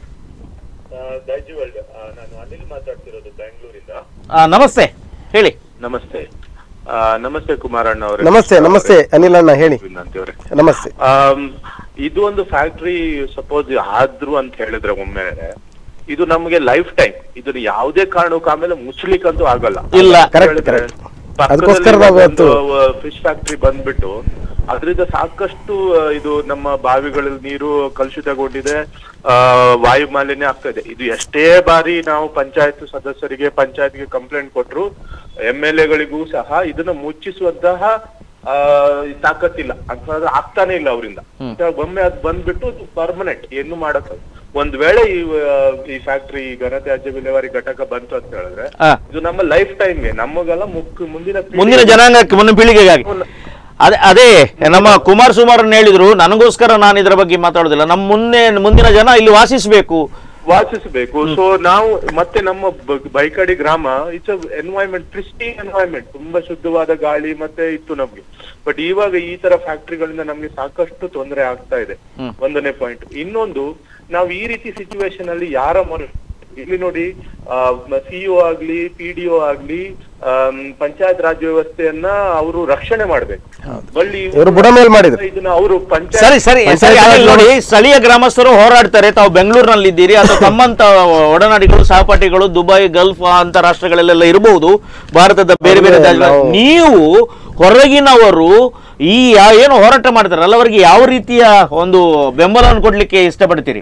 ಆ, ನಮಸ್ತೆ ಹೇಳಿ ನಮಸ್ತೆ ಆ, ನಮಸ್ತೆ ಕುಮಾರಣ್ಣ ಅವರೇ ನಮಸ್ತೆ ನಮಸ್ತೆ ಅನಿಲ್ ಅಣ್ಣ ಹೇಳಿ ಅಂತವ್ರೆ ನಮಸ್ತೆ ಆಮ್, ಇದು ಒಂದು ಫ್ಯಾಕ್ಟ್ರಿ ಸಪೋಸ್ ಆದ್ರು ಅಂತ ಹೇಳಿದ್ರೆ ಒಮ್ಮೆ ಇದು ನಮಗೆ ಲೈಫ್ ಟೈಮ್ ಇದನ್ನ ಯಾವುದೇ ಕಾರಣಕ್ಕೂ ಆಮೇಲೆ ಮುಚ್ಚಲಿಕ್ಕಂತೂ ಆಗಲ್ಲ ಇಲ್ಲ, correct, ಹೇಳಿದ್ರೆ, correct. ಅದಕ್ಕೋಸ್ಕರ ನಾವು ಇವತ್ತು ಫಿಶ್ ಫ್ಯಾಕ್ಟ್ರಿ ಬಂದ್ಬಿಟ್ಟು ಅದರಿಂದ ಸಾಕಷ್ಟು ಆ, ಇದು ನಮ್ಮ ಬಾವಿಗಳಲ್ಲಿ ನೀರು ಕಲುಷಿತಗೊಂಡಿದೆ ಆ, ವಾಯು ಮಾಲಿನ್ಯ ಆಗ್ತಾ ಇದೆ ಇದು ಎಷ್ಟೇ ಬಾರಿ ನಾವು ಪಂಚಾಯತ್ ಸದಸ್ಯರಿಗೆ ಪಂಚಾಯತ್ಗೆ ಕಂಪ್ಲೇಂಟ್ ಕೊಟ್ರು ಎಂ ಎಲ್ ಎಗಳಿಗೂ ಸಹ ಇದನ್ನ ಮುಚ್ಚಿಸುವಂತಹ ಆ, ತಾಕತ್ತಿಲ್ಲ ಅಂತ ಆಗ್ತಾನೆ ಇಲ್ಲ ಅವರಿಂದ ಒಮ್ಮೆ ಅದು ಬಂದ್ಬಿಟ್ಟು ಪರ್ಮನೆಂಟ್ ಏನು ಮಾಡಕ್ ಒಂದ್ ವೇಳೆ ಈ ಆ, ಈ ಫ್ಯಾಕ್ಟ್ರಿ ಘನತ್ಯಾಜ್ಯ ವಿಲೇವಾರಿ ಘಟಕ ಬಂತು ಅಂತ ಹೇಳಿದ್ರೆ ಆ. ಇದು ನಮ್ಮ ಲೈಫ್ ಟೈಮ್ಗೆ ನಮಗೆಲ್ಲ ಮುಖ್ಯ ಮುಂದಿನ ಪೀಳಿಗೆ- ಮುಂದಿನ ಜನಾಂಗಕ್ಕೆ ಮುಂದಿನ ಪೀಳಿಗೆಗಾಗಿ ಅದೇ ಅದೇ ನಮ್ಮ ಕುಮಾರ್ ಸುಮಾರನ್ ಹೇಳಿದ್ರು ನನಗೋಸ್ಕರ ನಾನು ಇದರ ಬಗ್ಗೆ ಮಾತಾಡೋದಿಲ್ಲ ನಮ್ಮ ಮುಂದೆ ಮುಂದಿನ ಜನ ಇಲ್ಲಿ ವಾಸಿಸಬೇಕು ವಾಸಿಸಬೇಕು ಸೊ ನಾವು ಮತ್ತೆ ನಮ್ಮ ಬ- ಬೈಕಡಿ ಗ್ರಾಮ ಇಟ್ಸ್ ಎನ್ವೈರನ್ಮೆಂಟ್ ಪ್ರಿಸ್ಟಿ ಎನ್ವೈರನ್ಮೆಂಟ್ ತುಂಬಾ ಶುದ್ಧವಾದ ಗಾಳಿ ಮತ್ತೆ ಇತ್ತು ನಮ್ಗೆ ಬಟ್ ಇವಾಗ ಈ ತರ ಫ್ಯಾಕ್ಟ್ರಿಗಳಿಂದ ನಮ್ಗೆ ಸಾಕಷ್ಟು ತೊಂದರೆ ಆಗ್ತಾ ಇದೆ ಒಂದನೇ ಪಾಯಿಂಟ್ ಇನ್ನೊಂದು ನಾವು ಈ ರೀತಿ ಸಿಚುವೇಶನ್ ಅಲ್ಲಿ ಯಾರ ಮನೆ ಇಲ್ಲಿ ನೋಡಿ ಸಿಇಒ ಆಗ್ಲಿ ಪಿ ಡಿ ಒ ಆಗ್ಲಿ ಆಮ್, ಪಂಚಾಯತ್ ರಾಜ್ ವ್ಯವಸ್ಥೆಯನ್ನ ಅವರು ರಕ್ಷಣೆ ಮಾಡ್ಬೇಕು ಬಳ್ಳಿ ಇವರು ಬುಡ ಮೇಲ್ ಮಾಡಿದ್ರು. ಇದನ್ನ ಅವರು ಪಂಚಾಯತ್ ಸರಿ ಸರಿ ಸರಿ ಅದೇ ನೋಡಿ ಸ್ಥಳೀಯ ಗ್ರಾಮಸ್ಥರು ಹೋರಾಡ್ತಾರೆ ತಾವು ಬೆಂಗಳೂರಿನಲ್ಲಿ ಇದ್ದೀರಿ ಅಥವಾ ತಮ್ಮಂತ ಒಡನಾಡಿಗಳು ಸಹಪಾಠಿಗಳು ದುಬೈ ಗಲ್ಫ್ ಅಂತ ರಾಷ್ಟ್ರಗಳಲ್ಲೆಲ್ಲ ಇರಬಹುದು ಭಾರತದ ಬೇರೆ ಬೇರೆ ಅವ್ರಿಗೆ ರಾಜ್ಯಗಳ- ನಾವು- ನೀವು ಹೊರಗಿನವರು ಈ ಯಾ- ಏನು ಹೋರಾಟ ಮಾಡ್ತಾರಲ್ಲ ಅವರಿಗೆ ಯಾವ ರೀತಿಯ ಒಂದು ಬೆಂಬಲವನ್ನು ಕೊಡ್ಲಿಕ್ಕೆ ಇಷ್ಟಪಡ್ತೀರಿ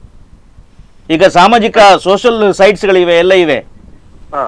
ಈಗ ಸಾಮಾಜಿಕ ಸೋಷಿಯಲ್ ಸೈಟ್ಸ್ಗಳಿವೆ ಎಲ್ಲ ಇವೆ ಹಾ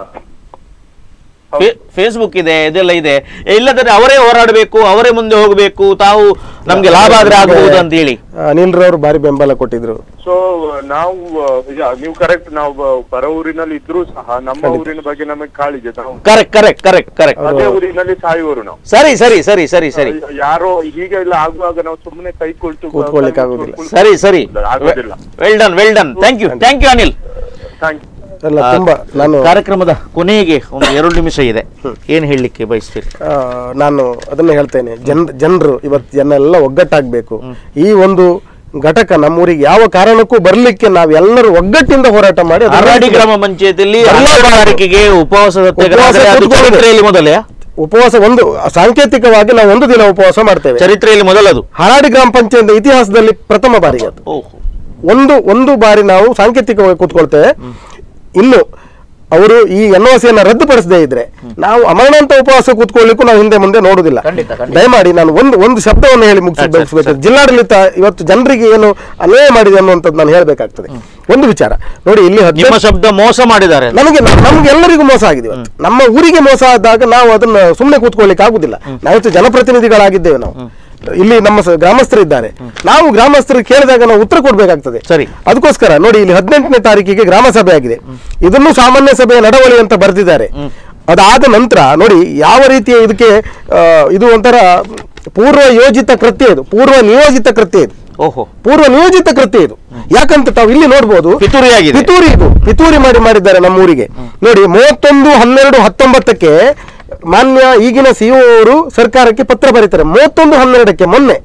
ಫೇಸ್ಬುಕ್ ಇದೆ ಇದೆಲ್ಲ ಇದೆ ಇಲ್ಲದ್ರೆ ಅವರೇ ಹೋರಾಡಬೇಕು ಅವರೇ ಮುಂದೆ ಹೋಗಬೇಕು ತಾವು ನಮ್ಗೆ ಲಾಭ ಆದ್ರೆ ಆಗಬಹುದು ಅಂತ ಹೇಳಿ ಅನಿಲ್ ರವರು ಭಾರಿ ಬೆಂಬಲ ಕೊಟ್ಟಿದ್ರು ಸೊ ನಾವು ಆ, ಯಾ, ನೀವು ಕರೆಕ್ಟ್ ನಾವು ಬ- ಪರ ಊರಿನಲ್ಲಿ ಇದ್ರೂ ಸಹ ನಮ್ಮ ಊರಿನ ಬಗ್ಗೆ ನಮಗೆ ಕಾಳಿದೆ ನಾವು ಕರೆಕ್ಟ್ ಕರೆಕ್ಟ್ ಕರೆಕ್ಟ್ ಕರೆಕ್ಟ್ ಅದೇ ಊರಿನಲ್ಲಿ ಸಾಯುವರು ನಾವು ಸರಿ ಸರಿ ಸರಿ ಸರಿ ಸರಿ ಯಾರೋ ಹೀಗೆ ಎಲ್ಲ ಆಗುವಾಗ ನಾವು ಸುಮ್ಮನೆ ಕೈ ಕೊಳ್ತು ಕೂತ್ಕೊಳ್ಳಿಕ್ಕೆ ಆಗುದಿಲ್ಲ. ಸರಿ ಸರಿ ಆಗೋದಿಲ್ಲ well done well done thank you thank you Anil thank you ಅಲ್ಲ ಆ, ತುಂಬಾ ನಾನು ಕಾರ್ಯಕ್ರಮದ ಕೊನೆಗೆ ಒಂದು ಎರಡು ನಿಮಿಷ ಇದೆ ಏನ್ ಹೇಳಲಿಕ್ಕೆ ಬಯಸ್ತೀರಿ ಆ, ನಾನು ಅದನ್ನ ಹೇಳ್ತೇನೆ ಜನ್ ಜನರು ಇವತ್ತು ಜನ ಎಲ್ಲ ಒಗ್ಗಟ್ಟಾಗಬೇಕು ಈ ಒಂದು ಘಟಕ ನಮ್ಮೂರಿಗೆ ಯಾವ ಕಾರಣಕ್ಕೂ ಬರ್ಲಿಕ್ಕೆ ನಾವೆಲ್ಲರೂ ಒಗ್ಗಟ್ಟಿಂದ ಹೋರಾಟ ಮಾಡಿ ಅದನ್ನ ಅರಾಡಿ ಗ್ರಾಮ ಪಂಚಾಯತಿಯಲ್ಲಿ ಎಲ್ಲ ಹನ್ನೆರಡು ತಾರೀಕಿಗೆ ಉಪವಾಸ ಸತ್ಯಾಗ್ರಹ ಉಪವಾಸ ಅಂದ್ರೆ ಅದು ಕೂತ್ಕೊಳ್ಳೋದು. ಚರಿತ್ರೆಯಲ್ಲಿ ಮೊದಲೇ ಉಪವಾಸ ಒಂದು ಸಾಂಕೇತಿಕವಾಗಿ ನಾವು ಒಂದು ದಿನ ಉಪವಾಸ ಮಾಡ್ತೇವೆ ಚರಿತ್ರೆಯಲ್ಲಿ ಮೊದಲದು ಹರಾಡಿ ಗ್ರಾಮ ಪಂಚಾಯತ್ ಇತಿಹಾಸದಲ್ಲಿ ಪ್ರಥಮ ಬಾರಿಗೆ ಅದು ಓಹ್ ಒಂದು ಒಂದು ಬಾರಿ ನಾವು ಸಾಂಕೇತಿಕವಾಗಿ ಕೂತ್ಕೊಳ್ತೇವೆ ಇನ್ನು ಅವರು ಈ ಎನ್ ಒ ಸಿಯನ್ನು ರದ್ದುಪಡಿಸದೇ ಇದ್ರೆ ನಾವು ಅಮರಣಾಂತ ಉಪವಾಸ ಕೂತ್ಕೊಳ್ಳಿಕ್ಕೂ ನಾವು ಹಿಂದೆ ಮುಂದೆ ನೋಡುದಿಲ್ಲ ಖಂಡಿತ, ಖಂಡಿತ. ದಯಮಾಡಿ ನಾನು ಒಂದು ಒಂದು ಶಬ್ದವನ್ನು ಹೇಳಿ ಮುಗಿಸಿ ಬೆಳೆಸಬೇಕು ಜಿಲ್ಲಾಡಳಿತ ಇವತ್ತು ಜನರಿಗೆ ಏನು ಅನ್ಯಾಯ ಮಾಡಿದೆ ಅನ್ನುವಂಥದ್ದು ನಾನು ಹೇಳಬೇಕಾಗ್ತದೆ ಒಂದು ವಿಚಾರ ನೋಡಿ ಇಲ್ಲಿ ನಿಮ್ಮ ಹದಿನೈದು ಶಬ್ದ ಮೋಸ ಮಾಡಿದ್ದಾರೆ ನಮಗೆ ನಮ್ಗೆ ಎಲ್ಲರಿಗೂ ಮೋಸ ಆಗಿದೆ ಇವತ್ತು ನಮ್ಮ ಊರಿಗೆ ಮೋಸ ಆದಾಗ ನಾವು ಅದನ್ನ ಸುಮ್ಮನೆ ಕೂತ್ಕೊಳ್ಳಿಕ್ಕೆ ಆಗುದಿಲ್ಲ ನಾವಿತ್ತು ಜನಪ್ರತಿನಿಧಿಗಳಾಗಿದ್ದೇವೆ ನಾವು ಇಲ್ಲಿ ನಮ್ಮ ಸ- ಗ್ರಾಮಸ್ಥರಿದ್ದಾರೆ ನಾವು ಗ್ರಾಮಸ್ಥರು ಕೇಳಿದಾಗ ನಾವು ಉತ್ತರ ಕೊಡ್ಬೇಕಾಗ್ತದೆ ಸರಿ. ಅದಕ್ಕೋಸ್ಕರ ನೋಡಿ ಇಲ್ಲಿ ಹದಿನೆಂಟನೇ ತಾರೀಕಿಗೆ ಗ್ರಾಮ ಸಭೆ ಆಗಿದೆ ಇದನ್ನು ಸಾಮಾನ್ಯ ಸಭೆಯ ನಡವಳಿ ಅಂತ ಬರೆದಿದ್ದಾರೆ ಅದಾದ ನಂತರ ನೋಡಿ ಯಾವ ರೀತಿಯ ಇದಕ್ಕೆ ಆ, ಇದು ಒಂಥರ ಪೂರ್ವ ಯೋಜಿತ ಕೃತ್ಯ ಇದು ಪೂರ್ವ ನಿಯೋಜಿತ ಕೃತ್ಯ ಇದು ಓಹೋ ಪೂರ್ವ ನಿಯೋಜಿತ ಕೃತ್ಯ ಇದು ಯಾಕಂತ ತಾವು ಇಲ್ಲಿ ನೋಡ್ಬೋದು ಪಿತೂರಿ ಆಗಿದೆ. ಪಿತೂರಿ ಇದು ಪಿತೂರಿ ಮಾಡಿ ಮಾಡಿದ್ದಾರೆ ನಮ್ಮ ಊರಿಗೆ ನೋಡಿ ಮೂವತ್ತೊಂದು ಹನ್ನೆರಡು ಹತ್ತೊಂಬತ್ತಕ್ಕೆ ಮಾನ್ಯ ಈಗಿನ ಸಿಇಒ ಅವರು ಸರ್ಕಾರಕ್ಕೆ ಪತ್ರ ಬರೀತಾರೆ ಮೂವತ್ತೊಂದು ಹನ್ನೆರಡಕ್ಕೆ ಮೊನ್ನೆ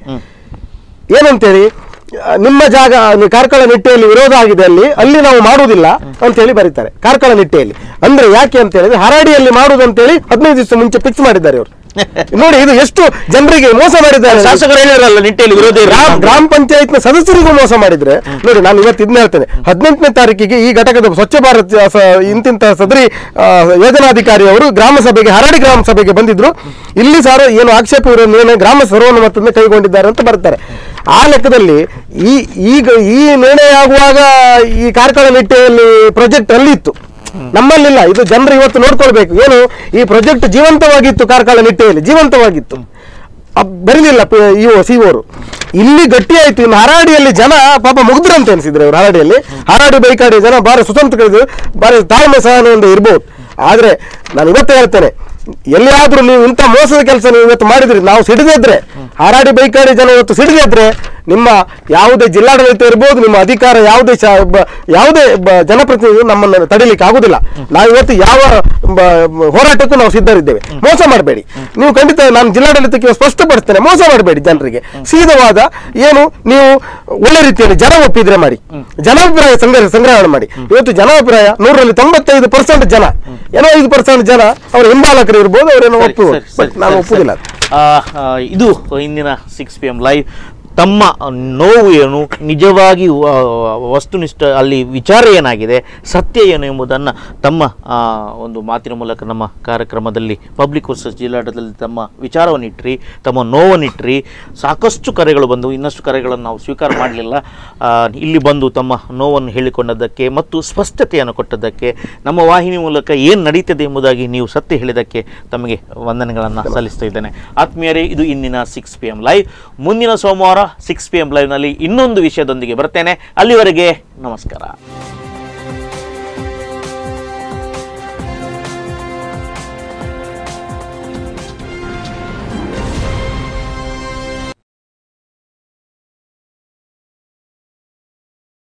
ಏನಂತೇಳಿ ಆ, ನಿಮ್ಮ ಜಾಗ ನೀವು ಕಾರ್ಕಳ ನಿಟ್ಟೆಯಲ್ಲಿ ವಿರೋಧ ಆಗಿದೆ ಅಲ್ಲಿ ಅಲ್ಲಿ ನಾವು ಮಾಡುವುದಿಲ್ಲ ಅಂತ ಹೇಳಿ ಬರೀತಾರೆ ಕಾರ್ಕಳ ನಿಟ್ಟೆಯಲ್ಲಿ ಅಂದ್ರೆ ಯಾಕೆ ಅಂತ ಹೇಳಿದ್ರೆ ಹರಾಡಿಯಲ್ಲಿ ಮಾಡುದು ಅಂತೇಳಿ ಹದಿನೈದು ದಿವಸ ಮುಂಚೆ ಫಿಕ್ಸ್ ಮಾಡಿದ್ದಾರೆ ಅವರು ನೋಡಿ ಇದು ಎಷ್ಟು ಜನರಿಗೆ ಮೋಸ ಮಾಡಿದ್ದಾರೆ ಶಾಸಕರು ಹೇಳಿರಲ್ಲ ನಿಟ್ಟೆಯಲ್ಲಿ ವಿರೋಧ ಇಲ್ಲ ಗ್ರಾಮ ಗ್ರಾಮ ಪಂಚಾಯತ್ ನ ಸದಸ್ಯರಿಗೂ ಮೋಸ ಮಾಡಿದ್ರೆ ನೋಡಿ ನಾನು ಇವತ್ತು ಇದನ್ನ ಹೇಳ್ತೇನೆ ಹದಿನೆಂಟನೇ ತಾರೀಕಿಗೆ ಈ ಘಟಕದ ಸ್ವಚ್ಛ ಭಾರತ್ ಆ, ಸ- ಇಂತಿಂತ ಸದರಿ ಆ, ಯೋಜನಾಧಿಕಾರಿ ಅವರು ಗ್ರಾಮ ಸಭೆಗೆ ಹರಡಿ ಗ್ರಾಮ ಸಭೆಗೆ ಬಂದಿದ್ರು ಇಲ್ಲಿ ಸಾರ ಏನು ಆಕ್ಷೇಪ ನಿರ್ಣಯ ಗ್ರಾಮ ಸರ್ವಾನುಮತದಿಂದ ಕೈಗೊಂಡಿದ್ದಾರೆ ಅಂತ ಬರ್ತಾರೆ ಆ ಲೆಕ್ಕದಲ್ಲಿ ಈ ಈಗ ಈ ನಿರ್ಣಯ ಆಗುವಾಗ ಈ ಕಾರ್ಕಳ ನಿಟ್ಟೆಯಲ್ಲಿ ಪ್ರಾಜೆಕ್ಟ್ ಅಲ್ಲಿ ಇತ್ತು ನಮ್ಮಲ್ಲಿಲ್ಲ ಇದು ಜನರು ಇವತ್ತು ನೋಡ್ಕೊಳ್ಬೇಕು ಏನು ಈ ಪ್ರಾಜೆಕ್ಟ್ ಜೀವಂತವಾಗಿತ್ತು ಕಾರ್ಕಳ ನಿಟ್ಟೆಯಲ್ಲಿ ಜೀವಂತವಾಗಿತ್ತು ಅಬ್- ಬರಲಿಲ್ಲ ಇವು ಸಿಒರು ಇಲ್ಲಿ ಗಟ್ಟಿ ಆಯ್ತು ಇನ್ನು ಹರಾಡಿಯಲ್ಲಿ ಜನ ಪಾಪ ಮುಗ್ದ್ರಂತ ಅನ್ಸಿದ್ರು ಇವರು ಹರಾಡಿಯಲ್ಲಿ ಹರಾಡಿ ಬೈಕಾಡಿ ಜನ ಬಾರಿ ಸ್ವತಂತ್ರ ಬಾರಿ ತಾಳ್ಮೆ ಸಹನೆಯಿಂದ ಇರ್ಬೋದು ಆದ್ರೆ ನಾನು ಇವತ್ತು ಹೇಳ್ತೇನೆ ಎಲ್ಲಿಯಾದ್ರೂ ನೀವು ಇಂಥ ಮೋಸದ ಕೆಲಸ ನೀವು ಇವತ್ತು ಮಾಡಿದ್ರಿ ನಾವು ಸಿಡಿದಿದ್ರೆ ಹಾರಾಡಿ ಬೈಕಾಡಿ ಜನ ಇವತ್ತು ಸಿಡಿದಿದ್ರೆ ನಿಮ್ಮ ಯಾವುದೇ ಜಿಲ್ಲಾಡಳಿತ ಇರ್ಬೋದು ನಿಮ್ಮ ಅಧಿಕಾರ ಯಾವುದೇ ಶಾ- ಬ- ಯಾವುದೇ ಬ- ಜನಪ್ರತಿನಿಧಿ ನಮ್ಮನ್ನು ತಡಿಲಿಕ್ಕೆ ಆಗುದಿಲ್ಲ ನಾವು ಇವತ್ತು ಯಾವ ಬ- ಹೋರಾಟಕ್ಕೂ ನಾವು ಸಿದ್ಧರಿದ್ದೇವೆ ಮೋಸ ಮಾಡಬೇಡಿ ನೀವು ಖಂಡಿತ ನಾನು ಜಿಲ್ಲಾಡಳಿತಕ್ಕೆ ಸ್ಪಷ್ಟಪಡಿಸ್ತೇನೆ ಮೋಸ ಮಾಡಬೇಡಿ ಜನರಿಗೆ ಸೀದವಾದ ಏನು ನೀವು ಒಳ್ಳೆ ರೀತಿಯಲ್ಲಿ ಜನ ಒಪ್ಪಿದ್ರೆ ಮಾಡಿ ಜನಾಭಿಪ್ರಾಯ ಸಂಗ್ರಹ ಸಂಗ್ರಹಣೆ ಮಾಡಿ ಇವತ್ತು ಜನಾಭಿಪ್ರಾಯ ನೂರಲ್ಲಿ ತೊಂಬತ್ತೈದು ಪರ್ಸೆಂಟ್ ಜನ ಏನೋ ಐದು ಪರ್ಸೆಂಟ್ ಜನ ಅವರ ಹಿಂಬಾಲಕರು ಇರ್ಬೋದು ಅವರೇನೋ ಸರಿ, ಒಪ್ಪುವುದು ಸರಿ, ಬಟ್ ಸರಿ, ನಾನು ಸರಿ, ಒಪ್ಪುದಿಲ್ಲ ಸರಿ. ಆ, ಆ, ಇದು ಇಂದಿನ ಸಿಕ್ಸ್ ಪಿ ಎಂ ಲೈವ್ ತಮ್ಮ ನೋವು ಏನು ನಿಜವಾಗಿ ವ- ವಸ್ತುನಿಷ್ಠ ಅಲ್ಲಿ ವಿಚಾರ ಏನಾಗಿದೆ ಸತ್ಯ ಏನು ಎಂಬುದನ್ನು ತಮ್ಮ ಆ, ಒಂದು ಮಾತಿನ ಮೂಲಕ ನಮ್ಮ ಕಾರ್ಯಕ್ರಮದಲ್ಲಿ ಪಬ್ಲಿಕ್ ವರ್ಸಸ್ ಜಿಲ್ಲಾಡಳಿತದಲ್ಲಿ ತಮ್ಮ ವಿಚಾರವನ್ನಿಟ್ರಿ ತಮ್ಮ ನೋವನ್ನಿಟ್ರಿ ಸಾಕಷ್ಟು ಕರೆಗಳು ಬಂದು ಇನ್ನಷ್ಟು ಕರೆಗಳನ್ನು ನಾವು ಸ್ವೀಕಾರ ಮಾಡಲಿಲ್ಲ ಇಲ್ಲಿ ಬಂದು ತಮ್ಮ ನೋವನ್ನು ಹೇಳಿಕೊಂಡದ್ದಕ್ಕೆ ಮತ್ತು ಸ್ಪಷ್ಟತೆಯನ್ನು ಕೊಟ್ಟದ್ದಕ್ಕೆ ನಮ್ಮ ವಾಹಿನಿ ಮೂಲಕ ಏನು ನಡೀತದೆ ಎಂಬುದಾಗಿ ನೀವು ಸತ್ಯ ಹೇಳಿದ್ದಕ್ಕೆ ತಮಗೆ ವಂದನೆಗಳನ್ನು ಸಲ್ಲಿಸ್ತಾ ಇದ್ದೇನೆ ಆತ್ಮೀಯರೇ ಇದು ಇಂದಿನ ಸಿಕ್ಸ್ ಪಿ ಎಮ್ ಲೈವ್ ಮುಂದಿನ ಸೋಮವಾರ ಸಿಕ್ಸ್ ಪಿ ಎಮ್ ಲೈವ್ನಲ್ಲಿ ಇನ್ನೊಂದು ವಿಷಯದೊಂದಿಗೆ ಬರ್ತೇನೆ ಅಲ್ಲಿವರೆಗೆ ನಮಸ್ಕಾರ